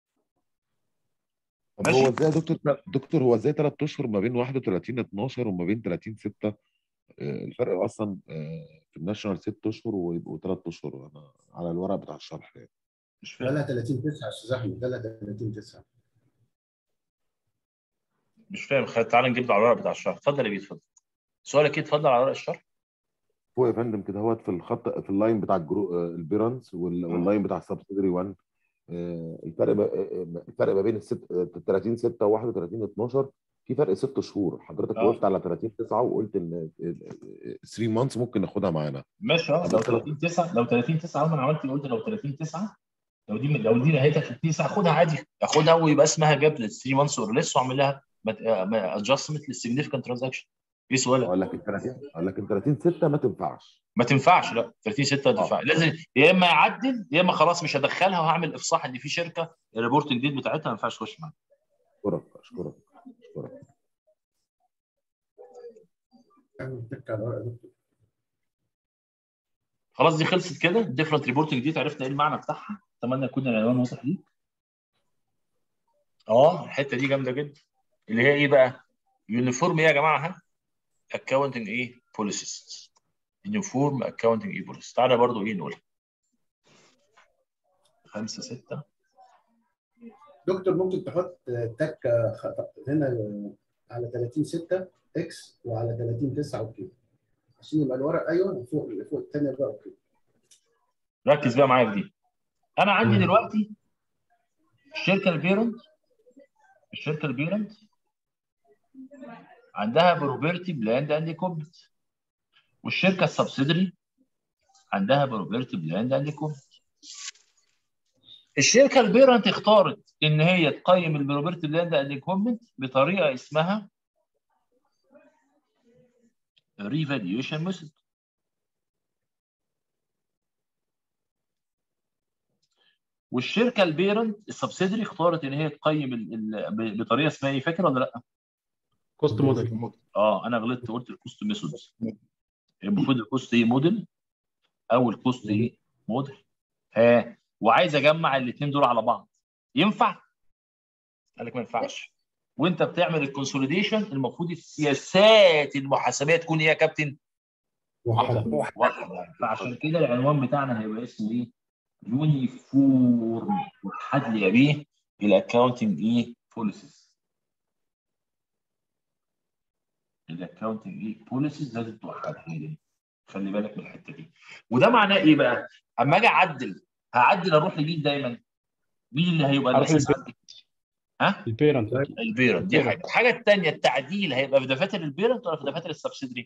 طب ماشي. هو ازاي يا دكتور دكتور هو ازاي ثلاث اشهر ما بين 31 12 وما بين 30 6 آه، الفرق اصلا آه، في الناشونال ست اشهر ويبقوا ثلاث اشهر انا على الورق بتاع الشرح يعني مش لا لا 30 9 يا استاذ احمد لا لا 30 9 مش فاهم خ- تعالى نجيب له على الورق بتاع الشرح اتفضل يا بيه اتفضل سؤالك ايه اتفضل على ورق الشرح فوق يا فندم كده هوت في الخط في اللاين بتاع الجرو آه، البيرنس وال- واللاين بتاع السبسيدري 1 آه، الفرق ما- آه، الفرق ما بين الست آه، 30 6 و 31 12 في فرق ست شهور حضرتك آه. وقفت على 30 9 وقلت ان 3 مانثs ممكن ناخدها معانا ماشي اه لو 30 9 لو 30 9 اول ما انا عملت قلت لو 30 9 لو دي لو دي نهايتها 30 9 خدها عادي اخدها ويبقى اسمها جاب لل 3 مانثس اور ليس واعمل لها ادجستمنت للسيجنفكت ترانزاكشن ايه سؤالك؟ اقول لك ال 30 اقول لك ال 30 6 ما تنفعش ما تنفعش لا 30 6 ما تنفعش لازم يا اما يعدل يا اما خلاص مش هدخلها وهعمل افصاح ان في شركه الريبورتنج ديت بتاعتها ما ينفعش تخش معاها اشكرك اشكرك اشكرك اتك على الورق يا دكتور خلاص دي خلصت كده الديفرنت ريبورتنج ديت عرفنا ايه المعنى بتاعها اتمنى يكون العنوان واضح ليك اه الحته دي جامده جدا اللي هي ايه بقى؟ يونيفورم ايه يا جماعه ها؟ اكونتنج ايه؟ بوليسيز يونيفورم اكونتنج ايه بوليسيز تعالى برضو ايه نقولها خمسه سته دكتور ممكن تحط تك خط- هنا على 30 6 اكس وعلى 30 9 اوكي عشان يبقى الورق ايوه فوق فوق الثانيه بقى اوكي ركز بقى معايا في دي انا عندي مم. دلوقتي الشركه البيرنت الشركه البيرنت عندها بروبرتي بلاند اند كومنت والشركه السبسيدري عندها بروبرتي بلاند اند كومنت الشركه البيرنت اختارت ان هي تقيم البروبرتي بلاند اند كومنت بطريقه اسمها ريفاليوشن ميثود والشركه البيرنت السبسيدري اختارت ان هي تقيم ال- ال- ب- بطريقه اسمها ايه فاكر ولا لا؟ كوست موديل اه انا غلطت قلت الكوست ميثود المفروض الكوست ايه موديل او الكوست ايه موديل ها وعايز اجمع الاثنين دول على بعض ينفع؟ قال لك ما ينفعش وانت بتعمل الكونسوليديشن المفروض السياسات المحاسبيه تكون ايه يا كابتن؟ واحده واحده فعشان كده العنوان بتاعنا هيبقى اسمه ايه؟ يونيفورم وحد لي بيه الاكونتنج ايه؟ بوليسيز الاكونتنج ايه؟ بوليسيز لازم توحدها لي خلي بالك من الحته دي وده معناه ايه بقى؟ اما اجي اعدل هعدل اروح لمين دايما؟ مين اللي هيبقى هروح الاساس للبيرنت. عندي؟ ها؟ البيرنت البيرنت دي حاجه الحاجه الثانيه التعديل هيبقى في دفاتر البيرنت ولا في دفاتر السبسيدري؟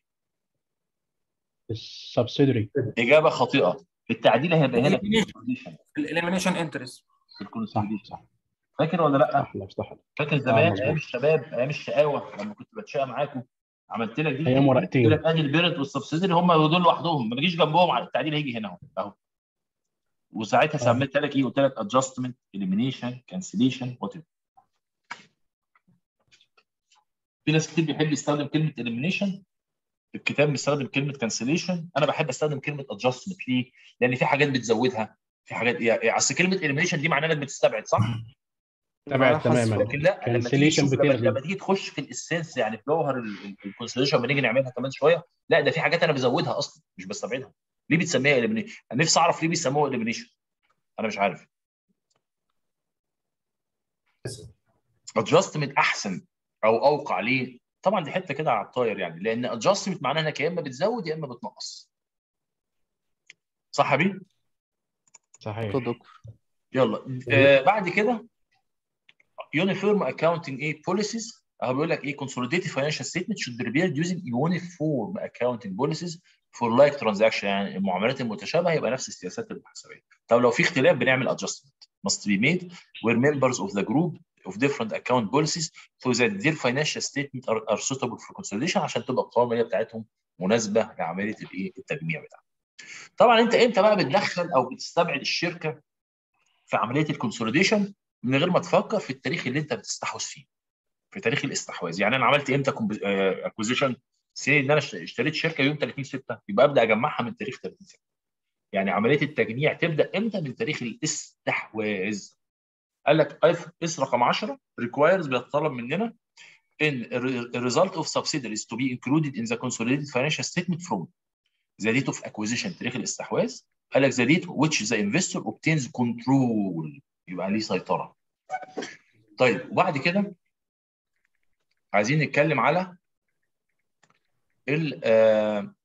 السبسيدري اجابه خاطئه التعديل هيبقى هنا في الكونسوليديشن الاليمينيشن انترست في الكونسوليديشن فاكر ولا لا؟ صح لا صح فاكر آه، زمان مظبوط. ايام الشباب ايام الشقاوه لما كنت بتشقى معاكم عملت لك دي أيام ورقتين. قلت لك ادي البيرنت والسبسيدري هم دول لوحدهم ما تجيش جنبهم على التعديل هيجي هنا اهو اهو وساعتها سميت لك ايه قلت لك ادجستمنت اليمينيشن كانسليشن وات في ناس كتير بيحب يستخدم كلمه اليمينيشن الكتاب بيستخدم كلمه كانسليشن انا بحب استخدم كلمه ادجستمنت ليه؟ لان في حاجات بتزودها في حاجات يعني اصل كلمه اليمينيشن دي معناها انك بتستبعد صح؟ تبعد تماما لكن لا لما تيجي كانسليشن تشوف لما, بتلغي لما تيجي تخش في الاسنس يعني في جوهر الكونسوليشن لما نيجي نعملها كمان شويه لا ده في حاجات انا بزودها اصلا مش بستبعدها ليه بتسميها اليمينيشن؟ انا نفسي اعرف ليه بيسموها اليمينيشن انا مش عارف ادجستمنت احسن او اوقع ليه؟ طبعا دي حته كده على الطاير يعني لان ادجستمنت معناها انك يا اما بتزود يا اما بتنقص صح يا بيه؟ صحيح يلا آه بعد كده يونيفورم اكاونتنج ايه بوليسيز اهو بيقول لك ايه consolidated financial statement should be prepared using uniform accounting policies for like transaction يعني المعاملات المتشابهه يبقى نفس السياسات المحاسبيه طب لو في اختلاف بنعمل adjustment must be made where members of the group of different account policies so that their financial statement are, are suitable for consolidation عشان تبقى القوائم الماليه بتاعتهم مناسبه لعمليه الايه التجميع بتاعها. طبعا انت امتى بقى بتدخل او بتستبعد الشركه في عمليه الكونسوليديشن من غير ما تفكر في التاريخ اللي انت بتستحوذ فيه في تاريخ الاستحواذ يعني انا عملت امتى اكوزيشن سي ان انا اشتريت شركه يوم 30 6 يبقى ابدا اجمعها من تاريخ 30 6 يعني عمليه التجميع تبدا امتى من تاريخ الاستحواذ قال لك اس رقم 10 requires بيتطلب مننا ان the result of subsidiaries to be included in the consolidated financial statement from the date of acquisition تاريخ الاستحواذ قال لك the date which the investor obtains control يبقى ليه سيطره طيب وبعد كده عايزين نتكلم على ال آه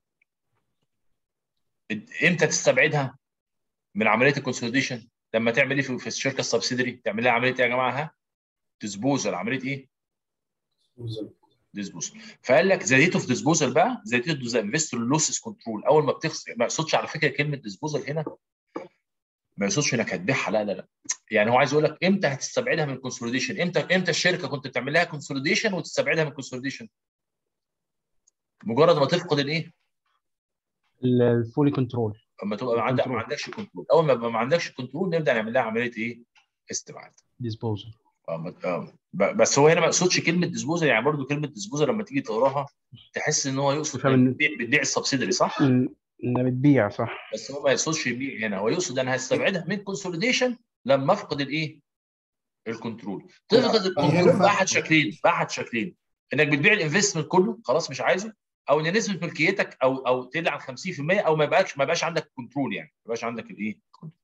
امتى تستبعدها من عمليه الكونسوليديشن لما تعمل ايه في في الشركه السبسيدري تعمل لها عمليه ايه يا جماعه ها ديسبوزل عمليه ايه ديسبوزل فقال لك ذا ديت اوف ديسبوزل بقى ذا ديت اوف ذا انفستور لوسز كنترول اول ما بتخسر ما يقصدش على فكره كلمه ديسبوزل هنا ما يقصدش انك هتبيعها لا لا لا يعني هو عايز يقول لك امتى هتستبعدها من الكونسوليديشن امتى امتى الشركه كنت بتعمل لها كونسوليديشن وتستبعدها من الكونسوليديشن مجرد ما تفقد الايه الفولي كنترول اما تبقى ما عندك ما عندكش كنترول اول ما يبقى ما عندكش كنترول نبدا نعمل لها عمليه ايه استبعاد ديسبوزل اه آه. بس هو هنا ما يقصدش كلمه ديسبوزل يعني برضو كلمه ديسبوزل لما تيجي تقراها تحس ان هو يقصد بتبيع بتبيع السبسيدري صح؟ انها بتبيع صح بس هو ما يقصدش يبيع هنا هو يقصد انا هستبعدها من كونسوليديشن لما افقد الايه؟ الكنترول تفقد الكنترول باحد شكلين باحد شكلين انك بتبيع الانفستمنت كله خلاص مش عايزه او ان نسبه ملكيتك او او تقل عن 50% او ما يبقاش ما يبقاش عندك كنترول يعني ما يبقاش عندك الايه؟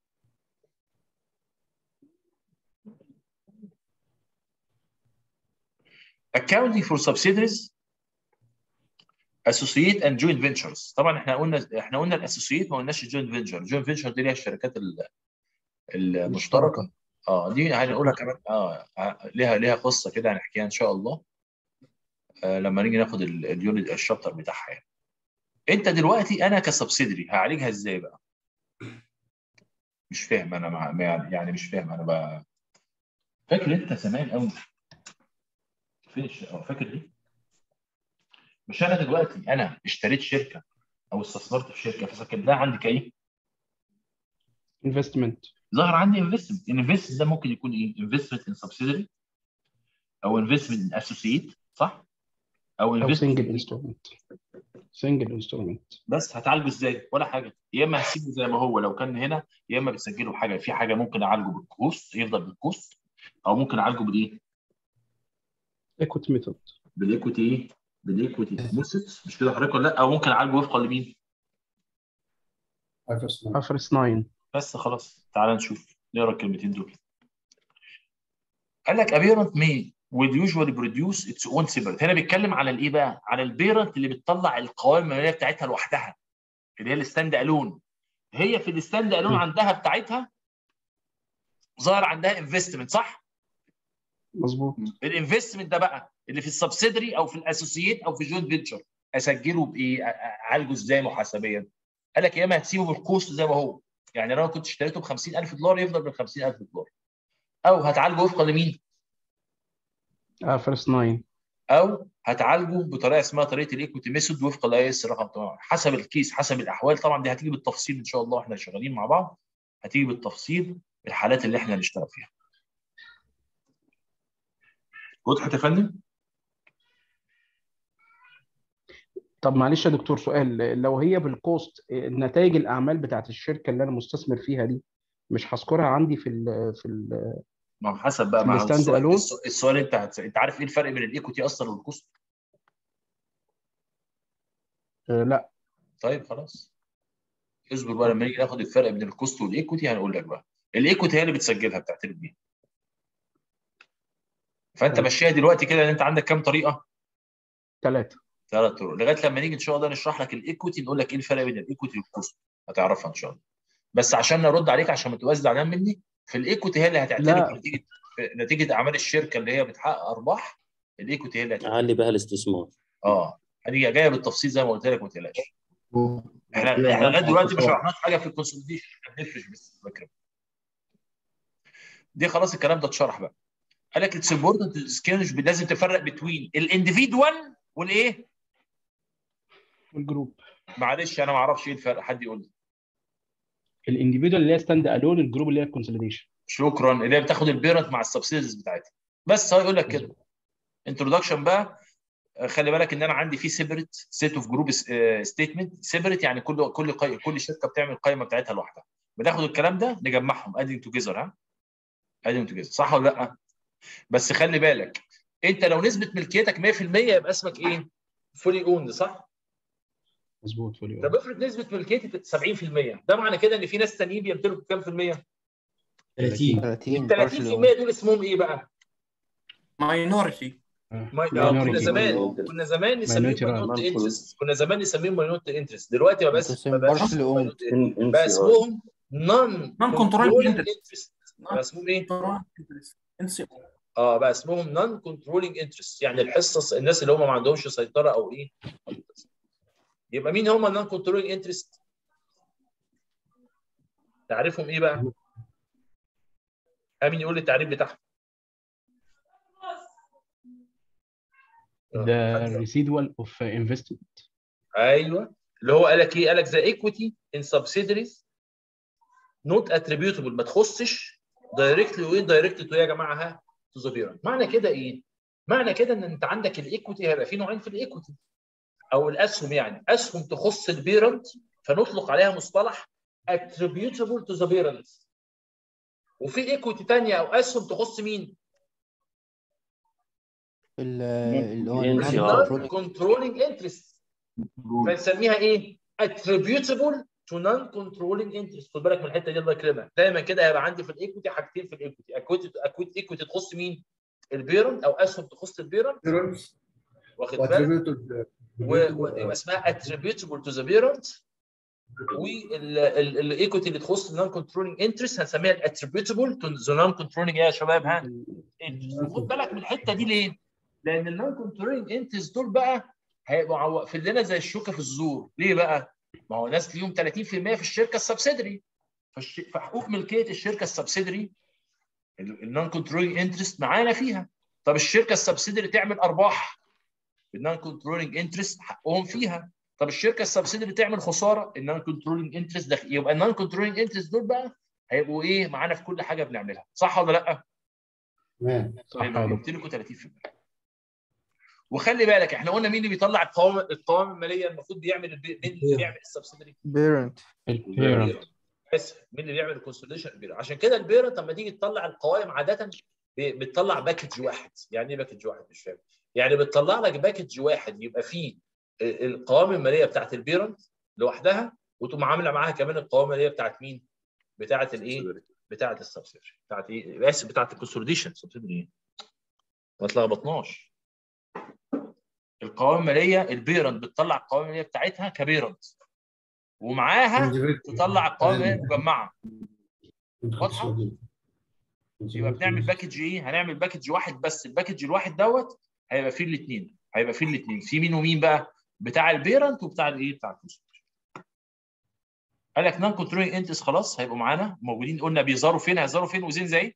accounting for subsidiaries associate and joint ventures طبعا احنا قلنا احنا قلنا الاسوسييت ما قلناش الجوينت فينشر الجوينت فينشر دي اللي هي الشركات المشتركه اه دي هنقولها كمان اه ليها ليها قصه كده هنحكيها ان شاء الله آه لما نيجي ناخد اليونت الشابتر بتاعها يعني انت دلوقتي انا كسبسيدري هعالجها ازاي بقى؟ مش فاهم انا مع يعني مش فاهم انا بقى فاكر انت زمان قوي فين فاكر ليه؟ مش انا دلوقتي انا اشتريت شركه او استثمرت في شركه فسكنتها عندي كايه؟ انفستمنت ظهر عندي انفستمنت الانفستمنت ده ممكن يكون ايه؟ انفستمنت ان سبسيدري او انفستمنت ان اسوسييت صح؟ او انفستمنت سنجل انسترومنت سنجل انسترومنت بس هتعالجه ازاي؟ ولا حاجه يا اما هسيبه زي ما هو لو كان هنا يا اما بتسجله حاجه في حاجه ممكن اعالجه بالكوست يفضل بالكوست او ممكن اعالجه بالايه؟ ايكوتي ميثود بالايكوتي ايه؟ بالايكوتي ميثود مش كده حضرتك ولا لا؟ او ممكن اعالجه وفقا لمين؟ افرس 9 بس خلاص تعال نشوف نقرا الكلمتين دول قال لك a parent may will usually produce its own separate هنا بيتكلم على الايه بقى؟ على البيرنت اللي بتطلع القوائم الماليه بتاعتها لوحدها اللي هي الستاند الون هي في الستاند الون عندها بتاعتها ظهر عندها انفستمنت صح؟ مظبوط الانفستمنت ده بقى اللي في السبسيدري او في الاسوسييت او في الجوينت فينشر اسجله بايه؟ اعالجه ازاي محاسبيا؟ قال لك يا اما هتسيبه بالكوست زي ما هو يعني انا كنت اشتريته ب 50000 دولار يفضل ب 50000 دولار او هتعالجه وفقا لمين؟ افرس 9 او هتعالجه بطريقه اسمها طريقه الايكوتي ميثود وفقا لاي اس رقم 8 حسب الكيس حسب الاحوال طبعا دي هتيجي بالتفصيل ان شاء الله واحنا شغالين مع بعض هتيجي بالتفصيل الحالات اللي احنا هنشتغل فيها وضحت يا فندم؟ طب معلش يا دكتور سؤال لو هي بالكوست نتائج الاعمال بتاعت الشركه اللي انا مستثمر فيها دي مش هذكرها عندي في ال في ال ما هو حسب بقى ما هو الستاند السؤال, الون السؤال- السؤال انت هتس... انت عارف ايه الفرق بين الايكوتي اصلا والكوست آه، لا طيب خلاص اصبر بقى لما نيجي ناخد الفرق بين الكوست والايكوتي هنقول لك بقى الايكوتي هي اللي بتسجلها بتعترف بيها فانت طيب. مشيها دلوقتي كده ان انت عندك كام طريقه ثلاثة ثلاث طرق لغايه لما نيجي ان شاء الله نشرح لك الايكوتي نقول لك ايه الفرق بين الايكوتي والكوست هتعرفها ان شاء الله بس عشان نرد عليك عشان ما تبقاش زعلان مني في الايكوتي هي اللي هتعترف لا. نتيجه نتيجه اعمال الشركه اللي هي بتحقق ارباح الايكوتي هي اللي هتعترف علي بها الاستثمار اه هي جايه بالتفصيل زي ما قلت لك ما تقلقش احنا احنا لغايه دلوقتي ما شرحناش حاجه في الكونسوليديشن احنا بنفرش بس فاكر دي خلاص الكلام ده اتشرح بقى قال لك اتس امبورتنت سكينج لازم تفرق بين الانديفيدوال والايه؟ الجروب معلش انا ما اعرفش ايه الفرق حد يقول لي الانديفيدوال اللي هي ستاند الون الجروب اللي هي الكونسوليديشن شكرا اللي هي بتاخد البيرنت مع السبسيديز بتاعتها بس هو يقول لك كده انتروداكشن بقى آه، خلي بالك ان انا عندي في سيبريت سيت اوف جروب ستيتمنت سيبريت يعني كل كل قي... كل شركه بتعمل القائمه بتاعتها لوحدها بناخد الكلام ده نجمعهم ادنج توجذر ها ادنج توجذر صح ولا لا بس خلي بالك انت لو نسبه ملكيتك 100% يبقى اسمك ايه فولي اوند صح مظبوط فولي طب افرض نسبه ملكيتي 70% ده معنى كده ان في ناس تانيين بيمتلكوا كام في المية 30 30 ال 30% دول اسمهم ايه بقى ماينورتي ما... آه، كنا زمان كنا زمان نسميهم Minority ماينورتي انترست كنا زمان نسميهم ماينورتي انترست دلوقتي ما بس ما بقاش partially owned. بقى اسمهم نون Non controlling انترست بقى اسمهم ايه؟ اه بقى اسمهم نون كنترولينج انترست يعني الحصص الناس اللي هم ما عندهمش سيطره او ايه يبقى مين هم النون كنترولينج انترست؟ تعريفهم ايه بقى؟ امين يقول لي التعريف بتاعهم ده residual of investment ايوه اللي هو قال لك ايه؟ قال لك ذا equity in subsidiaries not attributable ما تخصش directly وايه directly to ايه يا جماعه ها to the parent معنى كده ايه؟ معنى كده ان انت عندك الايكوتي هيبقى في نوعين في الايكوتي او الاسهم يعني اسهم تخص البيرنت فنطلق عليها مصطلح attributable to the parent وفي ايكوتي ثانيه او اسهم تخص مين؟ ال- اللي هو NCR. non controlling interest فنسميها ايه؟ attributable to non controlling interest خد بالك من الحته دي الله يكرمك دايما كده هيبقى عندي في الايكوتي حاجتين في الايكوتي اكويتي اكويتي ايكوتي تخص مين؟ البيرنت او اسهم تخص البيرنت واخد بالك و- ويبقى اسمها attributable to the parent والايكوتي اللي تخص النون كنترولينج انترست هنسميها attributable to the non controlling ايه يا شباب ها؟ interest. خد بالك من الحته دي ليه؟ لان النون كنترولينج انترست دول بقى هيبقوا واقفين لنا زي الشوكه في الزور، ليه بقى؟ ما هو ناس ليهم 30% في الشركه السبسيدري فالش... فحقوق ملكيه الشركه السبسيدري النون كنترولينج انترست معانا فيها طب الشركه السبسيدري تعمل ارباح النون كنترولينج انترست حقهم فيها طب الشركه السبسيدري تعمل خساره النون كنترولينج انترست ده يبقى النون كنترولينج انترست دول بقى هيبقوا ايه معانا في كل حاجه بنعملها صح ولا لا؟ تمام صح هيبقى يا دكتور بيمتلكوا 30% وخلي بالك احنا قلنا مين اللي بيطلع القوائم القوائم الماليه المفروض بيعمل البي... مين اللي بيعمل السبسيدري؟ بيرنت البيرنت اسف مين اللي بيعمل الكونسوليديشن البيرنت عشان كده البيرنت لما تيجي تطلع القوائم عاده ب- بتطلع باكج واحد يعني ايه باكج واحد مش فاهم يعني بتطلع لك باكج واحد يبقى فيه ال- القوائم الماليه بتاعت البيرنت لوحدها وتقوم عامله معاها كمان القوائم الماليه بتاعت مين؟ بتاعت الايه؟ بتاعت السبسيدري بتاعت ايه؟ اسف بتاعت الكونسوليديشن سبسيدري ايه؟ ما تلخبطناش القوائم الماليه البيرنت بتطلع القوائم الماليه بتاعتها كبيرنت ومعاها تطلع القوائم الماليه المجمعه واضحه؟ يبقى بنعمل باكج ايه؟ هنعمل باكج واحد بس الباكج الواحد دوت هيبقى فيه الاثنين هيبقى فيه الاثنين في مين ومين بقى؟ بتاع البيرنت وبتاع الايه؟ بتاع الكونسوليديشن قال لك نون كنترولينج انتس خلاص هيبقوا معانا موجودين قلنا بيظهروا فين هيظهروا فين وزين زي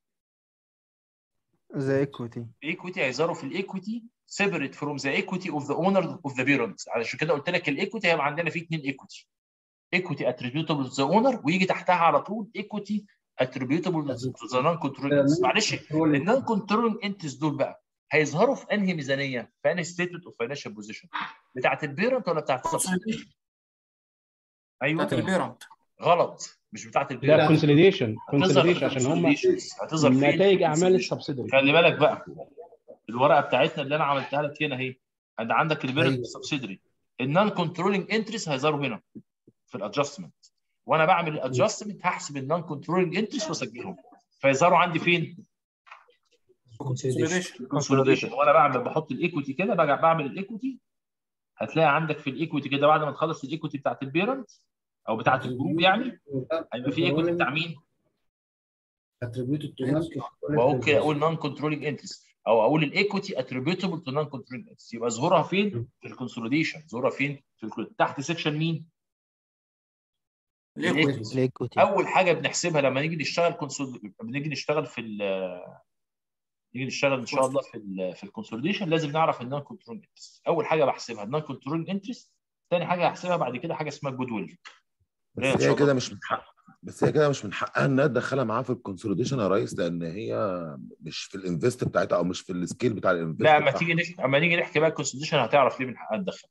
زي ايكوتي ايكويتي هيظهروا في الايكويتي سيبريت فروم ذا ايكويتي اوف ذا اونر اوف ذا بيرنت علشان كده قلت لك الايكويتي هيبقى عندنا فيه اثنين ايكويتي ايكويتي اتريبيوتبل تو ذا اونر ويجي تحتها على طول ايكويتي اتريبيوتبل تو ذا نون كنترولينج معلش النون كنترولينج انتس دول بقى هيظهروا في انهي ميزانيه؟ في انهي ستيتمنت اوف فاينانشال بوزيشن؟ بتاعت البيرنت ولا بتاعت السبسيدي؟ ايوه بتاعت البيرنت غلط مش بتاعت لا البيرنت كونسوليديشن هتظهر في كونسوليديشن عشان هم الكونسوليديشنز هتظهر فين؟ نتائج اعمال الكونسوليديشن. السبسيدري خلي بالك بقى الورقه بتاعتنا اللي انا عملتها لك هنا اهي عند عندك البيرنت أيوة. والسبسيدري النون كنترولينج انترست هيظهروا هنا في الادجستمنت وانا بعمل الادجستمنت هحسب النون كنترولينج انترست واسجلهم فيظهروا عندي فين؟ Consolidation. الكونسوليديشن وانا بعمل بحط الايكويتي كده باجي بعمل الايكويتي هتلاقي عندك في الايكويتي كده بعد ما تخلص الايكويتي بتاعت البيرنت او بتاعت الجروب يعني هيبقى في ايكويتي بتاع مين؟ attributed to non واقول كده اقول نون كنترولينج انترست او اقول الايكويتي اتريبيوتبل تو نون كنترولينج انترست يبقى ظهورها فين؟ في الكونسوليديشن ظهورها فين؟ في الكل... تحت سيكشن مين؟ الايكويتي الايكوتي اول حاجه بنحسبها لما نيجي نشتغل كونسول بنيجي نشتغل في ال نيجي نشتغل ان شاء الله في ال في الكونسوليديشن لازم نعرف النون كنترول انترست اول حاجه بحسبها النون كنترول انترست ثاني حاجه هحسبها بعد كده حاجه اسمها جود ويل بس هي كده مش من حق بس هي كده مش من حقها انها تدخلها معاها في الكونسوليديشن يا ريس لان هي مش في الانفست بتاعتها او مش في السكيل بتاع الانفست لا اما بتاعها. تيجي نحكي اما نيجي نحكي بقى الكونسوليديشن هتعرف ليه من حقها تدخل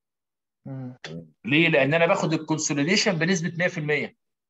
ليه؟ لان انا باخد الكونسوليديشن بنسبه 100%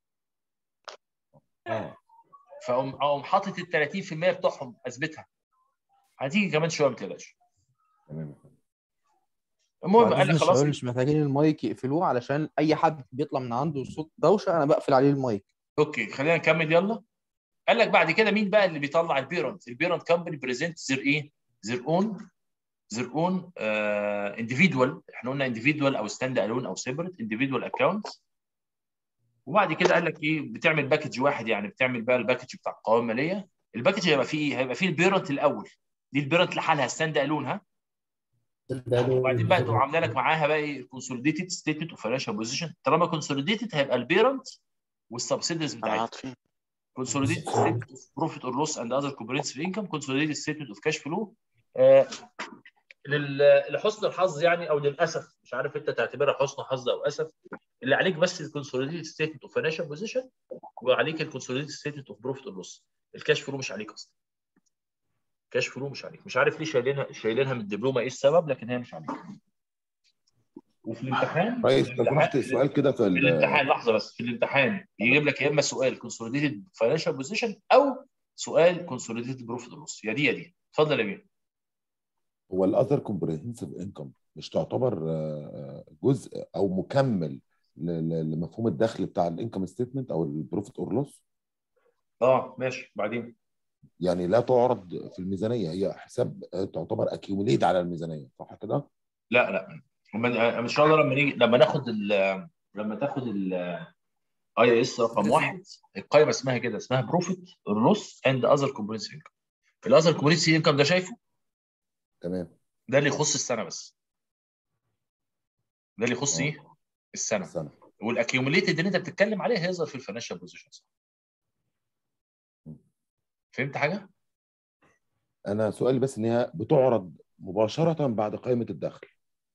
اه فاقوم اقوم حاطط ال 30% بتوعهم اثبتها هتيجي كمان شويه ما تقلقش تمام المهم بعد قال إذن لك خلاص الشباب مش محتاجين المايك يقفلوه علشان اي حد بيطلع من عنده صوت دوشه انا بقفل عليه المايك اوكي خلينا نكمل يلا قال لك بعد كده مين بقى اللي بيطلع البيرنت البيرنت كامباني بريزنت زير ايه زير اون زير اون انديفيدوال احنا قلنا انديفيدوال او ستاند الون او سيبريت انديفيدوال اكونت وبعد كده قال لك ايه بتعمل باكج واحد يعني بتعمل بقى الباكج بتاع القوائم الماليه الباكج هيبقى فيه ايه هيبقى فيه البيرنت الاول دي البيرنت لحالها ستاند الون ها وبعدين بقى تقوم عامله لك معاها بقى ايه الكونسوليديتد ستيتمنت اوف فاينانشال بوزيشن طالما كونسوليديتد هيبقى البيرنت والسبسيديز بتاعتها consolidated statement of profit or loss and other comprehensive income consolidated statement of cash flow آه، لل- لحسن الحظ يعني او للاسف مش عارف انت تعتبرها حسن حظ او اسف اللي عليك بس الكونسوليديتد ستيتمنت اوف فاينانشال بوزيشن وعليك الكونسوليديتد ستيتمنت اوف بروفيت اور لوس الكاش فلو مش عليك اصلا كاش فلو مش عليك مش عارف ليه شايلينها شايلينها من الدبلومه ايه السبب لكن هي مش عليك وفي الامتحان ريس في لو الامتحان- سمحت سؤال كده في في ال- الامتحان لحظه بس في الامتحان يجيب لك يا اما سؤال كونسوليديتد فاينانشال بوزيشن او سؤال كونسوليديتد بروفيت اور لوس يا دي يا دي اتفضل يا مين هو الاذر كومبريهنسيف انكم مش تعتبر آه، جزء او مكمل ل- ل- لمفهوم الدخل بتاع الانكم ستيتمنت او البروفيت اور لوس اه ماشي بعدين يعني لا تعرض في الميزانيه هي حساب آه، تعتبر اكيوميليت على الميزانيه صح كده؟ لا لا هم- ان شاء الله لما نيجي لما ناخد ال- لما تاخد الاي اس رقم واحد القائمه اسمها كده اسمها بروفيت لوس اند اذر كومبرينسيف انكم الاذر كومبرينسيف انكم ده شايفه تمام ده اللي يخص السنه بس ده اللي يخص آه. ايه السنه السنه والاكيوميليتد اللي انت بتتكلم عليه هيظهر في الفاينانشال بوزيشنز فهمت حاجه؟ انا سؤالي بس ان هي بتعرض مباشره بعد قائمه الدخل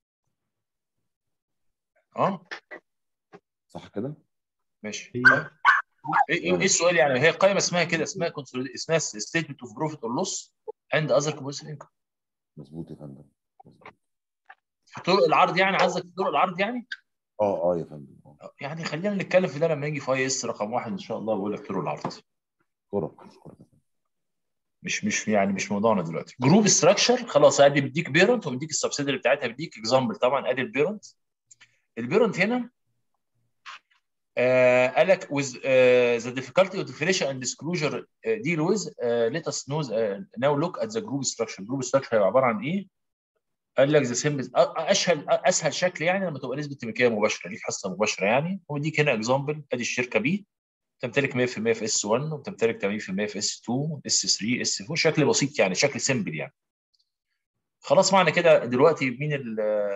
اه صح كده؟ ماشي ايه ايه إيه السؤال يعني هي قائمه اسمها كده اسمها كونسوليد اسمها ستيتمنت اوف بروفيت اور لوس اند اذر كومبرينسيف انكم مظبوط يا فندم في طرق العرض يعني عايزك في طرق العرض يعني اه اه يا فندم اه يعني خلينا نتكلم في ده لما يجي في اي اس رقم واحد ان شاء الله بقول لك طرق العرض اشكرك اشكرك مش مش يعني مش موضوعنا دلوقتي جروب ستراكشر خلاص ادي بيديك بيرنت وبيديك السبسيدري بتاعتها بيديك اكزامبل طبعا ادي البيرنت البيرنت هنا آه قال لك with uh, the difficulty of definition and disclosure uh, deal with uh, let us know uh, now look at the group structure group structure هيبقى عباره عن ايه؟ قال لك the simple اسهل اسهل شكل يعني لما تبقى نسبه الملكيه مباشره ليك حصه مباشره يعني ويديك هنا اكزامبل ادي الشركه بي تمتلك 100% في اس 1 وتمتلك 80% في اس 2 اس 3 اس 4 شكل بسيط يعني شكل سيمبل يعني خلاص معنى كده دلوقتي مين ال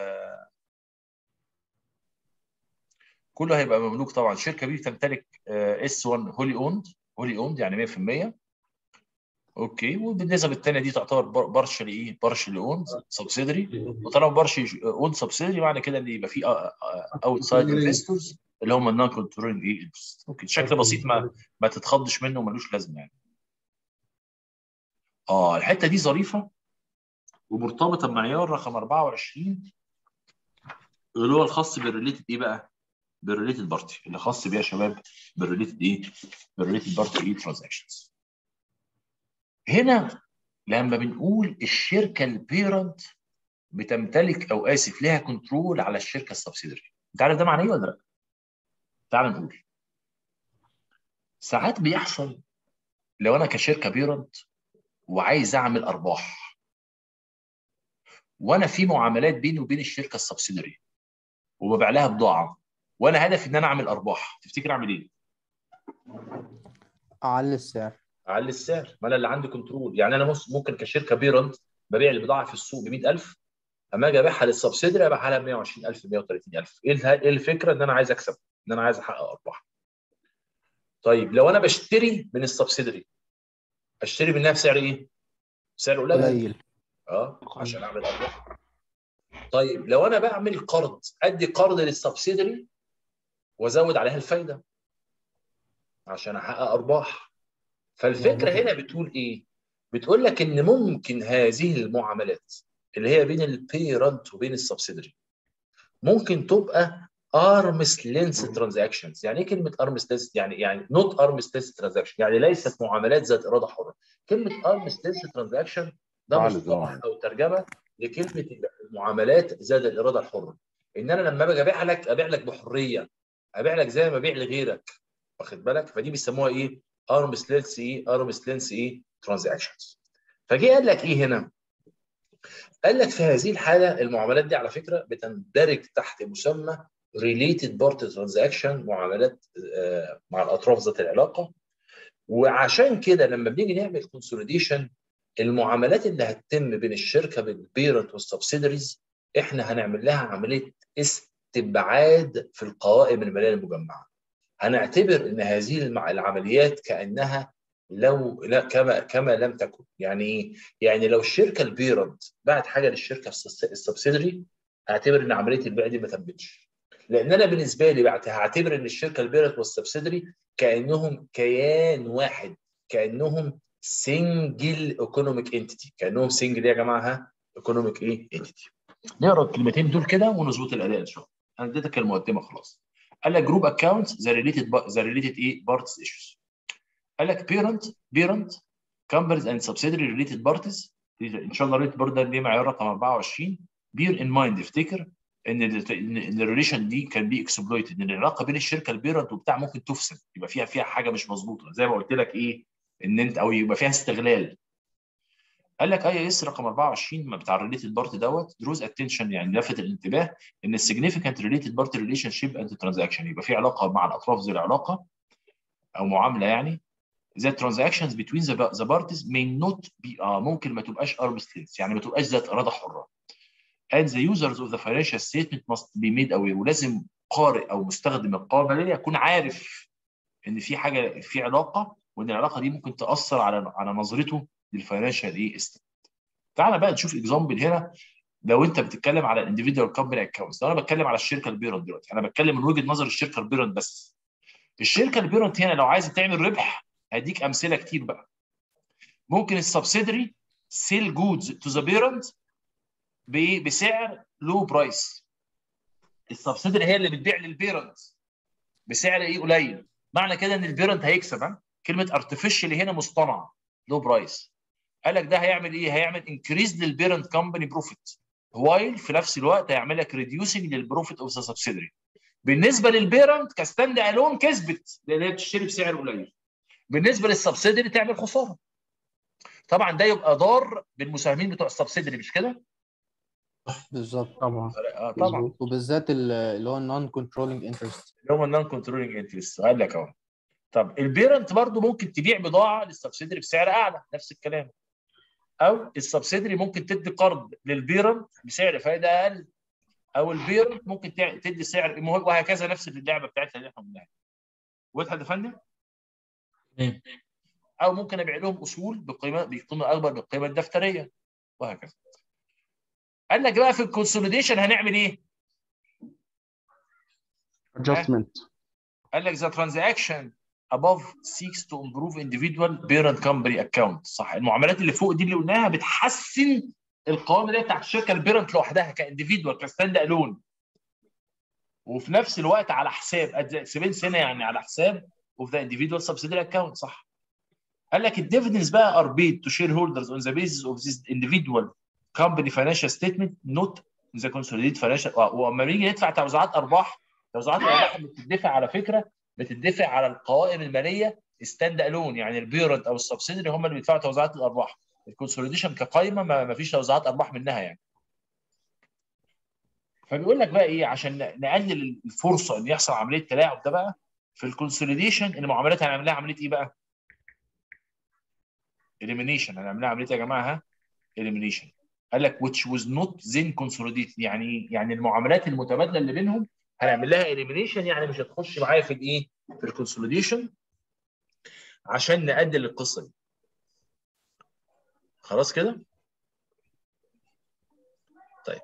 كله هيبقى مملوك طبعا الشركه بي تمتلك اس 1 هولي اوند هولي اوند يعني 100% اوكي وبالنسبه الثانيه دي تعتبر بارشلي ايه بارشلي اوند سبسيدري وطالما بارشلي اوند سبسيدري معنى كده ان يبقى في اوتسايد انفستورز اللي هم النون كنترولينج ايه انترست اوكي شكل بسيط ما ما تتخضش منه ملوش لازمه يعني اه الحته دي ظريفه ومرتبطه بمعيار رقم 24 اللي هو الخاص بالريليتد ايه بقى؟ بالريليتد بارتي اللي خاص بيها يا شباب بالريليتد ايه؟ بالريليتد بارتي ايه ترانزاكشنز. هنا لما بنقول الشركه البيرنت بتمتلك او اسف لها كنترول على الشركه السبسيدري. انت عارف ده معناه ايه ولا لا؟ تعال نقول. ساعات بيحصل لو انا كشركه بيرنت وعايز اعمل ارباح وانا في معاملات بيني وبين الشركه السبسيدري وببيع لها بضاعه وانا هدفي ان انا اعمل ارباح تفتكر اعمل ايه؟ اعلي السعر اعلي السعر ما انا اللي عندي كنترول يعني انا مس- ممكن كشركه بيرنت ببيع البضاعه في السوق ب 100000 اما اجي ابيعها للسبسيدري ابيعها لها ب 120000 130000 ايه اله- إيه الفكره ان انا عايز اكسب ان انا عايز احقق ارباح طيب لو انا بشتري من السبسيدري اشتري منها بسعر ايه؟ سعر قليل قليل اه عشان اعمل ارباح طيب لو انا بعمل قرض ادي قرض للسبسيدري وازود عليها الفايده عشان احقق ارباح فالفكره هنا بتقول ايه؟ بتقول لك ان ممكن هذه المعاملات اللي هي بين البيرنت وبين السبسيدري ممكن تبقى ارمس لينس ترانزاكشنز يعني ايه كلمه ارمس لينس يعني يعني نوت ارمس لينس ترانزاكشن يعني ليست معاملات ذات اراده حره كلمه ارمس لينس ترانزاكشن ده فعل مصطلح زراعي. او ترجمه لكلمه المعاملات ذات الاراده الحره ان انا لما باجي ابيع لك ابيع لك بحريه ابيع لك زي ما ابيع لغيرك واخد بالك فدي بيسموها ايه ارمس لينس ايه ارمس لينس ايه ترانزاكشنز فجه قال لك ايه هنا قال لك في هذه الحاله المعاملات دي على فكره بتندرج تحت مسمى ريليتد بارت ترانزاكشن معاملات آه، مع الاطراف ذات العلاقه وعشان كده لما بنيجي نعمل كونسوليديشن المعاملات اللي هتتم بين الشركه بالبيرنت والسبسيدريز احنا هنعمل لها عمليه استبعاد في القوائم الماليه المجمعه هنعتبر ان هذه المع- العمليات كانها لو لا كما كما لم تكن يعني ايه؟ يعني لو الشركه البيرنت باعت حاجه للشركه السس- السبسيدري اعتبر ان عمليه البيع دي ما تمتش لان انا بالنسبه لي بعت- هعتبر ان الشركه البيرنت والسبسيدري كانهم كيان واحد كانهم سنجل ايكونوميك انتيتي كانهم سنجل يا جماعه ها ايكونوميك ايه انتيتي نقرا الكلمتين دول كده ونظبط الاداء ان شاء الله انا اديتك المقدمه خلاص قال لك جروب اكونت ذا ريليتد ذا ريليتد ايه بارتس ايشوز قال لك بيرنت بيرنت كامبرز اند سبسيدري ريليتد بارتيز ان شاء الله ريت برضه دي معيار رقم 24 بير ان مايند افتكر ان ال- ان إن الريليشن دي كان بي اكسبلويتد ان العلاقه بين الشركه البيرنت وبتاع ممكن تفسد يبقى فيها فيها حاجه مش مظبوطه زي ما قلت لك ايه ان انت او يبقى فيها استغلال قال لك اي اس رقم 24 ما بتاع الريليتد بارت دوت دروز اتنشن يعني لفت الانتباه ان السيجنيفيكانت ريليتد بارت ريليشن شيب اند ترانزاكشن يبقى في علاقه مع الاطراف ذي العلاقه او معامله يعني that transactions between the, the parties may not be آه ممكن ما تبقاش arm's length يعني ما تبقاش ذات اراده حره and the users of the financial statement must be made aware ولازم قارئ او مستخدم القوائم الماليه يكون عارف ان في حاجه في علاقه وان العلاقه دي ممكن تاثر على على نظرته للفاينانشال ايه ستيتمنت تعالى بقى نشوف اكزامبل هنا لو انت بتتكلم على الانديفيدوال كومباني اكونتس لو انا بتكلم على الشركه البيرنت دلوقتي انا بتكلم من وجهه نظر الشركه البيرنت بس الشركه البيرنت هنا لو عايزه تعمل ربح هديك امثله كتير بقى ممكن السبسيدري سيل جودز تو ذا بيرنت بسعر لو برايس السبسيدري هي اللي بتبيع للبيرنت بسعر ايه قليل معنى كده ان البيرنت هيكسب ها كلمه ارتفيشال هنا مصطنع لو برايس قال لك ده هيعمل ايه هيعمل انكريز للبيرنت كومباني بروفيت وايل في نفس الوقت هيعمل لك ريديوسنج للبروفيت اوف ذا سبسيدري بالنسبه للبيرنت كستاند الون كسبت لان هي بتشتري بسعر قليل بالنسبه للسبسيدري تعمل خساره طبعا ده يبقى ضار بالمساهمين بتوع السبسيدري مش كده؟ بالظبط طبعا آه طبعا مظبوط. وبالذات ال- اللي هو النون كنترولينج انترست اللي هم النون كنترولينج انترست قال لك اهو طب البيرنت برضو ممكن تبيع بضاعه للسبسيدري بسعر اعلى نفس الكلام او السبسيدري ممكن تدي قرض للبيرنت بسعر فائده اقل او البيرنت ممكن تع- تدي سعر وهكذا نفس اللعبه بتاعتها اللي احنا قلناها واضحه يا فندم؟ او ممكن ابيع لهم اصول بقيمه بقيمه اكبر من القيمه الدفتريه وهكذا قال لك بقى في الكونسوليديشن هنعمل ايه؟ adjustment قال لك the transaction above seeks to improve individual parent company account صح المعاملات اللي فوق دي اللي قلناها بتحسن القوائم اللي هي بتاعت الشركه البيرنت لوحدها كانديفيدوال كستاند الون وفي نفس الوقت على حساب at the expense هنا يعني على حساب of the individual subsidiary account صح قال لك الديفيدنز بقى are paid to shareholders on the basis of this individual company financial statement not the consolidated financial واما بنيجي ندفع توزيعات ارباح توزيعات الارباح اللي بتدفع على فكره بتدفع على القوائم الماليه ستاند الون يعني البيرنت او السبسيدري هم اللي بيدفعوا توزيعات الارباح الكونسوليديشن كقائمه ما ما فيش توزيعات ارباح منها يعني فبيقول لك بقى ايه عشان نقلل الفرصه ان يحصل عمليه تلاعب ده بقى في الكونسوليديشن المعاملات هنعمل لها عمليه ايه بقى؟ اليمينيشن هنعمل لها عمليه يا جماعه ها اليمينيشن قال لك which was not then consolidated يعني يعني المعاملات المتبادله اللي بينهم هنعمل لها اليمينيشن يعني مش هتخش معايا في الايه؟ في الكونسوليديشن عشان نقلل القصه دي. خلاص كده؟ طيب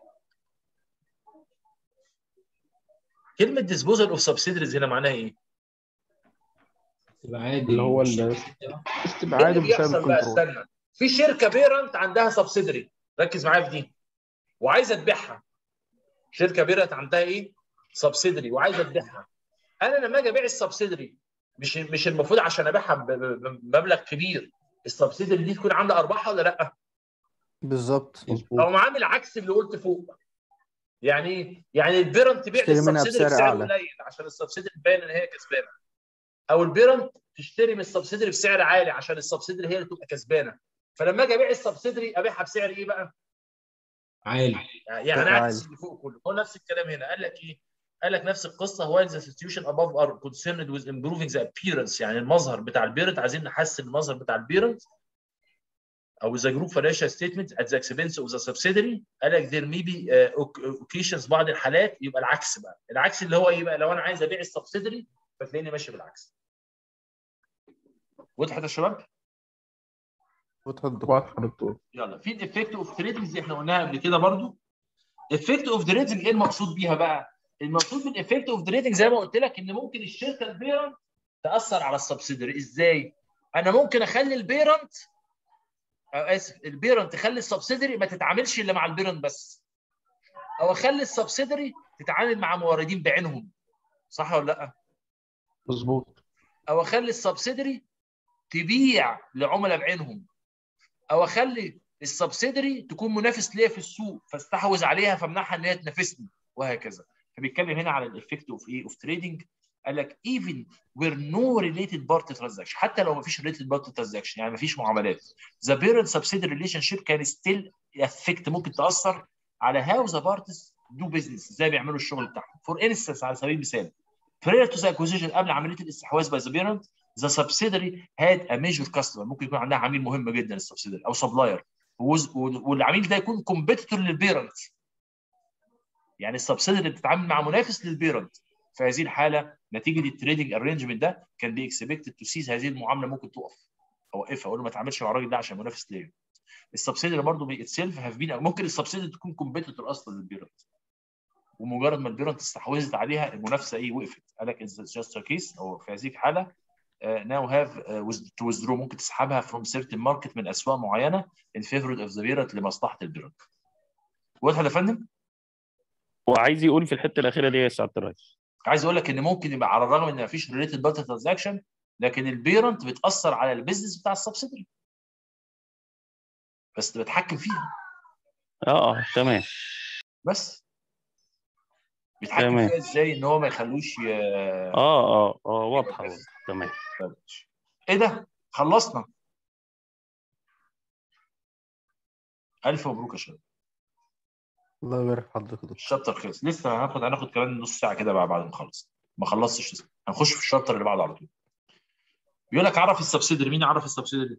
كلمه disposal of subsidiaries هنا معناها ايه؟ استبعاد اللي هو الشركة. ال- استبعاد اللي بسبب بيحصل بقى الكنترول استنى في شركه بيرنت عندها سبسيدري ركز معايا في دي وعايزه تبيعها شركه بيرنت عندها ايه؟ سبسيدري وعايزه تبيعها انا لما اجي ابيع السبسيدري مش مش المفروض عشان ابيعها ب- ب- بمبلغ كبير السبسيدري دي تكون عامله ارباح ولا لا؟ بالظبط او مظبوط عامل عكس اللي قلت فوق يعني ايه؟ يعني البيرنت تبيع تشتري منها السبسيدري بسعر بسعر أعلى. قليل عشان السبسيدري تبين ان هي كسبانه او البيرنت تشتري من السبسيدري بسعر عالي عشان السبسيدري هي اللي تبقى كسبانه فلما اجي ابيع السبسيدري ابيعها بسعر ايه بقى؟ عالي يعني سعر عكس عالي اللي فوق كله هو نفس الكلام هنا قال لك ايه؟ قال لك نفس القصه while the situation above are concerned with improving the appearance يعني المظهر بتاع البيرنت عايزين نحسن المظهر بتاع البيرنت او the group financial statement at the expense of the subsidiary قال لك there may be uh, occasions بعض الحالات يبقى العكس بقى العكس اللي هو ايه بقى لو انا عايز ابيع السبسيدري فتلاقيني ماشي بالعكس وضحت يا شباب؟ واضحه يا دكتور يلا في الافكت اوف تريدنج احنا قلناها قبل كده برضو افكت اوف تريدنج ايه المقصود بيها بقى؟ المقصود بالافكت اوف تريدنج زي ما قلت لك ان ممكن الشركه البيرنت تاثر على السبسيدري ازاي؟ انا ممكن اخلي البيرنت أو اسف البيرنت تخلي السبسيدري ما تتعاملش الا مع البيرنت بس او اخلي السبسيدري تتعامل مع موردين بعينهم صح ولا لا؟ مظبوط او اخلي السبسيدري تبيع لعملاء بعينهم او اخلي السبسيدري تكون منافس ليا في السوق فاستحوذ عليها فامنعها ان هي تنافسني وهكذا فبيتكلم هنا على الافكت اوف ايه اوف تريدنج قال لك even where no related party transaction حتى لو ما فيش related party transaction يعني ما فيش معاملات the parent subsidiary relationship can still affect ممكن تاثر على how the parties do business ازاي بيعملوا الشغل بتاعهم for instance على سبيل المثال prior to the acquisition قبل عمليه الاستحواذ by the parent the subsidiary had a major customer ممكن يكون عندها عميل مهم جدا السبسيدري او سبلاير والعميل ده يكون كومبيتيتور للبيرنت يعني السبسيدري بتتعامل مع منافس للبيرنت في هذه الحاله نتيجه التريدنج ارينجمنت ده كان بي اكسبكتد تو سيز هذه المعامله ممكن تقف اوقفها اقول له ما تعملش مع الراجل ده عشان منافس ليا السبسيدري برضه بي اتسيلف هاف بين ممكن السبسيدري تكون كومبيتيتور اصلا للبيرنت ومجرد ما البيرنت استحوذت عليها المنافسه ايه وقفت قال لك جاست كيس او في هذه الحاله ناو هاف تو ويزدرو ممكن تسحبها فروم سيرتن ماركت من اسواق معينه ان فيفور اوف ذا بيرنت لمصلحه البيرنت واضح يا فندم؟ وعايز يقول في الحته الاخيره دي يا سعاده الرئيس عايز اقول لك ان ممكن يبقى على الرغم ان مفيش ريليتد بارتي ترانزاكشن لكن البيرنت بتاثر على البيزنس بتاع السبسيدري بس بتحكم فيها اه اه تمام بس بيتحكم تمام. فيها ازاي ان هو ما يخلوش ي... اه اه اه واضحه واضحه تمام ايه ده؟ خلصنا الف مبروك يا شباب الله يبارك في حضرتك يا دكتور الشابتر خلص لسه هناخد هناخد كمان نص ساعه كده بقى بعد ما نخلص ما خلصتش لسه هنخش في الشابتر اللي بعده على طول بيقول لك عرف السبسيدري مين عرف السبسيدري؟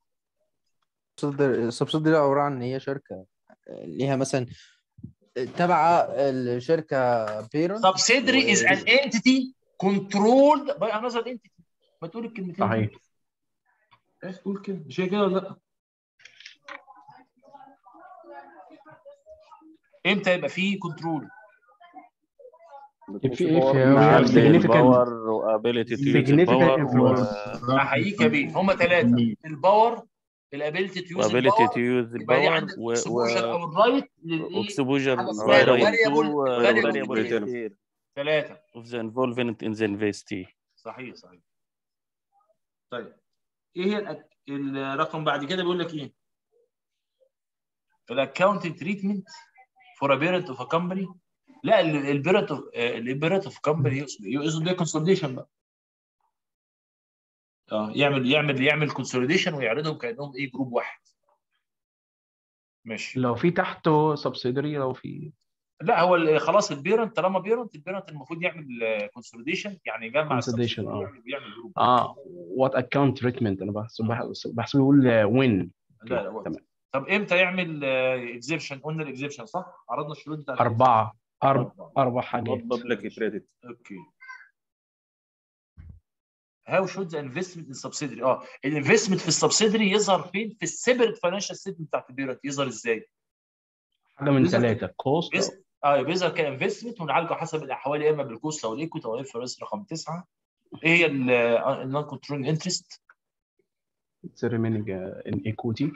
السبسيدي دي عباره عن ان هي شركه ليها مثلا تبع الشركه بيرنت subsidiary is an entity controlled by another entity ما تقول الكلمتين صحيح ايش تقول كده مش هي كده ولا لا امتى يبقى فيه كنترول في ايه في عندي significant الباور وابيليتي تو يوز significant الباور influence. احييك يا بيه هم ثلاثه الباور الابيلتي تو يوز وابيليتي تو يوز يبقى دي الباور عندك اكسبوجر او الرايت للايه واكسبوجر حاجه اسمها variable variable فاريبل ثلاثة of the involvement in the investee صحيح صحيح طيب ايه هي الأك... الرقم بعد كده بيقول لك ايه؟ الاكونتنج تريتمنت فور ا بيرنت اوف ا كومباني لا البيرنت اوف البيرنت اوف كومباني يقصد يقصد بيها كونسوليديشن بقى اه يعمل يعمل يعمل كونسوليديشن ويعرضهم كانهم ايه جروب واحد ماشي لو في تحته سبسيدري لو في لا هو ال- خلاص البيرنت طالما بيرنت البيرنت المفروض يعمل كونسوليديشن يعني يجمع كونسوليديشن اه ويعمل جروب اه وات اكونت تريتمنت انا بحسب بحسب يقول وين لا لا وقت. طب امتى يعمل اكزيبشن قلنا الاكزيبشن صح عرضنا الشروط بتاعت أربعة أربع أربع حاجات public credit اوكي هاو شود ذا انفستمنت ان سبسيدري اه الانفستمنت في السبسيدري يظهر فين في السيبريت فاينانشال ستيتمنت بتاعت البيرنت يظهر ازاي حاجة من بيظهر ثلاثة كوست بيز- اه بيظهر كانفستمنت ونعالجه حسب الاحوال يا اما بالكوست او الايكويتي او اف رقم تسعه ايه هي النون كنترول انترست remaining ان ايكويتي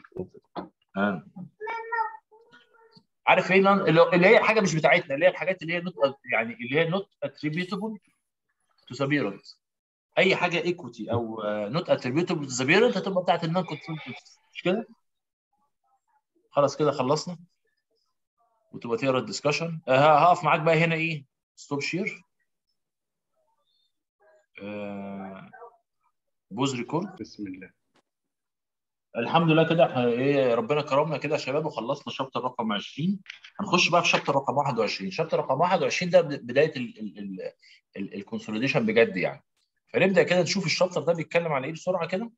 عارف ايه non- اللي اللي هي الحاجه مش بتاعتنا اللي هي الحاجات اللي هي نوت يعني اللي هي نوت اتريبيوتبل تو ذا بيرنت اي حاجه ايكويتي او نوت اتريبيوتبل تو ذا بيرنت هتبقى بتاعت النون كنترول مش كده؟ خلاص كده خلصنا وتبقى تقرا الدسكشن هقف معاك بقى هنا ايه ستوب شير بوز ريكورد بسم الله الحمد لله كده احنا ايه ربنا كرمنا كده يا شباب وخلصنا شابتر رقم 20 هنخش بقى في شابتر رقم 21 شابتر رقم 21 ده بد- بدايه الكونسوليديشن بجد يعني فنبدا كده نشوف الشابتر ده بيتكلم عن ايه بسرعه كده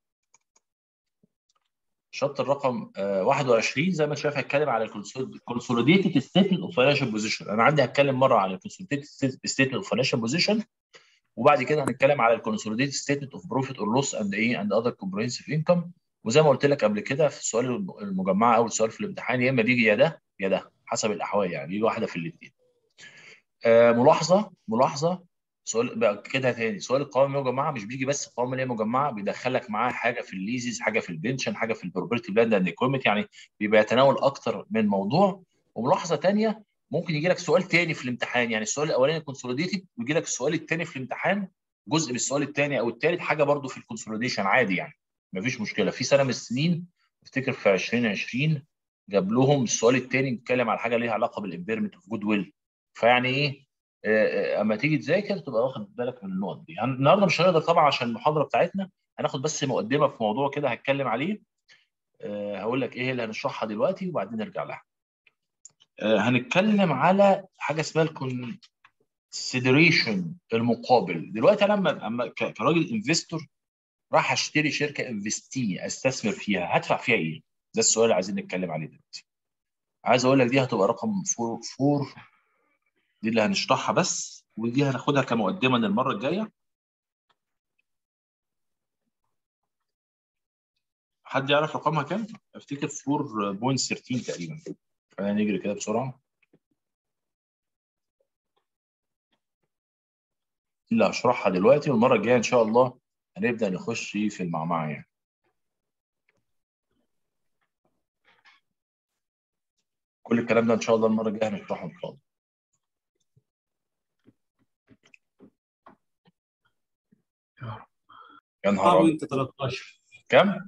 شابتر رقم آه، 21 زي ما انت شايف هيتكلم على الكونسوليديتد ستيتمنت اوف فاينانشال بوزيشن انا عندي هتكلم مره على الكونسوليديتد ستيتمنت اوف فاينانشال بوزيشن وبعد كده هنتكلم على الكونسوليديتد ستيتمنت اوف بروفيت اور لوس اند ايه اند اذر كومبريهنسيف انكم وزي ما قلت لك قبل كده في السؤال الم- المجمعه اول سؤال في الامتحان يا اما بيجي يا ده يا ده حسب الاحوال يعني بيجي واحده في الاثنين آه ملاحظه ملاحظه سؤال بقى كده تاني سؤال القوائم يا جماعه مش بيجي بس القوائم اللي هي مجمعه بيدخلك معاه حاجه في الليزز حاجه في البنشن حاجه في البروبرتي بلاند اند ايكويبمنت يعني بيبقى يتناول اكتر من موضوع وملاحظه تانيه ممكن يجي لك سؤال تاني في الامتحان يعني السؤال الاولاني كونسوليديتد ويجي لك السؤال الثاني في الامتحان جزء من السؤال الثاني او الثالث حاجه برضو في الكونسوليديشن عادي يعني مفيش مشكله في سنه من السنين افتكر في 2020 جاب لهم السؤال الثاني بيتكلم على حاجه ليها علاقه بالامبيرمنت اوف جود ويل فيعني ايه آه، آه، اما تيجي تذاكر تبقى واخد بالك من النقط دي هن- النهارده مش هنقدر طبعا عشان المحاضره بتاعتنا هناخد بس مقدمه في موضوع كده هتكلم عليه آه، هقول لك ايه اللي هنشرحها دلوقتي وبعدين نرجع لها آه، هنتكلم على حاجه اسمها الكونسيدريشن المقابل دلوقتي انا لما اما ك- كراجل انفستور راح اشتري شركه انفستي استثمر فيها هدفع فيها ايه؟ ده السؤال اللي عايزين نتكلم عليه دلوقتي. عايز اقول لك دي هتبقى رقم فور فور دي اللي هنشرحها بس ودي هناخدها كمقدمه للمره الجايه. حد يعرف رقمها كام؟ افتكر 4.13 تقريبا. خلينا نجري كده بسرعه. دي اللي هشرحها دلوقتي والمره الجايه ان شاء الله هنبدا نخش في المعمعه يعني. كل الكلام ده ان شاء الله المره الجايه هنشرحه ان شاء الله. يا نهار أبيض. 4.13 كام؟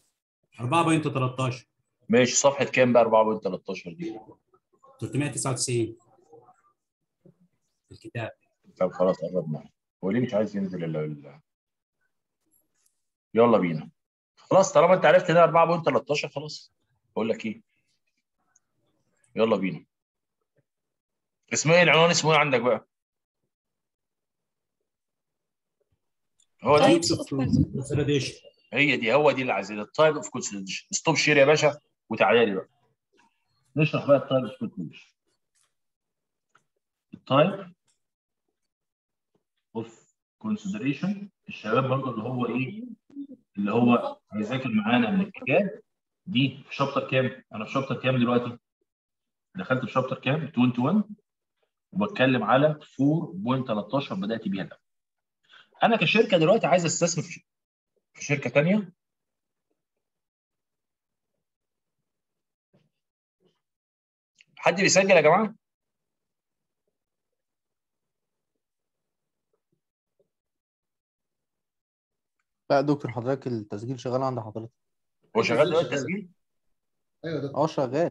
4.13 ماشي صفحه كام بقى 4.13 دي؟ 399 في الكتاب طب خلاص قربنا هو ليه مش عايز ينزل الا ال- يلا بينا خلاص طالما انت عرفت ده 4.13 خلاص بقول لك ايه يلا بينا اسمه ايه العنوان اسمه ايه عندك بقى؟ هو ده consolidation هي دي هو دي اللي عايزين التايب اوف كونسوليديشن ستوب شير يا باشا وتعالى لي بقى نشرح بقى التايب اوف كونسوليديشن التايب اوف كونسيدريشن الشباب برضه اللي هو ايه اللي هو هيذاكر معانا من الكتاب دي في شابتر كام؟ انا في شابتر كام دلوقتي؟ دخلت في شابتر كام؟ 21 وبتكلم على 4.13 بدات بيها ده. انا كشركه دلوقتي عايز استثمر في في شركه ثانيه حد بيسجل يا جماعه؟ لا يا دكتور حضرتك التسجيل شغال عند حضرتك هو شغال دلوقتي شغال. تسجيل ايوه ده اه شغال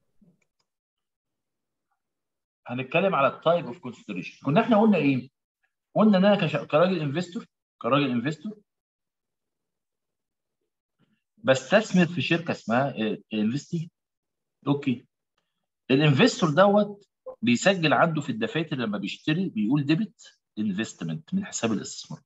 هنتكلم على التايب اوف كونسيدريشن كنا احنا قلنا ايه قلنا ان انا كش... كراجل انفستور كراجل انفستور بستثمر في شركه اسمها انفستي اوكي الانفستور دوت بيسجل عنده في الدفاتر لما بيشتري بيقول ديبت انفستمنت من حساب الاستثمارات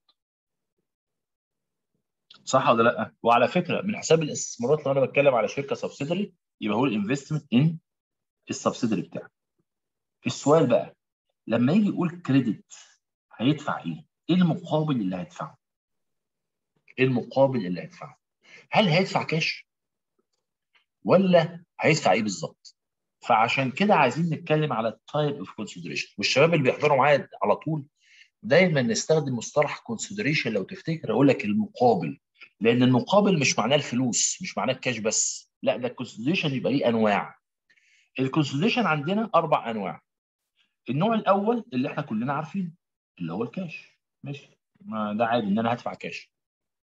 صح ولا لا وعلى فكره من حساب الاستثمارات لو انا بتكلم على شركه سبسيدري يبقى هو الانفستمنت ان السبسيدري بتاعه السؤال بقى لما يجي يقول كريدت هيدفع ايه؟ ايه المقابل اللي هيدفعه؟ ايه المقابل اللي هيدفعه؟ هل هيدفع كاش؟ ولا هيدفع ايه بالظبط؟ فعشان كده عايزين نتكلم على التايب اوف كونسيدريشن والشباب اللي بيحضروا معايا على طول دايما نستخدم مصطلح كونسيدريشن لو تفتكر اقول لك المقابل لان المقابل مش معناه الفلوس مش معناه الكاش بس لا ده الكونسيدريشن يبقى ليه انواع الكونسيدريشن عندنا اربع انواع النوع الاول اللي احنا كلنا عارفينه اللي هو الكاش ماشي ما ده عادي ان انا هدفع كاش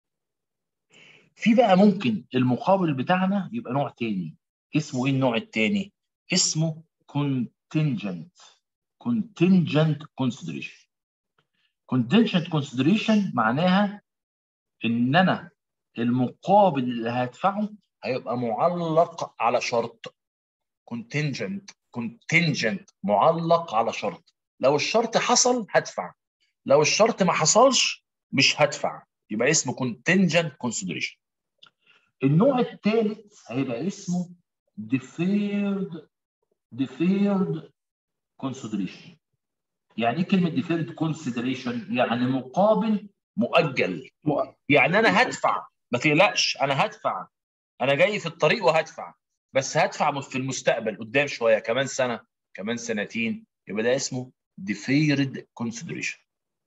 في بقى ممكن المقابل بتاعنا يبقى نوع تاني اسمه ايه النوع التاني اسمه contingent contingent consideration contingent consideration معناها ان انا المقابل اللي هدفعه هيبقى معلق على شرط contingent contingent معلق على شرط لو الشرط حصل هدفع لو الشرط ما حصلش مش هدفع يبقى اسمه contingent consideration النوع الثالث هيبقى اسمه deferred deferred consideration يعني ايه كلمه deferred consideration يعني مقابل مؤجل يعني انا هدفع ما تقلقش انا هدفع انا جاي في الطريق وهدفع بس هدفع في المستقبل قدام شويه كمان سنه كمان سنتين يبقى ده اسمه deferred consideration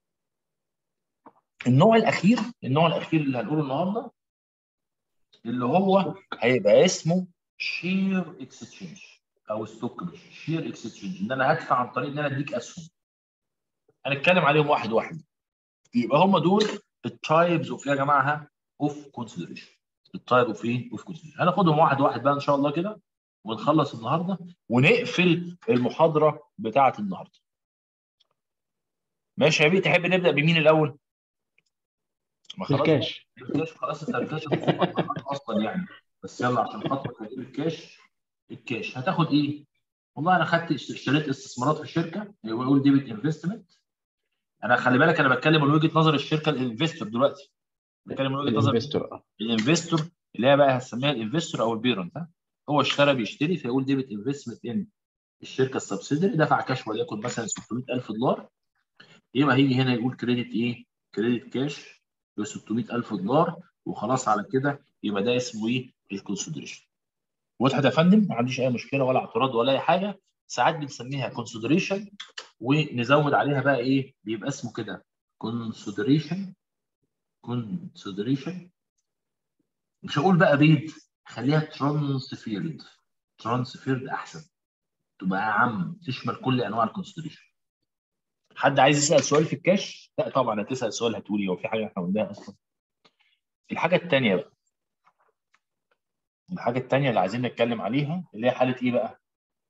النوع الاخير النوع الاخير اللي هنقوله النهارده اللي هو هيبقى اسمه شير اكستشينج او ستوك شير اكستشينج ان انا هدفع عن طريق ان انا اديك اسهم هنتكلم عليهم واحد واحد يبقى هم دول التايبز اوف يا جماعه اوف كونسيدريشن التايب اوف ايه اوف كونسيدريشن هناخدهم واحد واحد بقى ان شاء الله كده ونخلص النهارده ونقفل المحاضره بتاعه النهارده ماشي يا بيه تحب نبدا بمين الاول؟ ما خلاص الكاش الكاش خلاص انت الكاش اصلا يعني بس يلا عشان خاطرك هجيب الكاش الكاش هتاخد ايه؟ والله انا خدت اشتريت استثمارات في الشركه هو يقول ديبت انفستمنت انا خلي بالك انا بتكلم من وجهه نظر الشركه الانفستور دلوقتي بتكلم من وجهه نظر الانفستور الانفستور اللي هي بقى هسميها الانفستور او البيرنت ها هو اشترى بيشتري فيقول ديبت انفستمنت ان الشركه السبسيدري دفع كاش وليكن مثلا 600000 دولار يبقى هيجي هنا يقول كريدت ايه؟ كريدت كاش ب 600000 دولار وخلاص على كده يبقى ده اسمه ايه؟ الكونسيدريشن. وضحت يا فندم؟ ما عنديش اي مشكله ولا اعتراض ولا اي حاجه ساعات بنسميها كونسيدريشن ونزود عليها بقى ايه؟ بيبقى اسمه كده كونسيدريشن كونسيدريشن مش هقول بقى بيد خليها ترانسفيرد ترانسفيرد احسن تبقى اعم تشمل كل انواع الكونسيدريشن حد عايز يسال سؤال في الكاش؟ لا طبعا هتسال سؤال هتقولي هو في حاجه احنا قلناها اصلا الحاجه الثانيه بقى الحاجه الثانيه اللي عايزين نتكلم عليها اللي هي حاله ايه بقى؟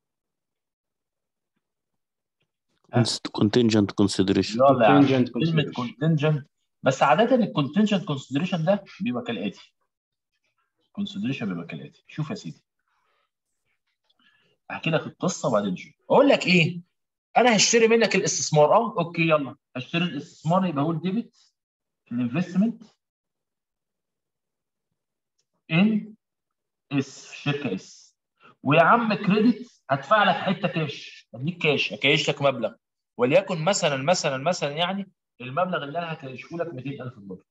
contingent consideration يلا يا عم Contingent كلمه consideration. كونتنجنت بس عاده الكونتنجنت كونسيدريشن ده بيبقى كالاتي كونسيدريشن بيبقى كالاتي شوف يا سيدي احكي لك القصه وبعدين نشوف اقول لك ايه انا هشتري منك الاستثمار اه اوكي يلا هشتري الاستثمار يبقى اقول ديبت الانفستمنت ان اس في شركه اس ويا عم كريدت هدفع لك حته كاش اديك كاش اكيش لك مبلغ وليكن مثلا مثلا مثلا يعني المبلغ اللي انا هكيشه لك 200000 دولار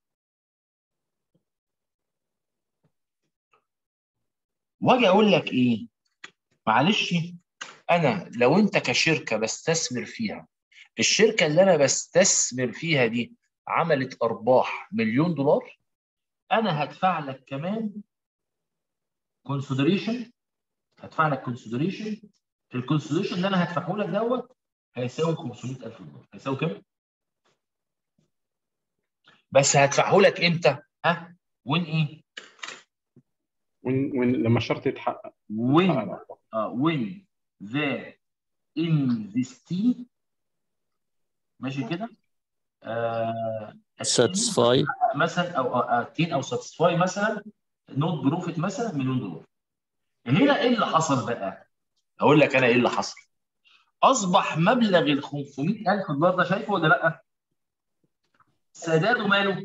واجي اقول لك ايه معلش انا لو انت كشركه بستثمر فيها الشركه اللي انا بستثمر فيها دي عملت ارباح مليون دولار انا هدفع لك كمان كونسيدريشن هدفع لك كونسيدريشن الكونسيدريشن اللي انا هدفعه لك دوت هيساوي 500000 دولار هيساوي كام؟ بس هدفعه لك امتى؟ ها وين ايه وين وين لما الشرط يتحقق وين اه وين ذا انفستي ماشي كده آه satisfy مثلا او اتين او ساتسفاي مثلا نوت بروفيت مثلا مليون دولار هنا ايه اللي حصل بقى؟ اقول لك انا ايه اللي حصل؟ اصبح مبلغ ال 500000 دولار ده شايفه ولا لا؟ سداده ماله؟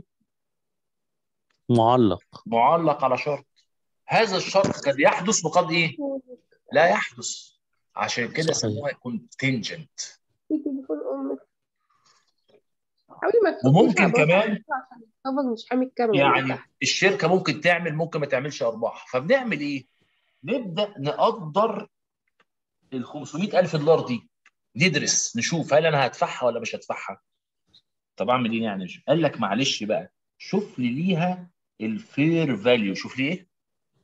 معلق معلق على شرط هذا الشرط قد يحدث وقد ايه؟ لا يحدث عشان كده صحيح. سموها كونتنجنت في تليفون امك حاولي ما تحطيش وممكن على كمان عشان الخبر مش حامي الكاميرا من يعني تحت. الشركه ممكن تعمل ممكن ما تعملش ارباح فبنعمل ايه؟ نبدا نقدر ال 500000 دولار دي ندرس نشوف هل انا هدفعها ولا مش هدفعها طب اعمل ايه يعني قال لك معلش بقى شوف لي ليها الفير فاليو شوف لي ايه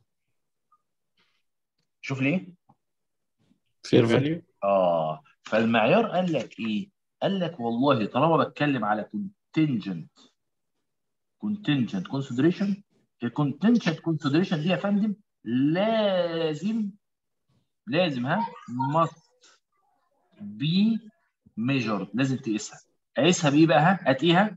شوف لي ايه fair value اه فالمعيار قال لك ايه قال لك والله طالما بتكلم على contingent contingent consideration الcontingent consideration دي يا فندم لازم لازم ها must be measured لازم تقيسها اقيسها بايه بقى ها هتقيها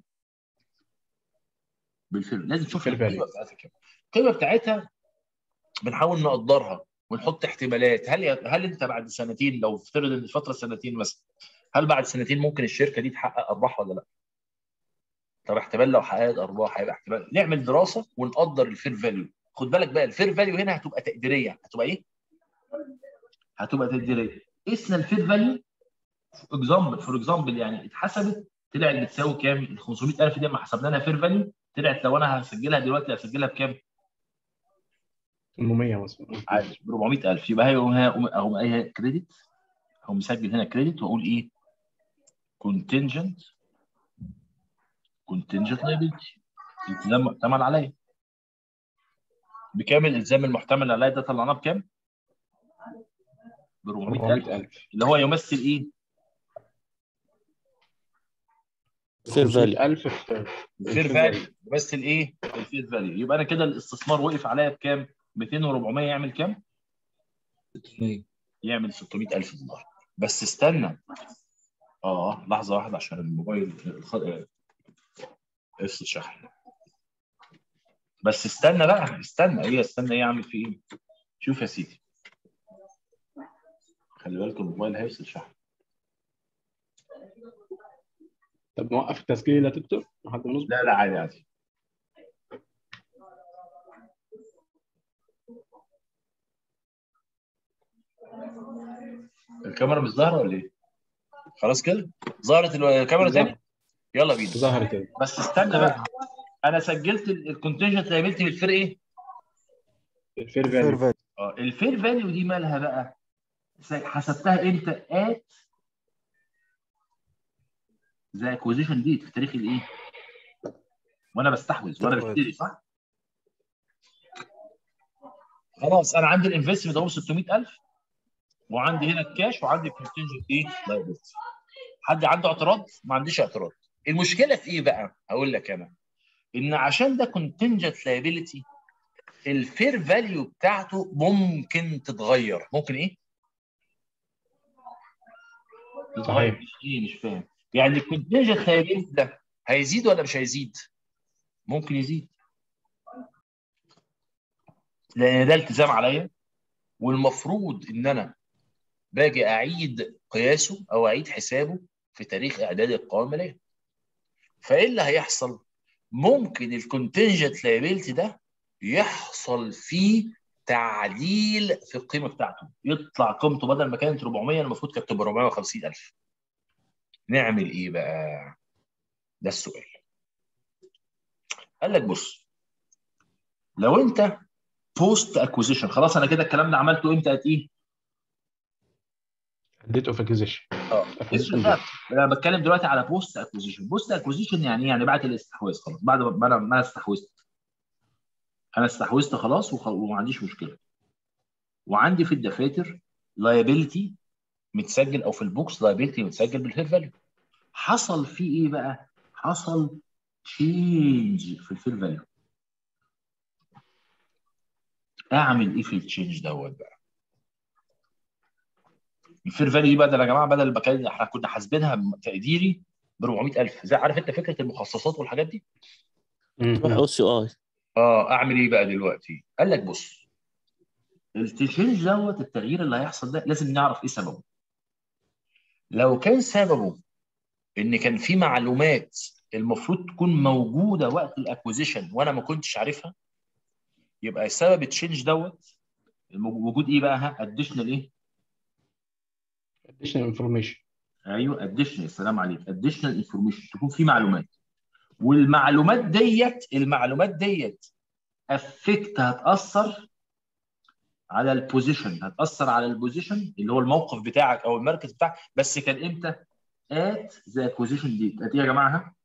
بالفيلم لازم تشوف بالفيلم. القيمه بتاعتها كام القيمه بتاعتها بنحاول نقدرها ونحط احتمالات هل هل انت بعد سنتين لو افترض ان الفتره سنتين مثلا هل بعد سنتين ممكن الشركه دي تحقق ارباح ولا لا؟ طب احتمال لو حققت ارباح هيبقى احتمال نعمل دراسه ونقدر الفير فاليو خد بالك بقى الفير فاليو هنا هتبقى تقديريه هتبقى ايه؟ هتبقى تقديريه قسنا الفير فاليو اكزامبل فور اكزامبل يعني اتحسبت طلعت بتساوي كام؟ ال 500000 دي لما حسبنا لها فير فاليو طلعت لو انا هسجلها دلوقتي هسجلها بكام؟ 800 مثلا عادي ب 400000 يبقى هي اهو هي كريدت هو مسجل هنا كريدت واقول ايه؟ كونتنجنت كونتنجنت لايبيلتي التزام محتمل عليا بكام الالزام المحتمل عليا ده طلعناه بكام؟ ب 400000 400000 اللي هو يمثل ايه؟ fair value 100000 في الفير فاليو يمثل ايه؟ الفير فاليو يبقى انا كده الاستثمار وقف عليا بكام؟ 200 و400 يعمل كام؟ 600 يعمل 600000 دولار بس استنى اه لحظه واحده عشان الموبايل الخ... آه، افصل شحن بس استنى بقى استنى ايه استنى ايه اعمل فيه ايه شوف يا سيدي خلي بالك الموبايل هيفصل شحن طب نوقف التسجيل يا دكتور لحد ما نظبط لا لا عادي عادي الكاميرا مش ظاهره ولا ايه؟ خلاص كده؟ ظهرت الكاميرا تاني؟ يلا بينا ظهرت كده بس استنى بقى انا سجلت الكونتنجنت لايبيلتي بالفير ايه؟ الفير فاليو اه الفير فاليو دي مالها بقى؟ س- حسبتها امتى؟ ات زي اكوزيشن ديت في تاريخ الايه؟ وانا بستحوذ وانا بشتري صح؟ خلاص انا عندي الانفستمنت اهو 600000 وعندي هنا الكاش وعندي الكونتنجنت ايه؟ لايبيلتي حد عنده اعتراض؟ ما عنديش اعتراض المشكله في ايه بقى؟ هقول لك انا ان عشان ده كونتنجنت لايبيلتي الفير فاليو بتاعته ممكن تتغير ممكن ايه؟ تتغير صحيح. مش ايه مش فاهم يعني الكونتنجنت لايبيلتي ده هيزيد ولا مش هيزيد؟ ممكن يزيد لان ده التزام عليا والمفروض ان انا باجي اعيد قياسه او اعيد حسابه في تاريخ اعداد القوائم الماليه فايه اللي هيحصل؟ ممكن الكونتنجنت لايبيلتي ده يحصل فيه تعديل في القيمه بتاعته يطلع قيمته بدل ما كانت 400 المفروض كانت تبقى 450000 نعمل ايه بقى؟ ده السؤال قال لك بص لو انت بوست اكوزيشن خلاص انا كده الكلام ده عملته امتى قد ايه؟ اديت اوف اكوزيشن اه اسمه ده انا بتكلم دلوقتي على بوست اكوزيشن بوست اكوزيشن يعني ايه يعني بعد الاستحواذ خلاص بعد ما انا ما انا استحوذت انا استحوذت خلاص وخ- وما عنديش مشكله وعندي في الدفاتر لايبيلتي متسجل او في البوكس لايبيلتي متسجل بالفير فاليو حصل فيه ايه بقى؟ حصل تشينج في الفير فاليو اعمل ايه في التشينج دوت بقى الفير فاليو دي بدل يا جماعه بدل ما كان احنا كنا حاسبينها تقديري ب 400000 زي عارف انت فكره المخصصات والحاجات دي او سي اي اه اعمل ايه بقى دلوقتي قال لك بص التشينج دوت التغيير اللي هيحصل ده لازم نعرف ايه سببه لو كان سببه ان كان في معلومات المفروض تكون موجوده وقت الاكوزيشن وانا ما كنتش عارفها يبقى سبب التشينج دوت وجود ايه بقى ها اديشنال ايه additional information ايوه اديشنال السلام عليك اديشنال انفورميشن تكون في معلومات والمعلومات ديت المعلومات ديت افكت هتاثر على البوزيشن هتاثر على البوزيشن اللي هو الموقف بتاعك او المركز بتاعك بس كان امتى؟ ات ذا اكوزيشن ديت ات ايه يا جماعه ها؟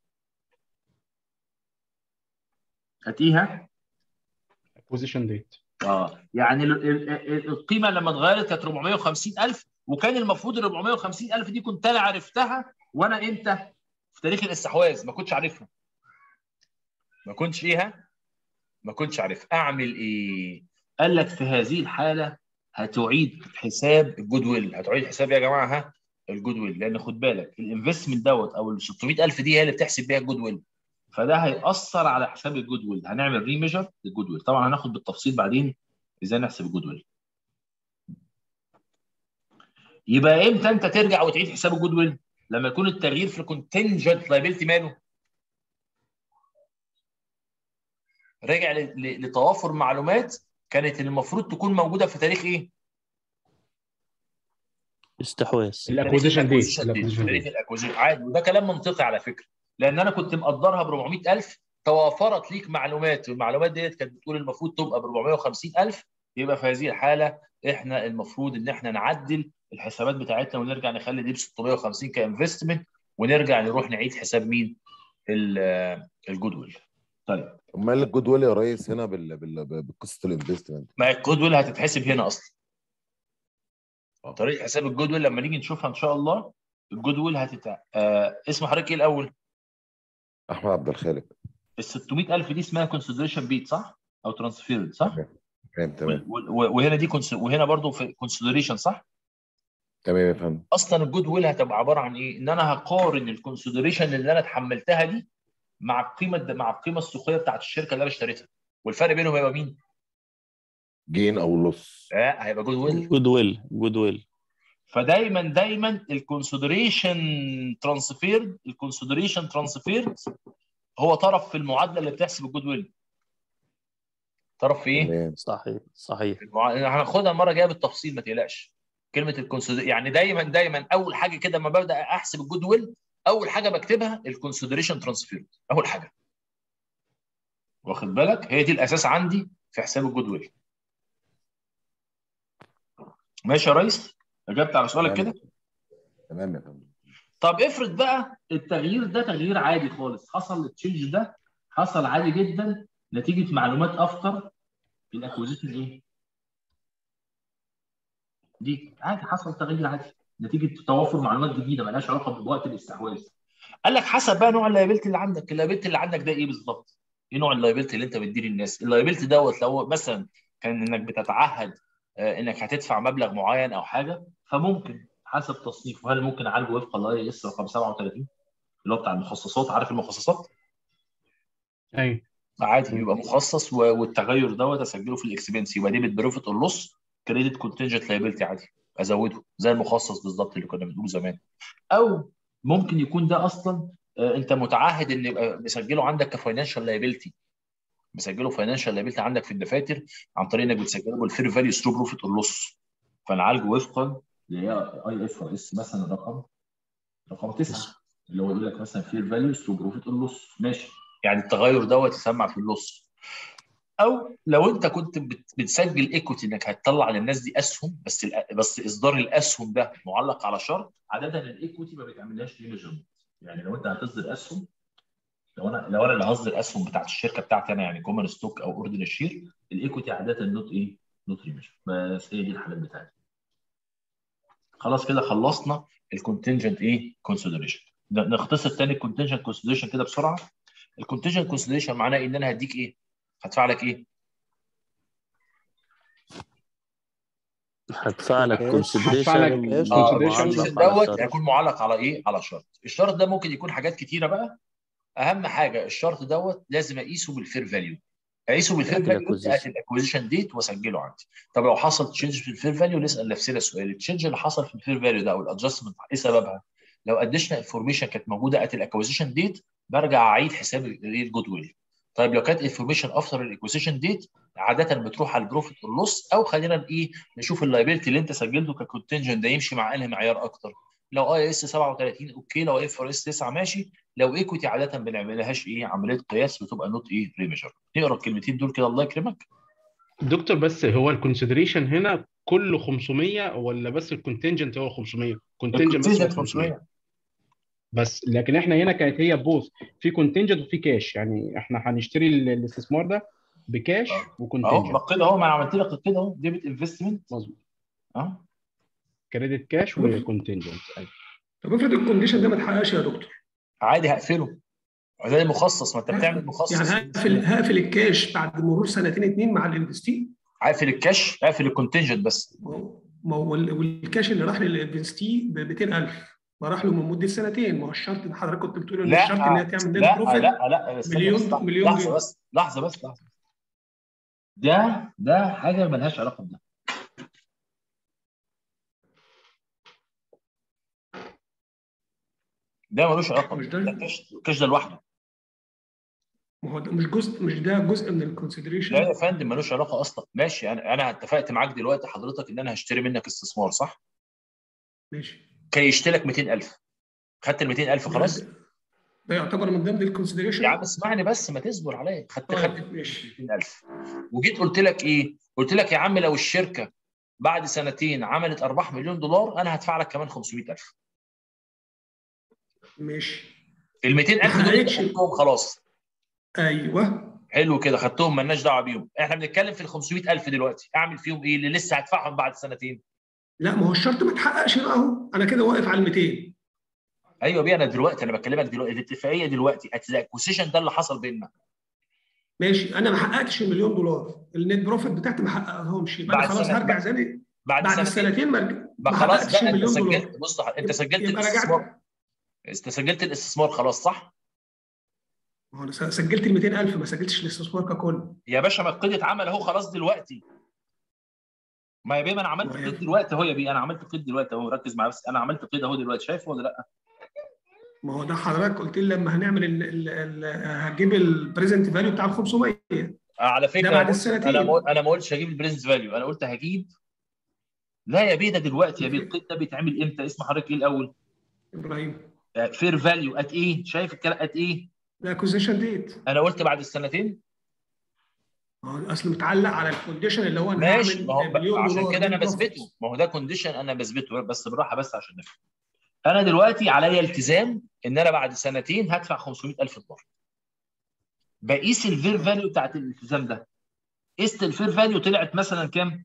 اتيها acquisition date اه يعني ال- ال- ال- القيمه لما اتغيرت كانت 450000 وكان المفروض ال 450000 دي كنت انا عرفتها وانا امتى؟ في تاريخ الاستحواذ ما كنتش عارفها. ما كنتش ايه ها؟ ما كنتش عارف اعمل ايه؟ قال لك في هذه الحاله هتعيد حساب الجود ويل، هتعيد حساب يا جماعه ها الجود ويل لان خد بالك الانفستمنت دوت او ال 600000 دي هي اللي بتحسب بيها الجود ويل. فده هيأثر على حساب الجود ويل، هنعمل ريميجر للجود ويل، طبعا هناخد بالتفصيل بعدين ازاي نحسب الجود ويل. يبقى امتى انت ترجع وتعيد حساب الجود ويل؟ لما يكون التغيير في الكونتنجنت لايبيلتي ماله؟ راجع ل- ل- لتوافر معلومات كانت المفروض تكون موجوده في تاريخ ايه؟ استحواذ الاكوزيشن ديت acquisition date، الاكوزيشن تاريخ ديت الاكوزيشن عادي وده كلام منطقي على فكره لان انا كنت مقدرها ب 400000 توافرت ليك معلومات والمعلومات ديت كانت بتقول المفروض تبقى ب 450000 يبقى في هذه الحاله احنا المفروض ان احنا نعدل الحسابات بتاعتنا ونرجع نخلي دي ب 650 كانفستمنت ونرجع نروح نعيد حساب مين؟ ال- الجود ويل. طيب امال الجود ويل يا ريس هنا بال... بال... بقصه الانفستمنت ما الجود ويل هتتحسب هنا اصلا. طريقه حساب الجود ويل لما نيجي نشوفها ان شاء الله الجود ويل هتتع... آه اسم حضرتك ايه الاول؟ احمد عبد الخالق ال 600000 دي اسمها كونسيدريشن بيت صح؟ او ترانسفيرد صح؟ تمام تمام و- و- وهنا دي كونس... وهنا برضو في كونسيدريشن صح؟ تمام يا فندم اصلا الجود ويل هتبقى عباره عن ايه؟ ان انا هقارن الكونسيدريشن اللي انا اتحملتها دي مع القيمه مع القيمه السوقيه بتاعت الشركه اللي انا اشتريتها والفرق بينهم هيبقى مين؟ جين او لوس آه هيبقى جود ويل جود ويل جود ويل فدايما دايما الكونسيدريشن ترانسفيرد الكونسيدريشن ترانسفيرد هو طرف في المعادله اللي بتحسب الجود ويل طرف في ايه؟ تمام صحيح صحيح المع... هناخدها المره الجايه بالتفصيل ما تقلقش كلمه الكونسيدر يعني دايما دايما اول حاجه كده لما ببدا احسب الجود ويل اول حاجه بكتبها الكونسيدريشن ترانسفيرد اول حاجه واخد بالك هي دي الاساس عندي في حساب الجود ويل ماشي يا ريس اجبت على سؤالك تمام. كده تمام يا فندم طب افرض بقى التغيير ده تغيير عادي خالص حصل التشينج ده حصل عادي جدا نتيجه معلومات افتر الاكوزيشن ايه؟ دي عادي حصل تغيير عادي نتيجه توافر معلومات جديده مالهاش علاقه بوقت الاستحواذ قال لك حسب بقى نوع اللايبيلتي اللي عندك اللايبيلتي اللي عندك ده ايه بالظبط؟ ايه نوع اللايبيلتي اللي انت بتديه للناس؟ اللايبيلتي دوت لو مثلا كان انك بتتعهد آه، انك هتدفع مبلغ معين او حاجه فممكن حسب تصنيفه هل ممكن اعالجه وفق الاي اس رقم 37 اللي هو بتاع المخصصات عارف المخصصات؟ ايوه عادي يبقى مخصص و- والتغير دوت اسجله في الاكسبنس يبقى ديبت بروفيت اور لوس كريدت كونتنجنت لايبيلتي عادي ازوده زي المخصص بالظبط اللي كنا بنقوله زمان او ممكن يكون ده اصلا آه، انت متعهد ان يبقى مسجله عندك كفاينانشال لايبيلتي مسجله فاينانشال لايبيلتي عندك في الدفاتر عن طريق انك بتسجله بالفير فاليو ثرو بروفيت اور لوس فنعالجه وفقا اللي هي اي اف اس مثلا رقم رقم 9 اللي هو يقول لك مثلا فير فاليو ثرو بروفيت اور لوس ماشي يعني التغير دوت يسمع في اللوس او لو انت كنت بت- بتسجل ايكوتي انك هتطلع للناس دي اسهم بس الأ- بس اصدار الاسهم ده معلق على شرط عاده الايكوتي ما بتعملهاش ريميجرمنت يعني لو انت هتصدر اسهم لو انا لو انا اللي هصدر الاسهم بتاعت الشركه بتاعتي انا يعني كومن ستوك او اوردن الشير الايكوتي عاده نوت ايه؟ نوت ريميجر بس هي دي الحاجات بتاعتي خلاص كده خلصنا الكونتنجنت ايه؟ كونسيدريشن نختصر تاني الكونتنجنت كونسيدريشن كده بسرعه الكونتنجنت كونسيدريشن معناه ان انا هديك ايه؟ هدفع لك ايه؟ هدفع لك هدفع كونسيدريشن لك اه consideration. الكونسيدريشن دوت هيكون معلق على ايه؟ على شرط الشرط ده ممكن يكون حاجات كتيره بقى اهم حاجه الشرط دوت لازم اقيسه بالفير فاليو اقيسه بالفير بتاعت فاليو الacquisition. بتاعت الاكوزيشن ديت واسجله عندي طب لو حصل تشينج في الفير فاليو نسال نفسنا السؤال التشينج اللي حصل في الفير فاليو ده او الادجستمنت ايه سببها؟ لو اديشنا انفورميشن كانت موجوده ات الاكوزيشن ديت برجع اعيد حساب الجود ويل طيب لو كانت انفورميشن افتر الاكوزيشن ديت عاده بتروح على البروفيت واللوس او خلينا ايه نشوف اللايبيلتي اللي انت سجلته ككونتنجنت ده يمشي مع انهي معيار اكتر لو اي اس 37 اوكي لو اف ار اس 9 ماشي لو ايكويتي عاده ما بنعملهاش ايه عمليه قياس بتبقى نوت ايه ريميجر نقرا الكلمتين دول كده الله يكرمك دكتور بس هو الكونسيدريشن هنا كله 500 ولا بس الكونتنجنت هو 500 كونتنجنت بس هو الكونتنجنت 500 بس لكن احنا هنا كانت هي بوث في كونتنجنت وفي كاش يعني احنا هنشتري ال- الاستثمار ده بكاش اهو وكونتنجنت ما كده اهو ما انا عملت لك كده اهو ديبت انفستمنت مظبوط اه كريدت كاش وكونتنجنت ايوه طب افرض الكونديشن ده ما اتحققش يا دكتور عادي هقفله زي مخصص ما انت بتعمل مخصص يعني هقفل هقفل الكاش بعد مرور سنتين اتنين مع الانفستي قافل الكاش قافل الكونتنجنت بس ما هو وال- والكاش اللي راح للانفستي ب 200000 ما راح له من مده سنتين ما هو الشرط اللي حضرتك كنت بتقول ان لا الشرط انها تعمل نت لا بروفيت لا لا استنى مليون بس لحظة- مليون لحظه جنيه بس لحظه بس لحظه ده ده حاجه ملهاش علاقه بده ده ملوش علاقه مش بده ده ده الكاش الكاش ده لوحده ما هو ده مش جزء مش ده جزء من لا الكونسيدريشن يا فندم ملوش علاقه اصلا ماشي انا انا اتفقت معاك دلوقتي حضرتك ان انا هشتري منك استثمار صح؟ ماشي كان يشتري لك 200000 خدت ال 200000 خلاص؟ ده يعتبر من ضمن الكونسيدريشن يا عم اسمعني بس ما تصبر عليا خدت خدت طيب ماشي 200000 وجيت قلت لك ايه؟ قلت لك يا عم لو الشركه بعد سنتين عملت ارباح مليون دولار انا هدفع لك كمان 500000 ماشي ال 200000 دول انت حققتش. خدتهم خلاص ايوه حلو كده خدتهم مالناش دعوه بيهم احنا بنتكلم في ال 500000 دلوقتي اعمل فيهم ايه اللي لسه هدفعهم بعد سنتين لا ما هو الشرط ما اتحققش بقى اهو انا كده واقف على ال 200 ايوه بيه انا دلوقتي انا بكلمك دلوقتي الاتفاقيه دلوقتي الاكوسيشن ده اللي حصل بيننا ماشي انا ما حققتش المليون دولار النت بروفيت بتاعتي ما حققهمش يبقى انا بعد خلاص سنة- هرجع بعد- زي بعد, بعد سنتين السنتين ما رج- بقى ما خلاص حققتش بقى انت المليون دولار سجلت بص انت سجلت يبقى الاستثمار رجعت انت سجلت الاستثمار خلاص صح؟ ما هو انا سجلت ال 200000 ما سجلتش الاستثمار ككل يا باشا ما القيد اتعمل اهو خلاص دلوقتي ما يا بيه ما انا عملت ما هي- قيد دلوقتي اهو يا بيه انا عملت قيد دلوقتي اهو ركز معايا بس انا عملت قيد اهو دلوقتي شايفه ولا لا؟ ما هو ده حضرتك قلت لي لما هنعمل ال ال ال هتجيب البريزنت فاليو بتاع ال 500 على فكره ده أنا بعد قلت- السنتين. انا ما انا ما قلتش هجيب البريزنت فاليو انا قلت هجيب لا يا بيه ده دلوقتي يا بيه القيد ده بيتعمل امتى؟ اسم حضرتك ايه الاول؟ ابراهيم فير فاليو ات ايه؟ شايف الكلام ات ايه؟ الاكوزيشن ديت انا قلت بعد السنتين ما هو اصل متعلق على الكونديشن اللي هو انا ماشي هعمل ما هو مليون عشان دولار كده انا net profit. بثبته ما هو ده كونديشن انا بثبته بس بالراحه بس عشان نفهم انا دلوقتي عليا التزام ان انا بعد سنتين هدفع 500000 دولار بقيس الفير فاليو بتاعت الالتزام ده قست الفير فاليو طلعت مثلا كام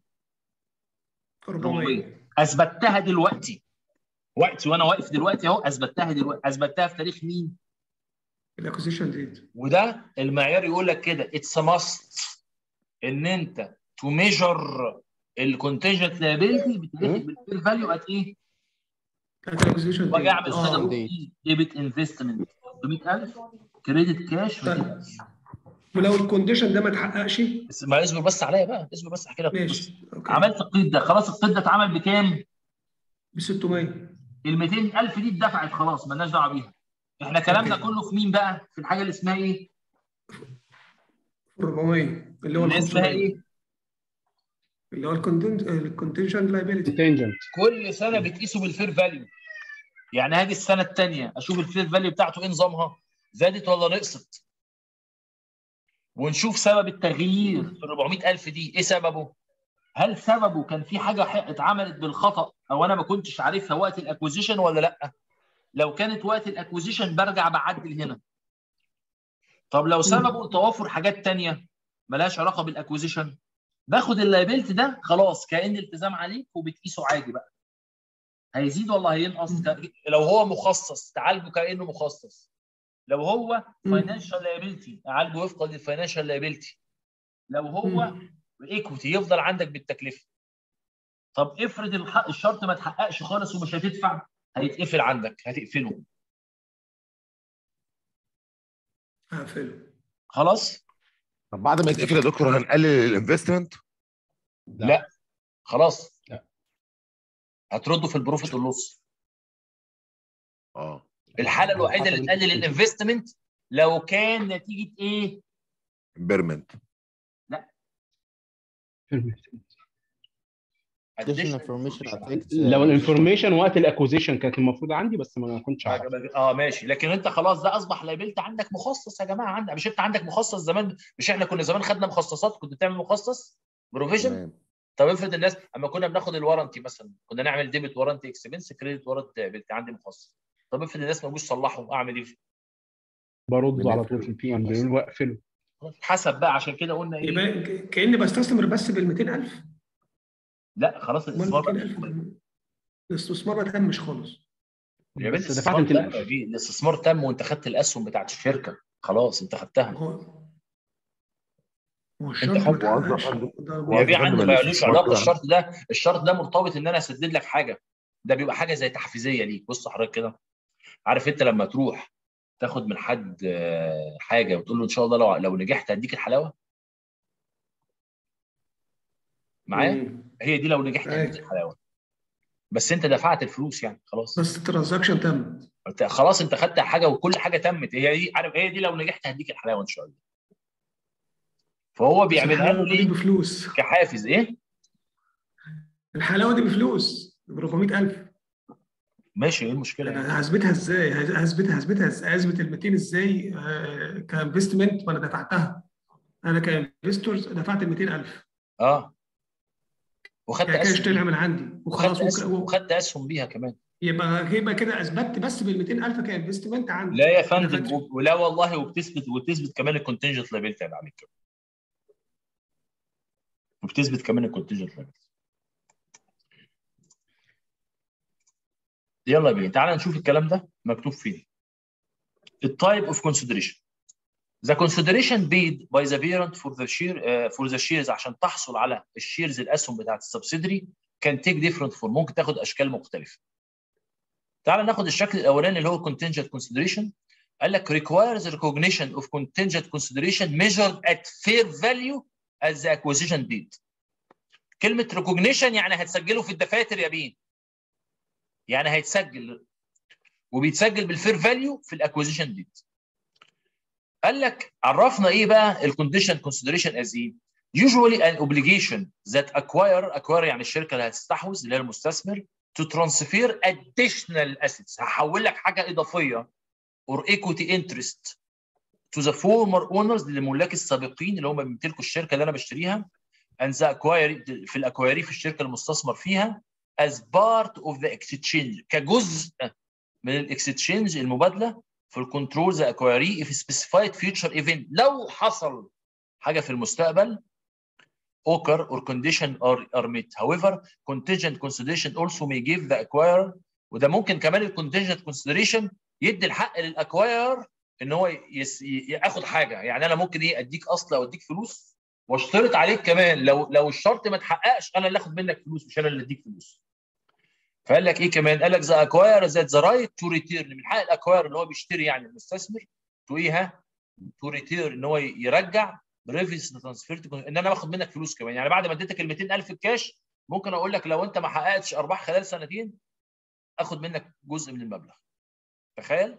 400 اثبتها دلوقتي وقتي وانا واقف دلوقتي اهو اثبتها دلوقتي اثبتها في تاريخ مين الاكوزيشن ديت وده المعيار يقول لك كده اتس ماست ان انت تو ميجر الكونتنجنت لايبيلتي بالفير فاليو ات ايه بتاعت الاكوزيشن واجي اعمل اه كده ديبت انفستمنت 300000 كريدت كاش 200000 ولو الكونديشن ده ما اتحققش بس ما اصبر بس عليا بقى اصبر بس احكي لك ماشي عملت القيد ده خلاص القيد ده اتعمل بكام؟ ب 600 ال 200000 دي اتدفعت خلاص مالناش دعوه بيها احنا كلامنا أوكي. كله في مين بقى؟ في الحاجه اللي اسمها ايه؟ 400 اللي هو ال اللي اسمها 500 ايه؟ اللي هو الكونتنجنت لايبيلتي كونتنجنت كل سنه بتقيسه بالفير فاليو يعني هاجي السنه الثانيه اشوف الفير فاليو بتاعته ايه نظامها؟ زادت ولا نقصت؟ ونشوف سبب التغيير في ال 400000 دي ايه سببه؟ هل سببه كان في حاجه ح- اتعملت بالخطا او انا ما كنتش عارفها وقت الاكوزيشن ولا لا؟ لو كانت وقت الاكوزيشن برجع بعدل هنا. طب لو سببه توافر حاجات تانية ملهاش علاقه بالاكوزيشن باخد اللايبيلتي ده خلاص كان التزام عليك وبتقيسه عادي بقى. هيزيد ولا هينقص؟ ك- لو هو مخصص تعالجه كانه مخصص. لو هو فاينانشال لايبيلتي اعالجه وفقا للفاينانشال لايبيلتي. لو هو ايكوتي يفضل عندك بالتكلفه طب افرض الح- الشرط ما اتحققش خالص ومش هتدفع هيتقفل عندك هتقفله هقفله خلاص طب بعد ما يتقفل يا دكتور هنقلل الانفستمنت لا خلاص لا هترده في البروفيت واللوس اه الحاله الوحيده اللي حسب تقلل الانفستمنت لو كان نتيجه ايه؟ امبيرمنت لا additional information affects لو الانفورميشن وقت الاكوزيشن كانت المفروض عندي بس ما كنتش عارف اه ماشي لكن انت خلاص ده اصبح لايبلت عندك مخصص يا جماعه عندك مش انت عندك مخصص زمان مش احنا كنا زمان خدنا مخصصات كنت بتعمل مخصص بروفيجن تمام طب افرض الناس اما كنا بناخد الورنتي مثلا كنا نعمل ديبت ورنتي اكسبنس كريدت ورنتي عندي مخصص طب افرض الناس ما جوش صلحوا اعمل ايه؟ برد على طول في البي ام بيقول واقفله حسب بقى عشان كده قلنا ايه؟ يبقى ك- كاني بستثمر بس بال 200000 لا خلاص امال الاستثمار 200000 الاستثمار ما تمش خالص يا بنت بس دفعت الاستثمار 200,000. تم يا بيه، الاستثمار تم وانت خدت الاسهم بتاعت الشركه خلاص انت خدتها هو هو انت الشرط ما خدت اتحققش يا ده- بيه عنده مالوش الاستثمار علاقه كده الشرط ده الشرط ده مرتبط ان انا اسدد لك حاجه ده بيبقى حاجه زي تحفيزيه ليك بص حضرتك كده عارف انت لما تروح تاخد من حد آه، حاجه وتقول له ان شاء الله لو لو نجحت هديك الحلاوه معايا مم. هي دي لو نجحت هديك أيوة. الحلاوه بس انت دفعت الفلوس يعني خلاص بس الترانزاكشن تم انت خلاص انت خدت حاجه وكل حاجه تمت هي دي عارف هي دي لو نجحت هديك الحلاوه ان شاء الله فهو بس بيعملها له الحلاوه دي ليه بفلوس كحافز ايه الحلاوه دي بفلوس ب 400000 ماشي ايه المشكله يعني انا هثبتها ازاي؟ هثبتها هثبتها ازاي؟ هثبت ال 200 ازاي آه، كانفستمنت وانا دفعتها؟ انا كانفستورز دفعت ال 200000 اه وخدت يعني كده اسهم طلع من عندي وخلاص وخدت اسهم وك- وخدت اسهم بيها كمان يبقى يبقى كده اثبتت بس بال 200000 كانفستمنت عندي لا يا أنا فندم فاكر. و- ولا والله وبتثبت وبتثبت كمان الكونتنجنت لابيلتي اللي عليك وبتثبت كمان الكونتنجنت لابيلتي يلا بينا تعال نشوف الكلام ده مكتوب فين التايب اوف كونسيدريشن The consideration paid by the parent for the share uh, for the shares عشان تحصل على الشيرز الاسهم بتاعت السبسيدري can take different form ممكن تاخد اشكال مختلفه. تعال ناخد الشكل الاولاني اللي هو contingent consideration قال لك requires recognition of contingent consideration measured at fair value as the acquisition date. كلمه recognition يعني هتسجله في الدفاتر يا بين. يعني هيتسجل وبيتسجل بالفير فاليو في الاكوزيشن ديت. قال لك عرفنا ايه بقى الكونديشن كونسيدريشن از ايه؟ usually an obligation that acquire acquire يعني الشركه اللي هتستحوذ اللي هي المستثمر to transfer additional assets هحول لك حاجه اضافيه or equity interest to the former owners للملاك السابقين اللي هم بيمتلكوا الشركه اللي انا بشتريها and the acquire في الاكوايري في الشركه المستثمر فيها as part of the exchange كجزء من الاكستشينج المبادله في الكنترول ذا اكوايري if specified future event لو حصل حاجه في المستقبل occur or condition are, are met. However, contingent consideration also may give the acquirer وده ممكن كمان الcontingent consideration يدي الحق للاكواير ان هو يس... ي- ياخد حاجه يعني انا ممكن ايه اديك اصل او اديك فلوس واشترط عليك كمان لو لو الشرط ما اتحققش انا اللي اخد منك فلوس مش انا اللي اديك فلوس فقال لك ايه كمان قال لك ذا اكواير ذات ذا رايت تو ريتيرن من حق الاكواير اللي هو بيشتري يعني المستثمر تو ايه ها تو ريتيرن ان هو يرجع بريفيس ترانسفير ان انا باخد منك فلوس كمان يعني بعد ما اديتك ال 200000 الكاش ممكن اقول لك لو انت ما حققتش ارباح خلال سنتين اخد منك جزء من المبلغ تخيل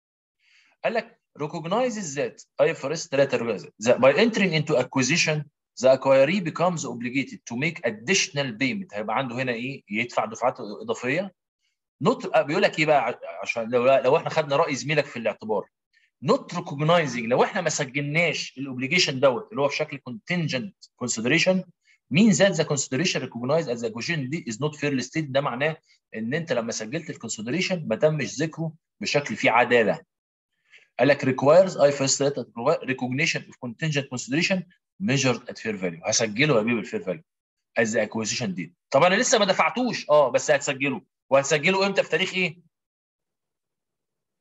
قال لك recognizes that IFRS 3 رجعت that by entering into acquisition the acquiree becomes obligated to make additional payment هيبقى عنده هنا ايه يدفع دفعات اضافيه not بيقول لك ايه بقى عشان لو لو احنا خدنا راي زميلك في الاعتبار not recognizing لو احنا ما سجلناش الاوبليجيشن دوت اللي هو في شكل contingent consideration means that the consideration recognized as acquisition دي is not fairly stated ده معناه ان انت لما سجلت الكونسيدريشن ما تمش ذكره بشكل فيه عداله قال لك requires IFRS 3 recognition of contingent consideration measured at fair value هسجله يا بيبي الفير فاليو as the acquisition date طب انا لسه ما دفعتوش اه بس هتسجله وهتسجله امتى في تاريخ ايه؟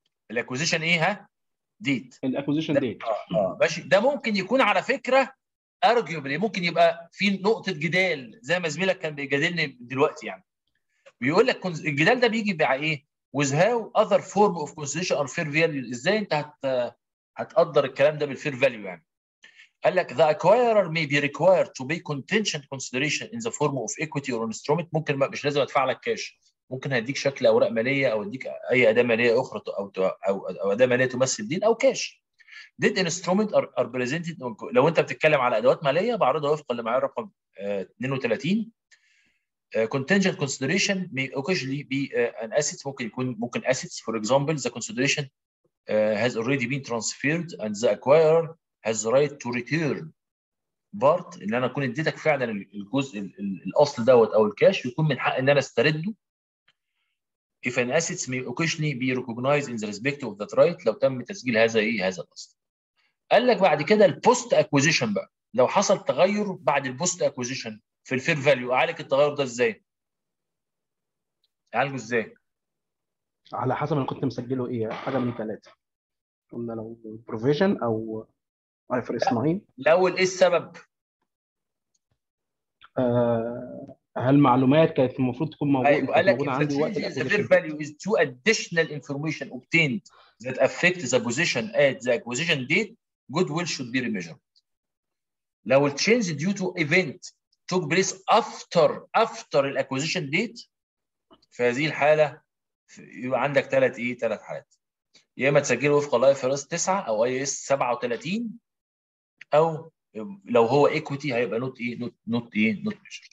الاكوزيشن ايه ها؟ ديت الاكوزيشن ديت اه ماشي ده ممكن يكون على فكره ارجيوبلي ممكن يبقى في نقطه جدال زي ما زميلك كان بيجادلني دلوقتي يعني بيقول لك كونز- الجدال ده بيجي مع ايه؟ with how other form of consideration are fair value ازاي انت هت هتقدر الكلام ده بالفير فاليو يعني قال لك the acquirer may be required to pay contingent consideration in the form of equity or instrument ممكن ما- مش لازم ادفع لك كاش ممكن هديك شكل اوراق ماليه او اديك اي اداه ماليه اخرى ت- او ت- او او اداه ماليه تمثل دين او كاش debt instrument are, are presented لو انت بتتكلم على ادوات ماليه بعرضها وفقا لمعيار رقم آه، 32 Uh, contingent consideration may occasionally be uh, an asset ممكن يكون ممكن assets for example the consideration uh, has already been transferred and the acquirer has the right to return part ان انا اكون اديتك فعلا الجزء ال- ال- الاصل دوت او الكاش يكون من حق ان انا استرده if an assets may occasionally be recognized in the respect of that right لو تم تسجيل هذا ايه هذا الاصل قال لك بعد كده البوست اكوزيشن بقى لو حصل تغير بعد البوست اكوزيشن في الفير فاليو اعالج التغير ده ازاي؟ اعالجه ازاي؟ على حسب انا كنت مسجله ايه حاجه من ثلاثه قلنا لو بروفيجن او اي اف اس 9 الاول ايه السبب؟ آه، هل معلومات كانت المفروض تكون موجوده ايوه قال كانت لك موجوده if the عندي وقت change in the fair الاكوزيشن value is two additional information obtained that affect the position at the acquisition date goodwill should be remeasured. لو ال change due to event took place after after الاكوزيشن date في هذه الحاله يبقى عندك ثلاث ايه ثلاث حالات يا اما تسجله وفق الاي اف اس 9 او اي اس 37 او لو هو ايكويتي هيبقى نوت ايه نوت نوت ايه نوت ميجر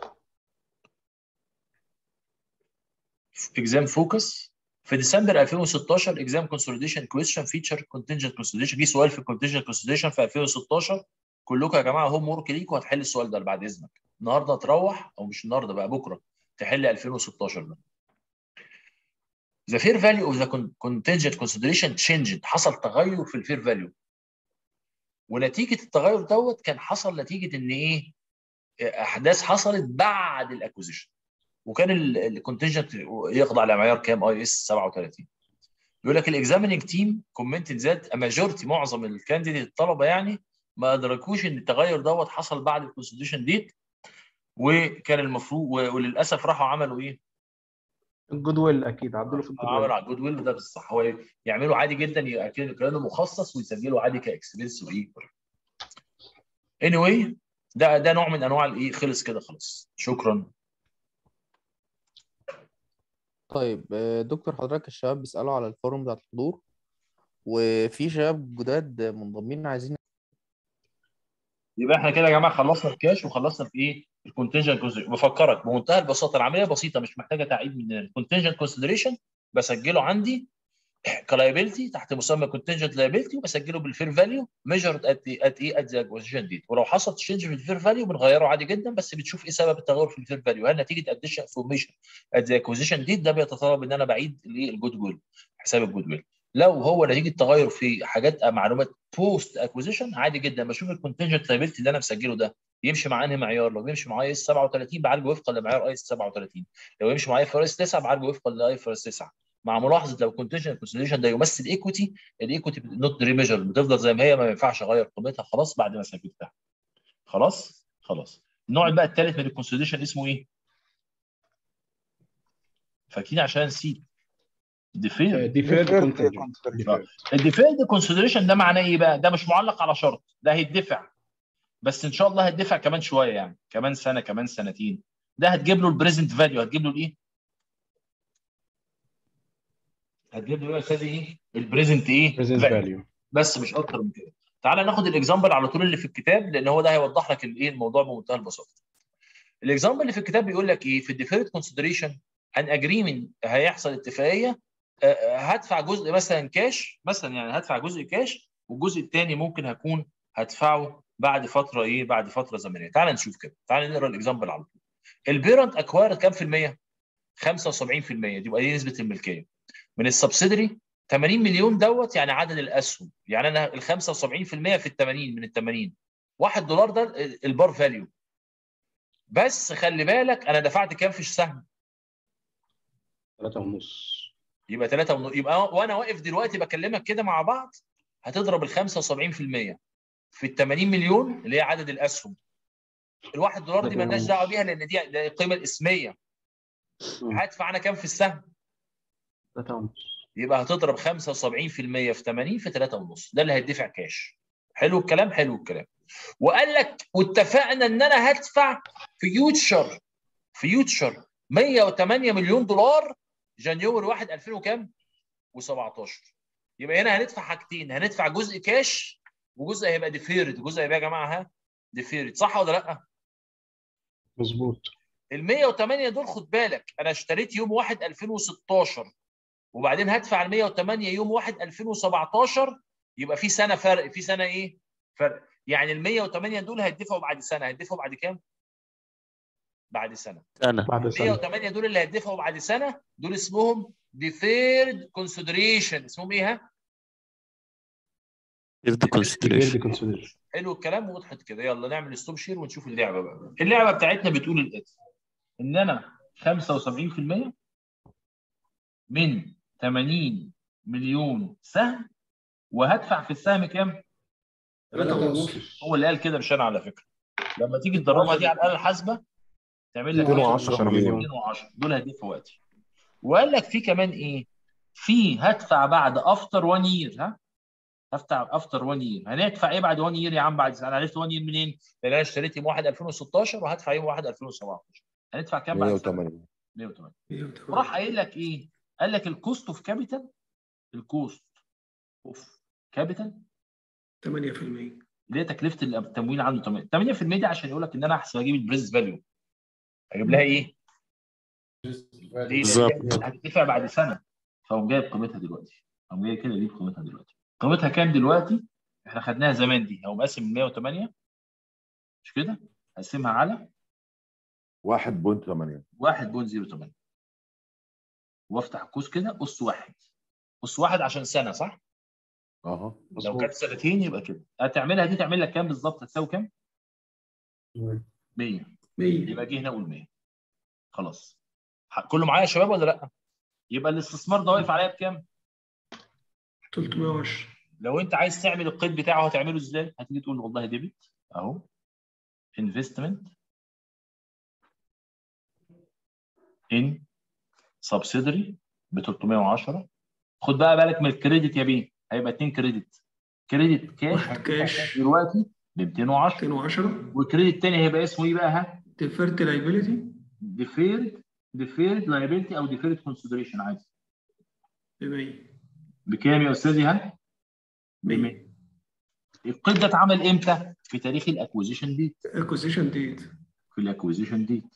اكزام فوكس في ديسمبر 2016 اكزام كونسوليديشن كويشن فيتشر كونتنجنت كونسوليديشن جه سؤال في الكونتنجنت كونسوليديشن في 2016 كلكم يا جماعه هوم ورك ليكم هتحل السؤال ده بعد اذنك النهارده تروح او مش النهارده بقى بكره تحل 2016 ده The fair value of the con- contingent consideration changed حصل تغير في الفير فاليو ونتيجه التغير دوت كان حصل نتيجه ان ايه احداث حصلت بعد الاكوزيشن وكان الكونتنجنت يخضع لمعيار كام اي اس 37 يقول لك الاكزاميننج تيم كومنتد ذات ماجورتي معظم الكانديديت الطلبه يعني ما ادركوش ان التغير دوت حصل بعد الكونستيتيوشن ديت وكان المفروض وللاسف راحوا عملوا ايه؟ الجود ويل اكيد عدلوا في الجود عملوا ويل على الجود ويل ده بالصح هو يعملوا عادي جدا يبقى كده- كانه مخصص ويسجلوا عادي كاكسبنس وايه anyway ده ده نوع من انواع الايه خلص كده خلاص شكرا طيب آه، دكتور حضرتك الشباب بيسألوا على الفورم بتاعت الحضور وفي شباب جداد منضمين عايزين يبقى احنا كده يا جماعه خلصنا الكاش وخلصنا في ايه الكونتنجنت بفكرك بمنتهى البساطه العمليه بسيطه مش محتاجه تعقيد مننا الكونتنجنت كونسيدريشن بسجله عندي كلايبيلتي تحت مسمى كونتنجنت لايبيلتي وبسجله بالفير فاليو ميجرد ات ات ايه ات ذا اكوزيشن ديت ولو حصل تشينج في الفير فاليو بنغيره عادي جدا بس بتشوف ايه سبب التغير في الفير فاليو هل نتيجه اديشن انفورميشن ات ذا اكوزيشن ديت ده بيتطلب ان انا بعيد الايه الجود ويل حساب الجود ويل لو هو نتيجه تغير في حاجات معلومات بوست اكوزيشن عادي جدا بشوف الكونتنجنت لايبيلتي اللي انا مسجله ده يمشي مع انهي معيار لو بيمشي مع اي اس 37 بعالجه وفقا لمعيار اي اس 37 لو يمشي مع اي اف اس 9 بعالجه وفقا لاي اف اس 9 مع ملاحظه لو كونتنجنت كونسيدريشن ده يمثل ايكويتي الايكويتي نوت ريميجر بتفضل زي ما هي ما ينفعش اغير قيمتها خلاص بعد ما سجلتها خلاص خلاص النوع بقى الثالث من الكونسيدريشن اسمه ايه؟ فاكرين عشان نسيت ديفير ديفيرد الديفيرد كونسيدريشن ده معناه ايه بقى؟ ده مش معلق على شرط ده هيدفع بس ان شاء الله هيدفع كمان شويه يعني كمان سنه كمان سنتين ده هتجيب له البريزنت فاليو هتجيب له الايه؟ هتجيب له ايه يا استاذ ايه؟ البريزنت ايه؟ بريزنت value. فاليو بس مش اكتر من كده تعالى ناخد الاكزامبل على طول اللي في الكتاب لان هو ده هيوضح لك الايه الموضوع بمنتهى البساطه الاكزامبل اللي في الكتاب بيقول لك ايه في الديفيرد كونسيدريشن ان اجريمنت هيحصل اتفاقيه آه، آه، هدفع جزء مثلا كاش مثلا يعني هدفع جزء كاش والجزء الثاني ممكن هكون هدفعه بعد فتره ايه بعد فتره زمنيه تعال نشوف كده تعال نقرا الاكزامبل على طول البيرنت اكوايرد كام في الميه 75% دي يبقى دي نسبه الملكيه من السبسيدري 80 مليون دوت يعني عدد الاسهم يعني انا ال 75% في ال 80 من ال 80 1 دولار ده ال- البار فاليو بس خلي بالك انا دفعت كام في السهم 3 ونص يبقى 3 ونص يبقى وانا واقف دلوقتي بكلمك كده مع بعض هتضرب ال 75% في ال 80 مليون اللي هي عدد الاسهم الواحد دولار دي مالناش دعوه بيها لان دي دي القيمه الاسميه هدفع انا كام في السهم؟ يبقى هتضرب 75% في 80 في 3 ونص ده اللي هيدفع كاش حلو الكلام حلو الكلام وقال لك واتفقنا ان انا هدفع فيوتشر فيوتشر 108 مليون دولار جانيوري 1 2000 وكام؟ و17 يبقى هنا هندفع حاجتين هندفع جزء كاش وجزء هيبقى ديفيرد جزء هيبقى يا جماعه ها ديفيرد صح ولا لا؟ مظبوط ال 108 دول خد بالك انا اشتريت يوم 1 2016 وبعدين هدفع ال 108 يوم 1 2017 يبقى في سنه فرق في سنه ايه؟ فرق يعني ال 108 دول هيدفعوا بعد سنه هيدفعوا بعد كام؟ بعد سنه سنة بعد سنة 108 دول اللي هيدفعوا بعد سنه دول اسمهم deferred consideration اسمهم ايه ها؟ Deferred consideration حلو الكلام وضحت كده يلا نعمل ستوب شير ونشوف اللعبه بقى اللعبه بتاعتنا بتقول الاتي ان انا 75% من 80 مليون سهم وهدفع في السهم كام؟ هو اللي قال كده مش انا على فكره لما تيجي تدربها دي على الاله الحاسبه تعمل لك 210 مليون. 210 دول هدفوا وقتي وقال لك في كمان ايه؟ في هدفع بعد افتر 1 يير ها؟ هدفع افتر 1 يير هندفع ايه بعد 1 يير يا عم بعد انا عرفت 1 يير منين؟ لان انا اشتريت يوم 1 2016 وهدفع يوم 1 2017 هندفع كام بعد سنة؟ 108 108 وراح قايل لك ايه؟ قال لك الكوست اوف كابيتال الكوست اوف كابيتال 8% اللي هي تكلفه التمويل عنده 8 8% دي عشان يقول لك ان انا احسن اجيب البريس فاليو اجيب لها ايه؟ ليه؟ بالظبط. لأن هتدفع بعد سنه فقوم جايب قيمتها دلوقتي قوم جاي كده يجيب قيمتها دلوقتي قيمتها كام دلوقتي؟ احنا خدناها زمان دي هقوم قاسم ال 108 مش كده؟ هقسمها على 1.8 1.08 وافتح القوس كده قص واحد قص واحد عشان سنه صح؟ اها لو كانت سنتين يبقى كده هتعملها دي تعمل لك كام بالظبط هتساوي كام؟ 100 100 يبقى جه هنا اقول 100 خلاص ح- كله معايا يا شباب ولا لا؟ يبقى الاستثمار ده واقف عليا بكام؟ 310 لو انت عايز تعمل القيد بتاعه هتعمله ازاي؟ هتيجي تقول والله ديبت اهو انفستمنت ان سبسيدري ب 310 خد بقى بالك من الكريدت يا بيه هيبقى 2 كريدت كريدت كاش واحد كاش دلوقتي ب 210 210 والكريدت الثاني هيبقى اسمه ايه بقى ها؟ ديفيرت لايبيليتي ديفيرد ديفيرد لايبيلتي او ديفيرد كونسيدريشن عادي ب 100 بكام يا استاذي ها؟ ب 100 القيد ده اتعمل امتى؟ في تاريخ الاكوزيشن ديت اكوزيشن ديت في الاكوزيشن ديت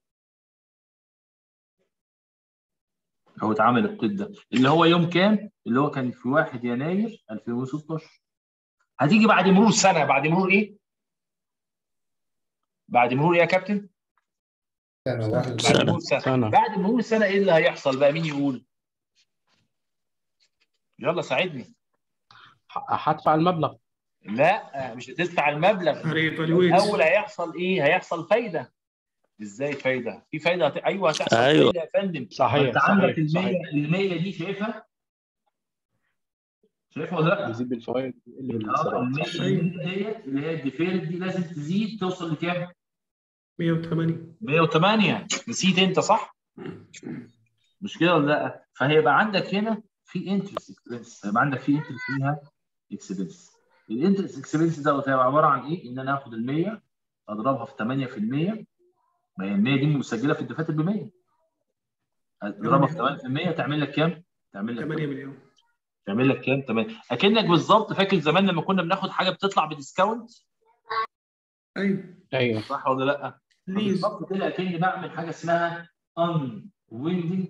هو اتعمل القيد ده اللي هو يوم كام؟ اللي هو كان في 1 يناير 2016 هتيجي بعد مرور سنه بعد مرور ايه؟ بعد مرور ايه يا كابتن؟ بعد مرور سنه سنة. بعد مرور سنه ايه اللي هيحصل بقى مين يقول؟ يلا ساعدني هدفع المبلغ لا مش هتدفع المبلغ ريفالويت الاول هيحصل ايه؟ هيحصل فايده ازاي فايده؟ في فايده هت... ايوه هتحصل أيوة. فايده يا فندم صحيح، انت عندك ال صحيح، 100 صحيح. ال 100 دي شايفها؟ شايفها ولا لا؟ يزيد بالفوائد يقل اه ال بالانصراف 100 ديت اللي هي الديفيرد دي لازم تزيد توصل لكام؟ 108 108 نسيت انت صح؟ مش كده ولا لا؟ فهيبقى عندك هنا في انترست اكسبنس هيبقى عندك في انترست فيها اكسبنس الانترست اكسبنس دوت هيبقى عباره عن ايه؟ ان انا هاخد ال 100 اضربها في 8% ما هي ال 100 دي مسجله في الدفاتر ب 100 اضربها في 8% تعمل لك كام؟ تعمل لك 8 مليون تعمل لك كام؟ 8 اكنك بالظبط فاكر زمان لما كنا بناخد حاجه بتطلع بديسكاونت ايوه ايوه صح ولا لا؟ ليز بالظبط كده اكني بعمل حاجه اسمها ان ويندنج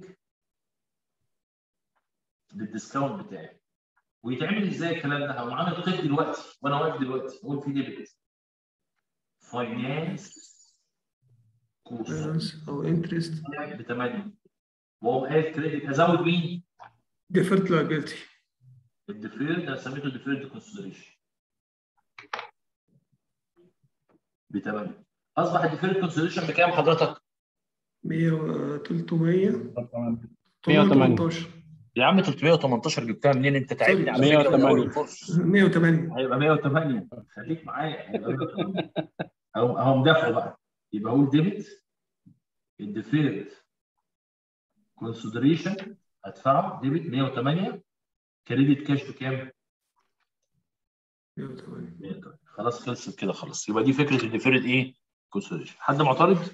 للديسكاونت بتاعي ويتعمل ازاي الكلام ده؟ هو عامل قيد دلوقتي وانا واقف دلوقتي اقول في ديبت فاينانس كوست بالانس او انترست ب 8 واقوم قايل كريدت ازود مين؟ ديفيرت لايبيلتي الديفيرد انا سميته ديفيرد كونسيدريشن ب 8 اصبح الديفيرد كونسيدريشن بكام حضرتك؟ 100 و 300 108. 318 يا عم 318 جبتها منين انت تعبني على فكره من اول الكورس 108 هيبقى 108 خليك معايا هيبقى 108 اهو اهو مدافع بقى يبقى اقول ديبت الديفيرد كونسيدريشن هدفعه ديبت 108 كريدت كاش بكام؟ 108 خلاص خلصت كده خلاص يبقى دي فكره الديفيرد ايه؟ كونسيدريشن حد معترض؟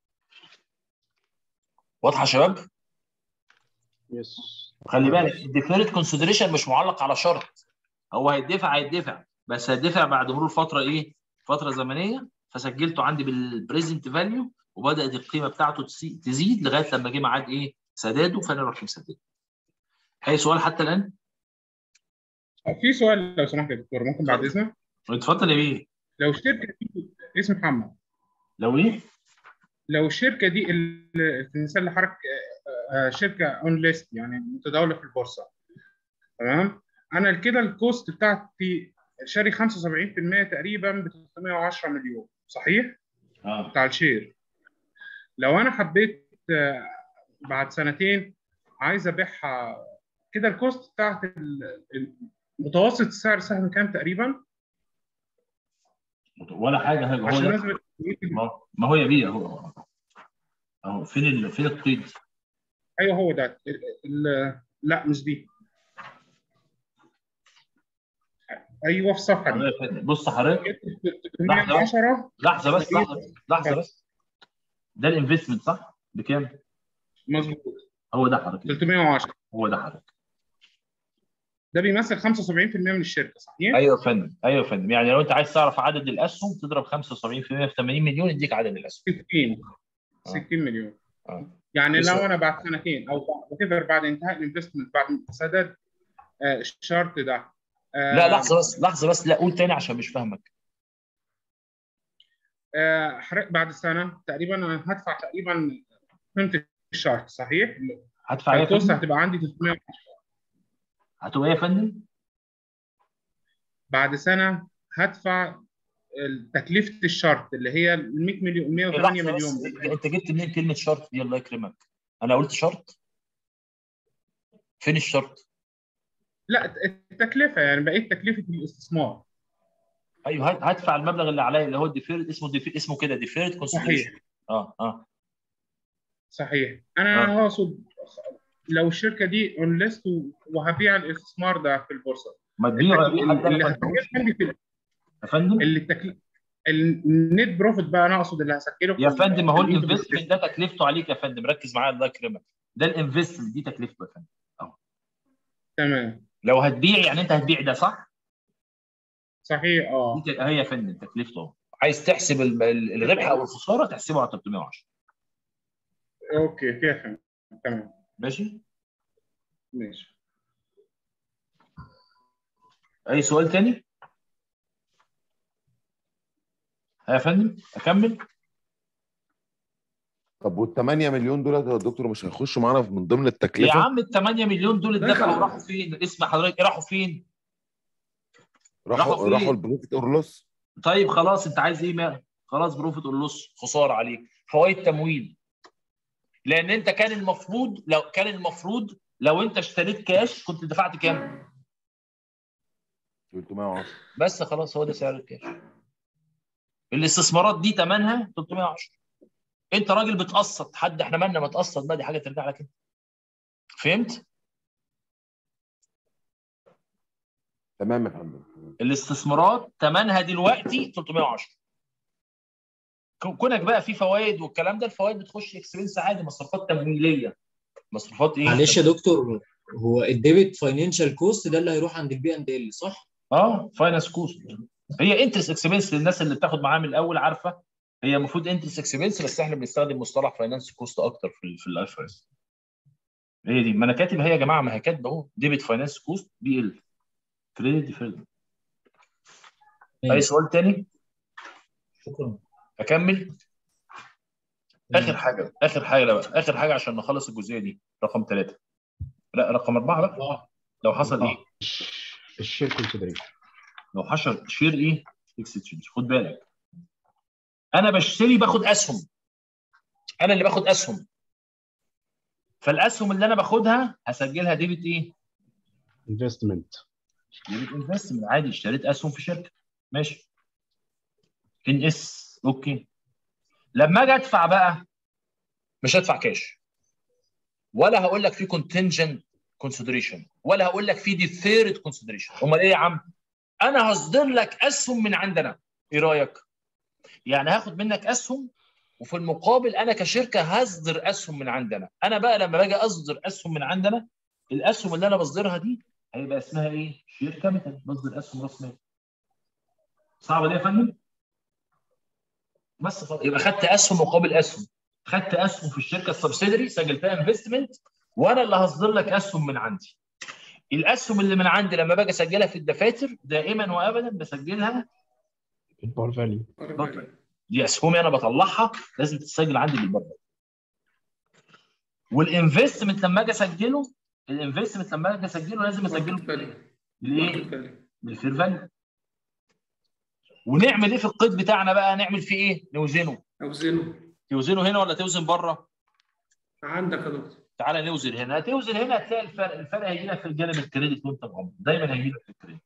واضحه يا شباب؟ يس خلي بالك الديفيرد كونسيدريشن مش معلق على شرط هو هيدفع هيدفع بس هيدفع بعد مرور فتره ايه؟ فتره زمنيه فسجلته عندي بالبريزنت فاليو وبدات القيمه بتاعته تسي- تزيد لغايه لما جه ميعاد ايه؟ سداده فانا رحت مسدده. اي سؤال حتى الان؟ في سؤال لو سمحت يا دكتور ممكن بعد اذنك اتفضل يا بيه لو الشركه دي اسم محمد لو ايه؟ لو الشركه دي ال- في المثال اللي حضرتك آه، آه، شركه اون ليست يعني متداوله في البورصه تمام انا كده الكوست بتاعتي شاري 75% تقريبا ب 310 مليون صحيح؟ اه بتاع الشير لو انا حبيت آه، بعد سنتين عايز ابيعها كده الكوست بتاعت ال- ال- متوسط سعر السهم كام تقريبا؟ ولا حاجه هو عشان ده نثبت ما ما هو يا بيه اهو اهو فين ال... فين القيد؟ ايوه هو ده ال... ال... لا مش دي ايوه في الصفحه دي بص حضرتك لحظه بس 310 لحظه بس لحظه بس لحظه بس ده الانفستمنت صح؟ بكام؟ مظبوط هو ده حضرتك 310 هو ده حضرتك ده بيمثل 75% من الشركه صحيح؟ ايوه يا فندم ايوه يا فندم يعني لو انت عايز تعرف عدد الاسهم تضرب 75% في 80 مليون يديك عدد الاسهم 60 60 مليون آه. يعني بس- لو انا بعد سنتين او بعد بعد انتهاء الانفستمنت بعد سداد آه، الشرط ده آه، لا لحظه بس لحظه بس لا قول تاني عشان مش فاهمك آه، حرق- بعد سنه تقريبا انا هدفع تقريبا قيمه الشرط صحيح؟ هدفع ايه يا الكوست فندم؟ هتبقى عندي 300 هتبقى ايه يا فندم؟ بعد سنه هدفع تكلفه الشرط اللي هي ال 100 مليون 108 لحظه مليون بس انت جبت منين كلمه شرط دي الله يكرمك؟ انا قلت شرط؟ فين الشرط؟ لا التكلفه يعني بقيت تكلفه الاستثمار ايوه هد- هدفع المبلغ اللي عليا اللي هو الديفيرد اسمه ديفيرد اسمه كده ديفيرد كونسيدريشن صحيح اه اه صحيح انا اقصد لو الشركه دي اون ليست وهبيع الاستثمار ده في البورصه ما تبيع التك- ولا بيع حد اللي أنا هسجله عندي في يا فندم اللي التكل... النت بروفيت بقى انا اقصد اللي هسجله في يا فندم ما هو في الإنترنت. الانفستمنت ده تكلفته عليك يا فندم ركز معايا الله يكرمك ده الانفستمنت دي تكلفته يا فندم اهو تمام لو هتبيع يعني انت هتبيع ده صح؟ صحيح اه دي ت- هي يا فندم تكلفته اهو عايز تحسب ال- ال- الربح او الخساره تحسبه على 310 اوكي كده فهمت تمام ماشي؟ ماشي اي سؤال تاني؟ ها يا فندم اكمل؟ طب وال 8 مليون دول يا دكتور مش هيخشوا معانا من ضمن يا التكلفه عم ال 8 مليون دول اتدفعوا راحوا فين؟ اسم حضرتك راحوا فين؟ راحوا راحوا فين؟ راحوا البروفيت اور لوس طيب خلاص انت عايز ايه مال؟ خلاص بروفيت اللص خساره عليك فوائد تمويل لان انت كان المفروض لو كان المفروض لو انت اشتريت كاش كنت دفعت كام؟ 310 بس خلاص هو ده سعر الكاش الاستثمارات دي ثمنها 310 انت راجل بتقسط حد احنا مالنا ما تقسط بقى دي حاجه ترجع لك انت فهمت؟ تمام يا فندم الاستثمارات ثمنها دلوقتي 310 كو- كونك بقى في فوائد والكلام ده الفوائد بتخش اكسبنس عادي مصروفات تمويليه مصروفات ايه؟ معلش يا دكتور هو الديبت فاينانشال كوست ده اللي هيروح عند البي اند ال صح؟ اه فاينانس كوست هي انترست اكسبنس للناس اللي بتاخد معاها من الاول عارفه هي المفروض انترست اكسبنس بس احنا بنستخدم مصطلح فاينانس كوست اكتر في ال في الاي اف اس هي دي ما انا كاتب هي يا جماعه ما هي كاتبه اهو ديبت فاينانس كوست بي ال كريدت ديفيرد اي سؤال تاني؟ شكرا اكمل اخر حاجه اخر حاجه لا بقى اخر حاجه عشان نخلص الجزئيه دي رقم ثلاثه لا رقم اربعه بقى لو حصل ايه؟ الشير كونسيدريشن لو حصل شير ايه؟ اكستشينج خد بالك انا بشتري باخد اسهم انا اللي باخد اسهم فالاسهم اللي انا باخدها هسجلها ديبت ايه؟ انفستمنت ديبت انفستمنت عادي اشتريت اسهم في شركه ماشي ان اس اوكي لما اجي ادفع بقى مش هدفع كاش ولا هقول لك في كونتنجنت كونسيدريشن ولا هقول لك في دي ثيرد كونسيدريشن امال ايه يا عم انا هصدر لك اسهم من عندنا ايه رايك يعني هاخد منك اسهم وفي المقابل انا كشركه هصدر اسهم من عندنا انا بقى لما باجي اصدر اسهم من عندنا الاسهم اللي انا بصدرها دي هيبقى اسمها ايه شير كابيتال بصدر اسهم راس مال صعبه دي يا فندم بس خلاص يبقى خدت اسهم مقابل اسهم خدت اسهم في الشركه السبسيدري سجلتها انفستمنت وانا اللي هصدر لك اسهم من عندي الاسهم اللي من عندي لما باجي اسجلها في الدفاتر دائما وابدا بسجلها البار فاليو دي اسهمي انا بطلعها لازم تتسجل عندي بالبر والانفستمنت لما اجي اسجله الانفستمنت لما اجي اسجله لازم اسجله بالايه؟ بالفير فاليو ونعمل ايه في القيد بتاعنا بقى نعمل فيه ايه؟ نوزنه اوزنه توزنه هنا ولا توزن بره؟ عندك يا دكتور تعالى نوزن هنا هتوزن هنا هتلاقي الفرق الفرق هيجي لك في الجانب الكريدت وانت مغمض دايما هيجي لك في الكريدت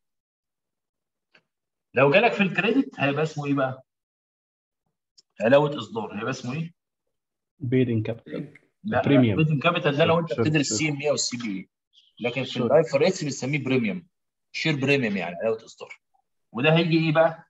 لو جالك في الكريدت هيبقى اسمه ايه بقى؟ علاوه اصدار هيبقى اسمه ايه؟ بيدنج كابيتال لا بريميوم بريميوم كابيتال ده لو انت شور- بتدرس شور. سي ام اي او السي بي اي لكن في شور. الاي فور اس بنسميه بريميوم شير بريميوم يعني علاوه اصدار وده هيجي ايه بقى؟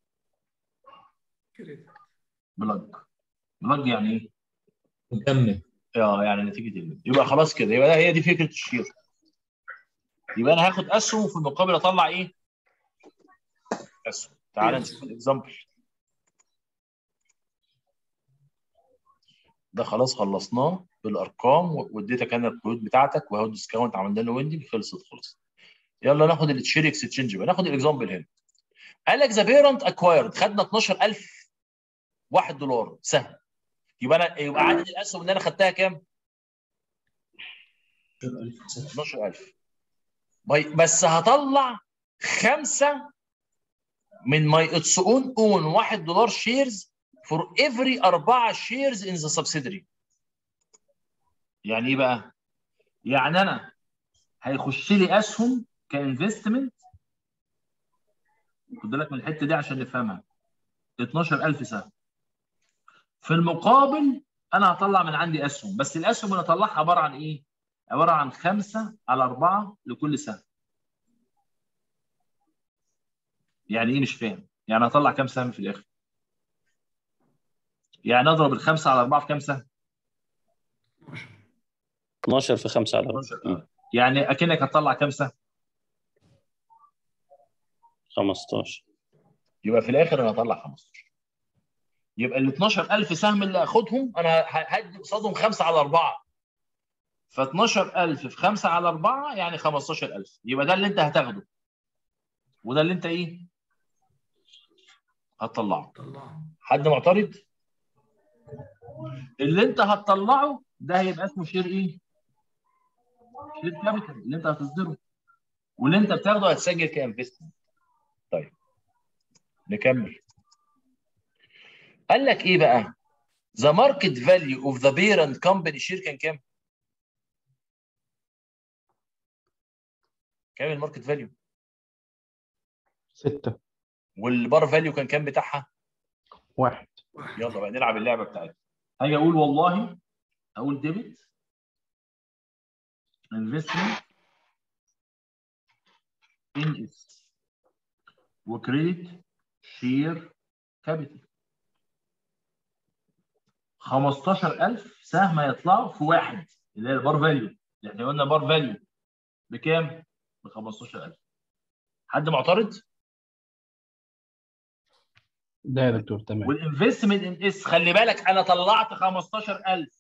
بلج بلج يعني ايه؟ مكمل اه يعني نتيجه ال- يبقى خلاص كده يبقى ده هي دي فكره الشير يبقى انا هاخد اسهم وفي المقابل اطلع ايه؟ اسهم تعال نشوف الاكزامبل ده خلاص خلصناه بالارقام واديتك انا القيود بتاعتك وهو الديسكاونت عملنا له ويندي خلصت خلاص يلا ناخد الشير اكسشينج بقى ناخد الاكزامبل هنا قال لك ذا بيرنت اكوايرد خدنا 12000 1 دولار سهم يبقى انا يبقى عدد الاسهم اللي انا خدتها كام؟ 12000 باي- بس هطلع خمسه من ماي اتس اون اون 1 دولار شيرز فور افري اربعه شيرز ان ذا سبسيدري يعني ايه بقى؟ يعني انا هيخش لي اسهم كانفستمنت خد بالك من الحته دي عشان نفهمها 12000 سهم في المقابل انا هطلع من عندي اسهم بس الاسهم اللي هطلعها عباره عن ايه؟ عباره عن خمسه على اربعه لكل سهم. يعني ايه مش فاهم؟ يعني هطلع كام سهم في الاخر؟ يعني اضرب الخمسه على اربعه في كام سهم؟ 12 في 5 على 4 يعني اكنك هتطلع كام سهم؟ 15 يبقى في الاخر انا هطلع 15 يبقى ال 12000 سهم اللي هاخدهم انا ه- هدي قصادهم 5 على 4 ف 12000 في 5 على 4 يعني 15000 يبقى ده اللي انت هتاخده وده اللي انت ايه؟ هتطلعه حد معترض؟ اللي انت هتطلعه ده هيبقى اسمه شير ايه؟ شير كابيتال اللي انت هتصدره واللي انت بتاخده هتسجل كانفستمنت طيب نكمل قال لك ايه بقى؟ The market value of the parent company share كان كام؟ كام الماركت فاليو؟ ستة والبار فاليو كان كام بتاعها؟ واحد يلا بقى نلعب اللعبه بتاعتنا. هاجي اقول والله اقول ديبت انفستمنت ان اس وكريدت شير كابيتال 15000 سهم هيطلعوا في واحد اللي هي البار فاليو اللي احنا قلنا بار فاليو بكام؟ ب 15000 حد معترض؟ ده يا دكتور تمام والانفستمنت ان اس خلي بالك انا طلعت 15000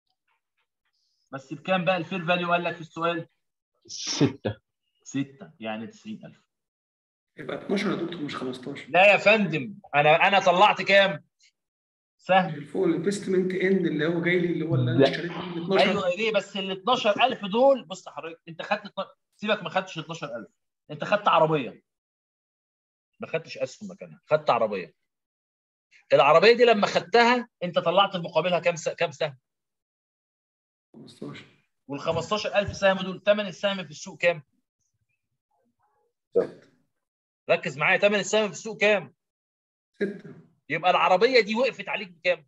بس بكام بقى الفير فاليو قال لك في السؤال؟ ستة 6 يعني 90000 يبقى 12 يا دكتور مش 15 لا يا فندم انا انا طلعت كام؟ سهم فوق الانفستمنت اند اللي هو جاي لي اللي هو اللي انا لا. اشتريت منه 12 ايوه ليه بس ال 12000 دول بص حضرتك انت خدت 12 سيبك ما خدتش 12000 انت خدت عربيه ما خدتش اسهم مكانها خدت عربيه العربيه دي لما خدتها انت طلعت مقابلها كام س... كام سهم 15 وال 15000 سهم دول ثمن السهم في السوق كام؟ ركز معايا ثمن السهم في السوق كام؟ 6 يبقى العربيه دي وقفت عليك بكام؟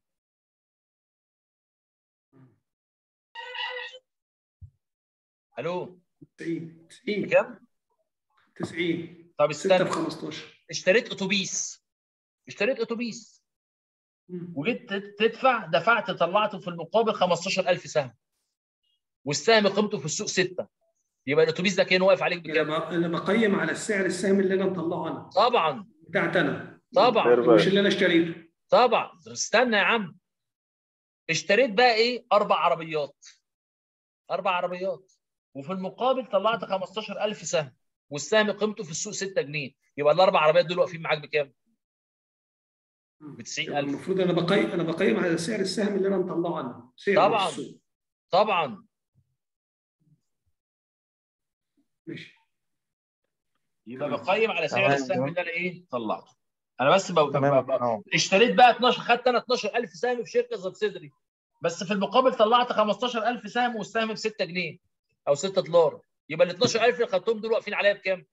الو 90 90 بكام؟ 90 طب 6 استنى ب 15 اشتريت اتوبيس اشتريت اتوبيس وجيت تت- تدفع دفعت طلعته في المقابل 15000 سهم والسهم قيمته في السوق 6 يبقى الاتوبيس ده كان واقف عليك بكام؟ انا ب- انا بقيم على السعر السهم اللي انا مطلعه انا طبعا بتاعت انا طبعا مش اللي انا اشتريته طبعا استنى يا عم اشتريت بقى ايه اربع عربيات اربع عربيات وفي المقابل طلعت 15000 سهم والسهم قيمته في السوق 6 جنيه يبقى الاربع عربيات دول واقفين معاك بكام؟ ب 90000 المفروض انا بقيم انا بقيم على سعر السهم اللي انا مطلعه انا سعره في طبعا السوق. طبعا ماشي يبقى بقيم على سعر تمام. السهم اللي انا ايه طلعته انا بس ب... تمام. ب... ب... اشتريت بقى 12 خدت انا 12000 سهم في شركه سبسيدري بس في المقابل طلعت 15000 سهم والسهم ب 6 جنيه او 6 دولار يبقى ال 12000 اللي خدتهم دول واقفين عليا بكام؟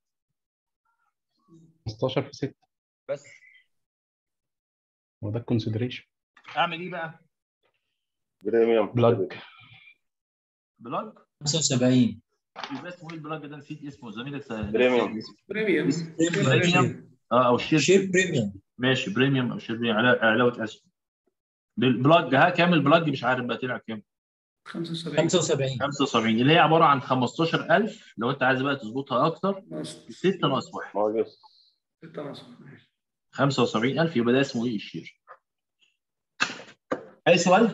15 في 6 بس هو ده الكونسيدريشن اعمل ايه بقى؟ بريميوم بلاج بلاج 75 يبقى اسمه ايه البلاج ده نسيت اسمه زميلك بريميوم. بريميوم بريميوم اه او شير شير بريميوم ماشي بريميوم او شير بريميوم علا- علاوه اسهم البلاج ها كام البلاج مش عارف بقى طلع كام 75 75 75 اللي هي عباره عن 15000 لو انت عايز بقى تظبطها اكتر 6 ناقص 1 ناقص 6 ناقص ماشي 75000 يبقى ده اسمه ايه الشير اي سؤال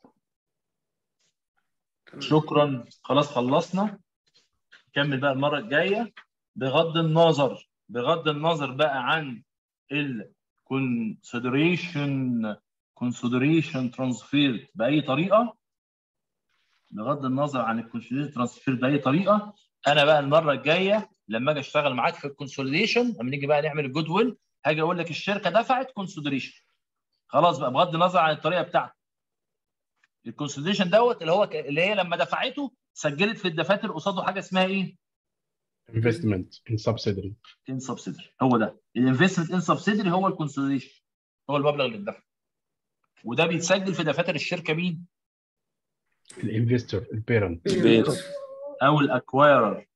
شكرا خلاص خلصنا نكمل بقى المره الجايه بغض النظر بغض النظر بقى عن ال consideration consideration transfer باي طريقه بغض النظر عن الكونسوليديشن ترانسفير باي طريقه انا بقى المره الجايه لما اجي اشتغل معاك في الكونسوليديشن لما نيجي بقى نعمل الجود ويل هاجي اقول لك الشركه دفعت كونسوليديشن خلاص بقى بغض النظر عن الطريقه بتاعته الكونسوليديشن دوت اللي هو ك- اللي هي لما دفعته سجلت في الدفاتر قصاده حاجه اسمها ايه؟ انفستمنت ان سبسيدري ان سبسيدري هو ده الانفستمنت ان سبسيدري هو الكونسوليديشن هو المبلغ اللي اتدفع وده بيتسجل في دفاتر الشركه مين؟ الانفستور البيرنت او الاكوايرر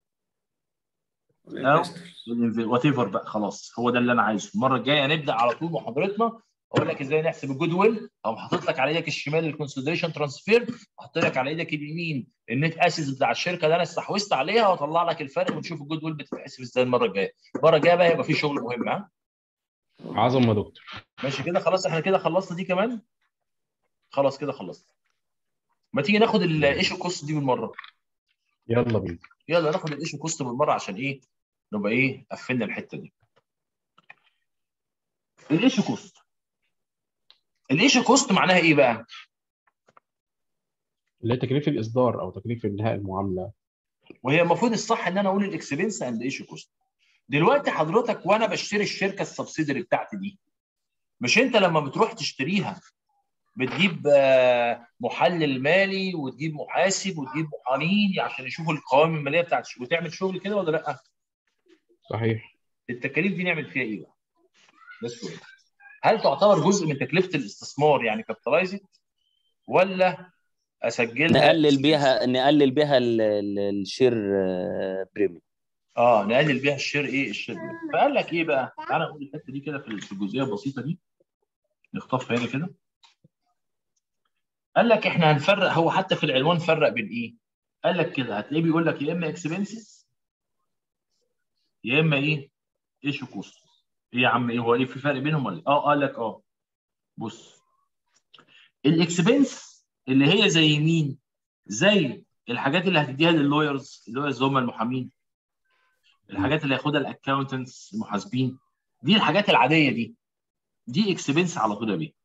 او وات ايفر بقى خلاص هو ده اللي انا عايزه المره الجايه نبدا على طول محاضرتنا اقول لك ازاي نحسب الجود ويل او حاطط لك على ايدك الشمال الكونسيدريشن ترانسفير احط لك على ايدك اليمين النت اسيس بتاع الشركه اللي انا استحوذت عليها واطلع لك الفرق ونشوف الجود ويل بتتحسب ازاي المره الجايه المره الجايه بقى يبقى في شغل مهم ها عظمه يا دكتور ماشي كده خلاص احنا كده خلصنا دي كمان خلاص كده خلصنا ما تيجي ناخد الايشو كوست دي بالمره يلا بينا يلا ناخد الايشو كوست بالمره عشان ايه نبقى ايه قفلنا الحته دي الايشو كوست الايشو كوست معناها ايه بقى اللي هي تكلفه الاصدار او تكلفه انهاء المعامله وهي المفروض الصح ان انا اقول الاكسبنس اند ايشو كوست دلوقتي حضرتك وانا بشتري الشركه السبسيدري بتاعتي دي مش انت لما بتروح تشتريها بتجيب آه، محلل مالي وتجيب محاسب وتجيب محامين عشان يشوفوا القوائم الماليه بتاعت الش- وتعمل شغل كده ولا لا؟ صحيح التكاليف دي نعمل فيها ايه بقى؟ ده السؤال. هل تعتبر جزء من تكلفه الاستثمار يعني كابيتالايزد ولا اسجلها نقلل بيها نقلل بيها ال- ال- الشير آه، بريميوم اه نقلل بيها الشير ايه الشير ده. فقال لك ايه بقى تعالى نقول الحته دي كده في في الجزئيه البسيطه دي نخطفها هنا كده قال لك احنا هنفرق هو حتى في العنوان فرق بين ايه قال لك كده هتلاقيه بيقول لك يا اما اكسبنسز يا اما ايه ايشو كوست ايه يا عم ايه هو ايه في فرق بينهم ولا إيه؟ اه قال لك اه بص الاكسبنس اللي هي زي مين زي الحاجات اللي هتديها لللويرز اللويرز هم المحامين الحاجات اللي هياخدها الاكونتنتس المحاسبين دي الحاجات العاديه دي دي اكسبنس على طول يا بيه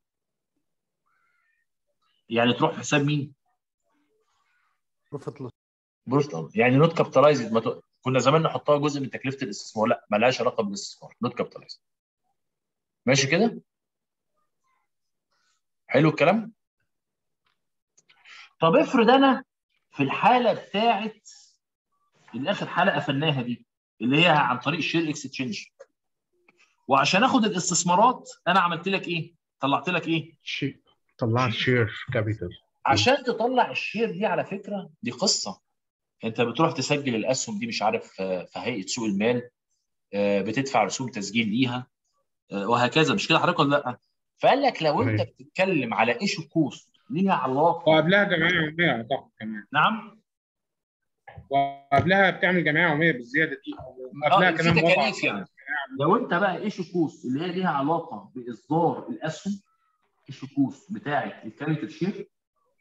يعني تروح في حساب مين؟ بروفيت لوس بروفيت يعني نوت كابيتالايزد ما ت- كنا زمان نحطها جزء من تكلفه الاستثمار لا مالهاش علاقه بالاستثمار نوت كابيتالايزد ماشي كده؟ حلو الكلام؟ طب افرض انا في الحاله بتاعت الاخر حاله قفلناها دي اللي هي عن طريق الشير اكستشينج وعشان اخد الاستثمارات انا عملت لك ايه؟ طلعت لك ايه؟ شي طلعت شير كابيتال عشان تطلع الشير دي على فكره دي قصه انت بتروح تسجل الاسهم دي مش عارف آه، في هيئه سوق المال آه، بتدفع رسوم تسجيل ليها آه، وهكذا مش كده حضرتك ولا لا؟ فقال لك لو انت صحيح. بتتكلم على ايشو كوست ليها علاقه وقبلها جمعيه يوميه اعتقد كمان نعم وقبلها بتعمل جمعيه يوميه بالزياده دي وقبلها اه في كمان وضع تكاليف يعني لو انت بقى ايشو كوست اللي هي ليها علاقه باصدار الاسهم ايشو كوست بتاعه الكابيتال شير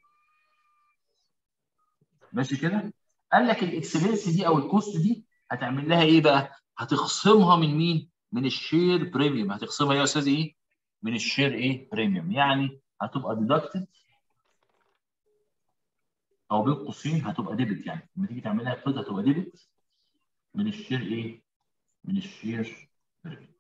ماشي كده قال لك الاكسبنس دي او الكوست دي هتعمل لها ايه بقى هتخصمها من مين من الشير بريميوم هتخصمها يا استاذ ايه من الشير ايه بريميوم يعني هتبقى ديدكتد او بين قوسين هتبقى ديبت يعني لما تيجي تعملها كده هتبقى ديبت من الشير ايه من الشير بريميوم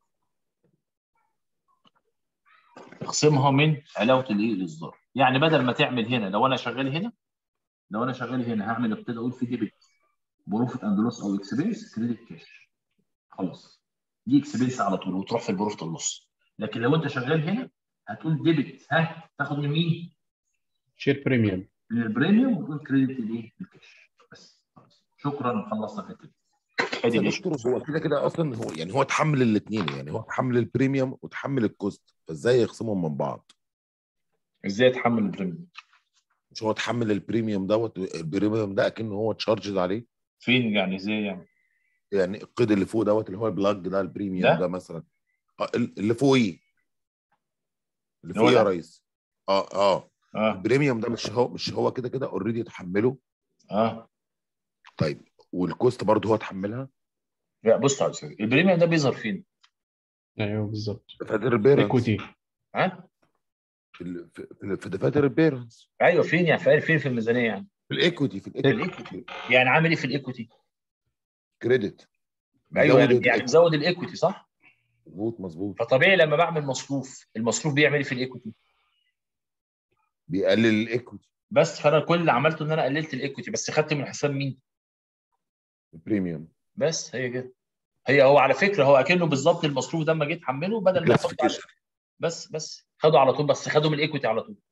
تخصمها من علاوه الايه الاصدار يعني بدل ما تعمل هنا لو انا شغال هنا لو انا شغال هنا هعمل ابتدي اقول في ديبت بروفيت اند لوس او اكسبنس كريدت كاش خلاص دي اكسبنس على طول وتروح في البروفيت اند لوس لكن لو انت شغال هنا هتقول ديبت ها تاخد من مين؟ شير بريميوم من البريميوم وتقول كريدت الايه؟ الكاش بس خلاص شكرا خلصنا الحته دي ادي يا الايشو دكتور هو كده كده اصلا هو يعني هو تحمل الاثنين يعني هو تحمل البريميوم وتحمل الكوست فازاي يخصمهم من بعض؟ ازاي تحمل البريميوم؟ مش هو تحمل البريميوم دوت البريميوم ده اكنه هو تشارجد عليه فين يعني ازاي يعني؟ يعني القيد اللي فوق دوت اللي هو البلاج ده البريميوم ده؟ ده, مثلا اه ال- اللي فوقيه اللي هو فوقيه يا ده؟ ريس اه اه اه البريميوم ده مش هو مش هو كده كده اوريدي تحمله اه طيب والكوست برضه هو تحملها لا بص يا استاذ البريميوم ده بيظهر فين؟ ايوه بالظبط دفاتر البيرنس ايكوتي ها؟ في ال- في في- في دفاتر البيرنس ايوه فين يعني فين فين في الميزانيه يعني؟ في الايكوتي في في الايكوتي الايكوتي يعني عامل ايه في الايكوتي؟ كريدت ايوه يعني بيزود يعني الإيكوتي. مزود الايكوتي صح؟ مظبوط مظبوط فطبيعي لما بعمل مصروف المصروف بيعمل ايه في الايكوتي؟ بيقلل الايكوتي بس فانا كل اللي عملته ان انا قللت الايكوتي بس خدت من حساب مين؟ البريميوم بس هي كده هي هو على فكره هو اكنه بالظبط المصروف ده لما جيت احمله بدل ما يحط عليه بس بس خده على طول بس خده من الايكوتي على طول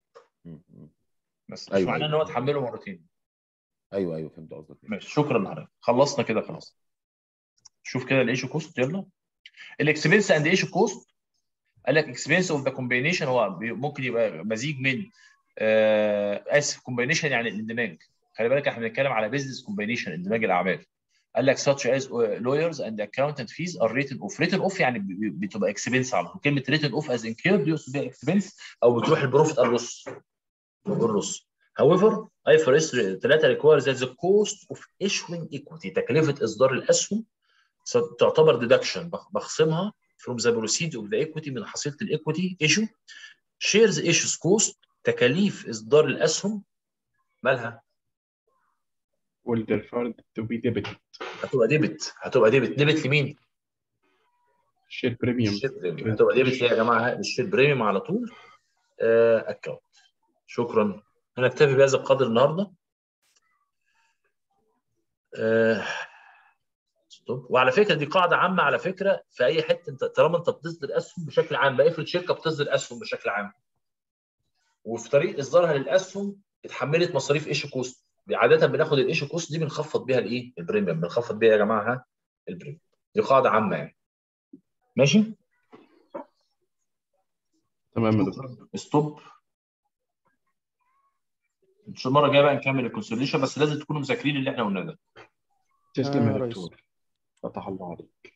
بس مش أيوة، معناه ان هو تحمله مرتين ايوه ايوه فهمت قصدك ماشي شكرا لحضرتك خلصنا كده خلاص شوف كده الايشو كوست يلا الاكسبنس اند ايشو كوست قال لك اكسبنس اوف ذا كومبينيشن هو بي- ممكن يبقى مزيج من آه اسف كومبينيشن يعني الاندماج خلي بالك احنا بنتكلم على بزنس كومبينيشن اندماج الاعمال قال لك such as lawyers and accountant fees are written off written off يعني ب- ب- بتبقى اكسبنس على طول كلمه written off as incurred يقصد بيها اكسبنس او بتروح البروفيت اللوس النص however IFRS 3 requires that the cost of issuing equity تكلفه اصدار الاسهم ست- تعتبر deduction بخ- بخصمها from the proceeds of the equity من حصيله الايكويتي issue shares issues cost تكاليف اصدار الاسهم مالها will deferred to be debited هتبقى ديبت هتبقى ديبت ديبت لمين؟ شير بريميوم الشير بريميوم هتبقى ديبت ليه يا جماعه الشير بريميوم على طول اكونت شكرا هنكتفي بهذا القدر النهارده آه، ستوب. وعلى فكره دي قاعده عامه على فكره في اي حته انت طالما انت بتصدر اسهم بشكل عام بقى افرض شركه بتصدر اسهم بشكل عام وفي طريق اصدارها للاسهم اتحملت مصاريف ايشو كوست عاده بناخد الايشو كوست دي بنخفض بيها الايه البريميوم بنخفض بيها يا جماعه ها البريميوم دي قاعده عامه يعني ماشي تمام يا دكتور ستوب ان شاء الله المره الجايه بقى نكمل الكونسوليشن بس لازم تكونوا مذاكرين اللي احنا قلناه ده تسلم آه، يا ريس. دكتور فتح الله عليك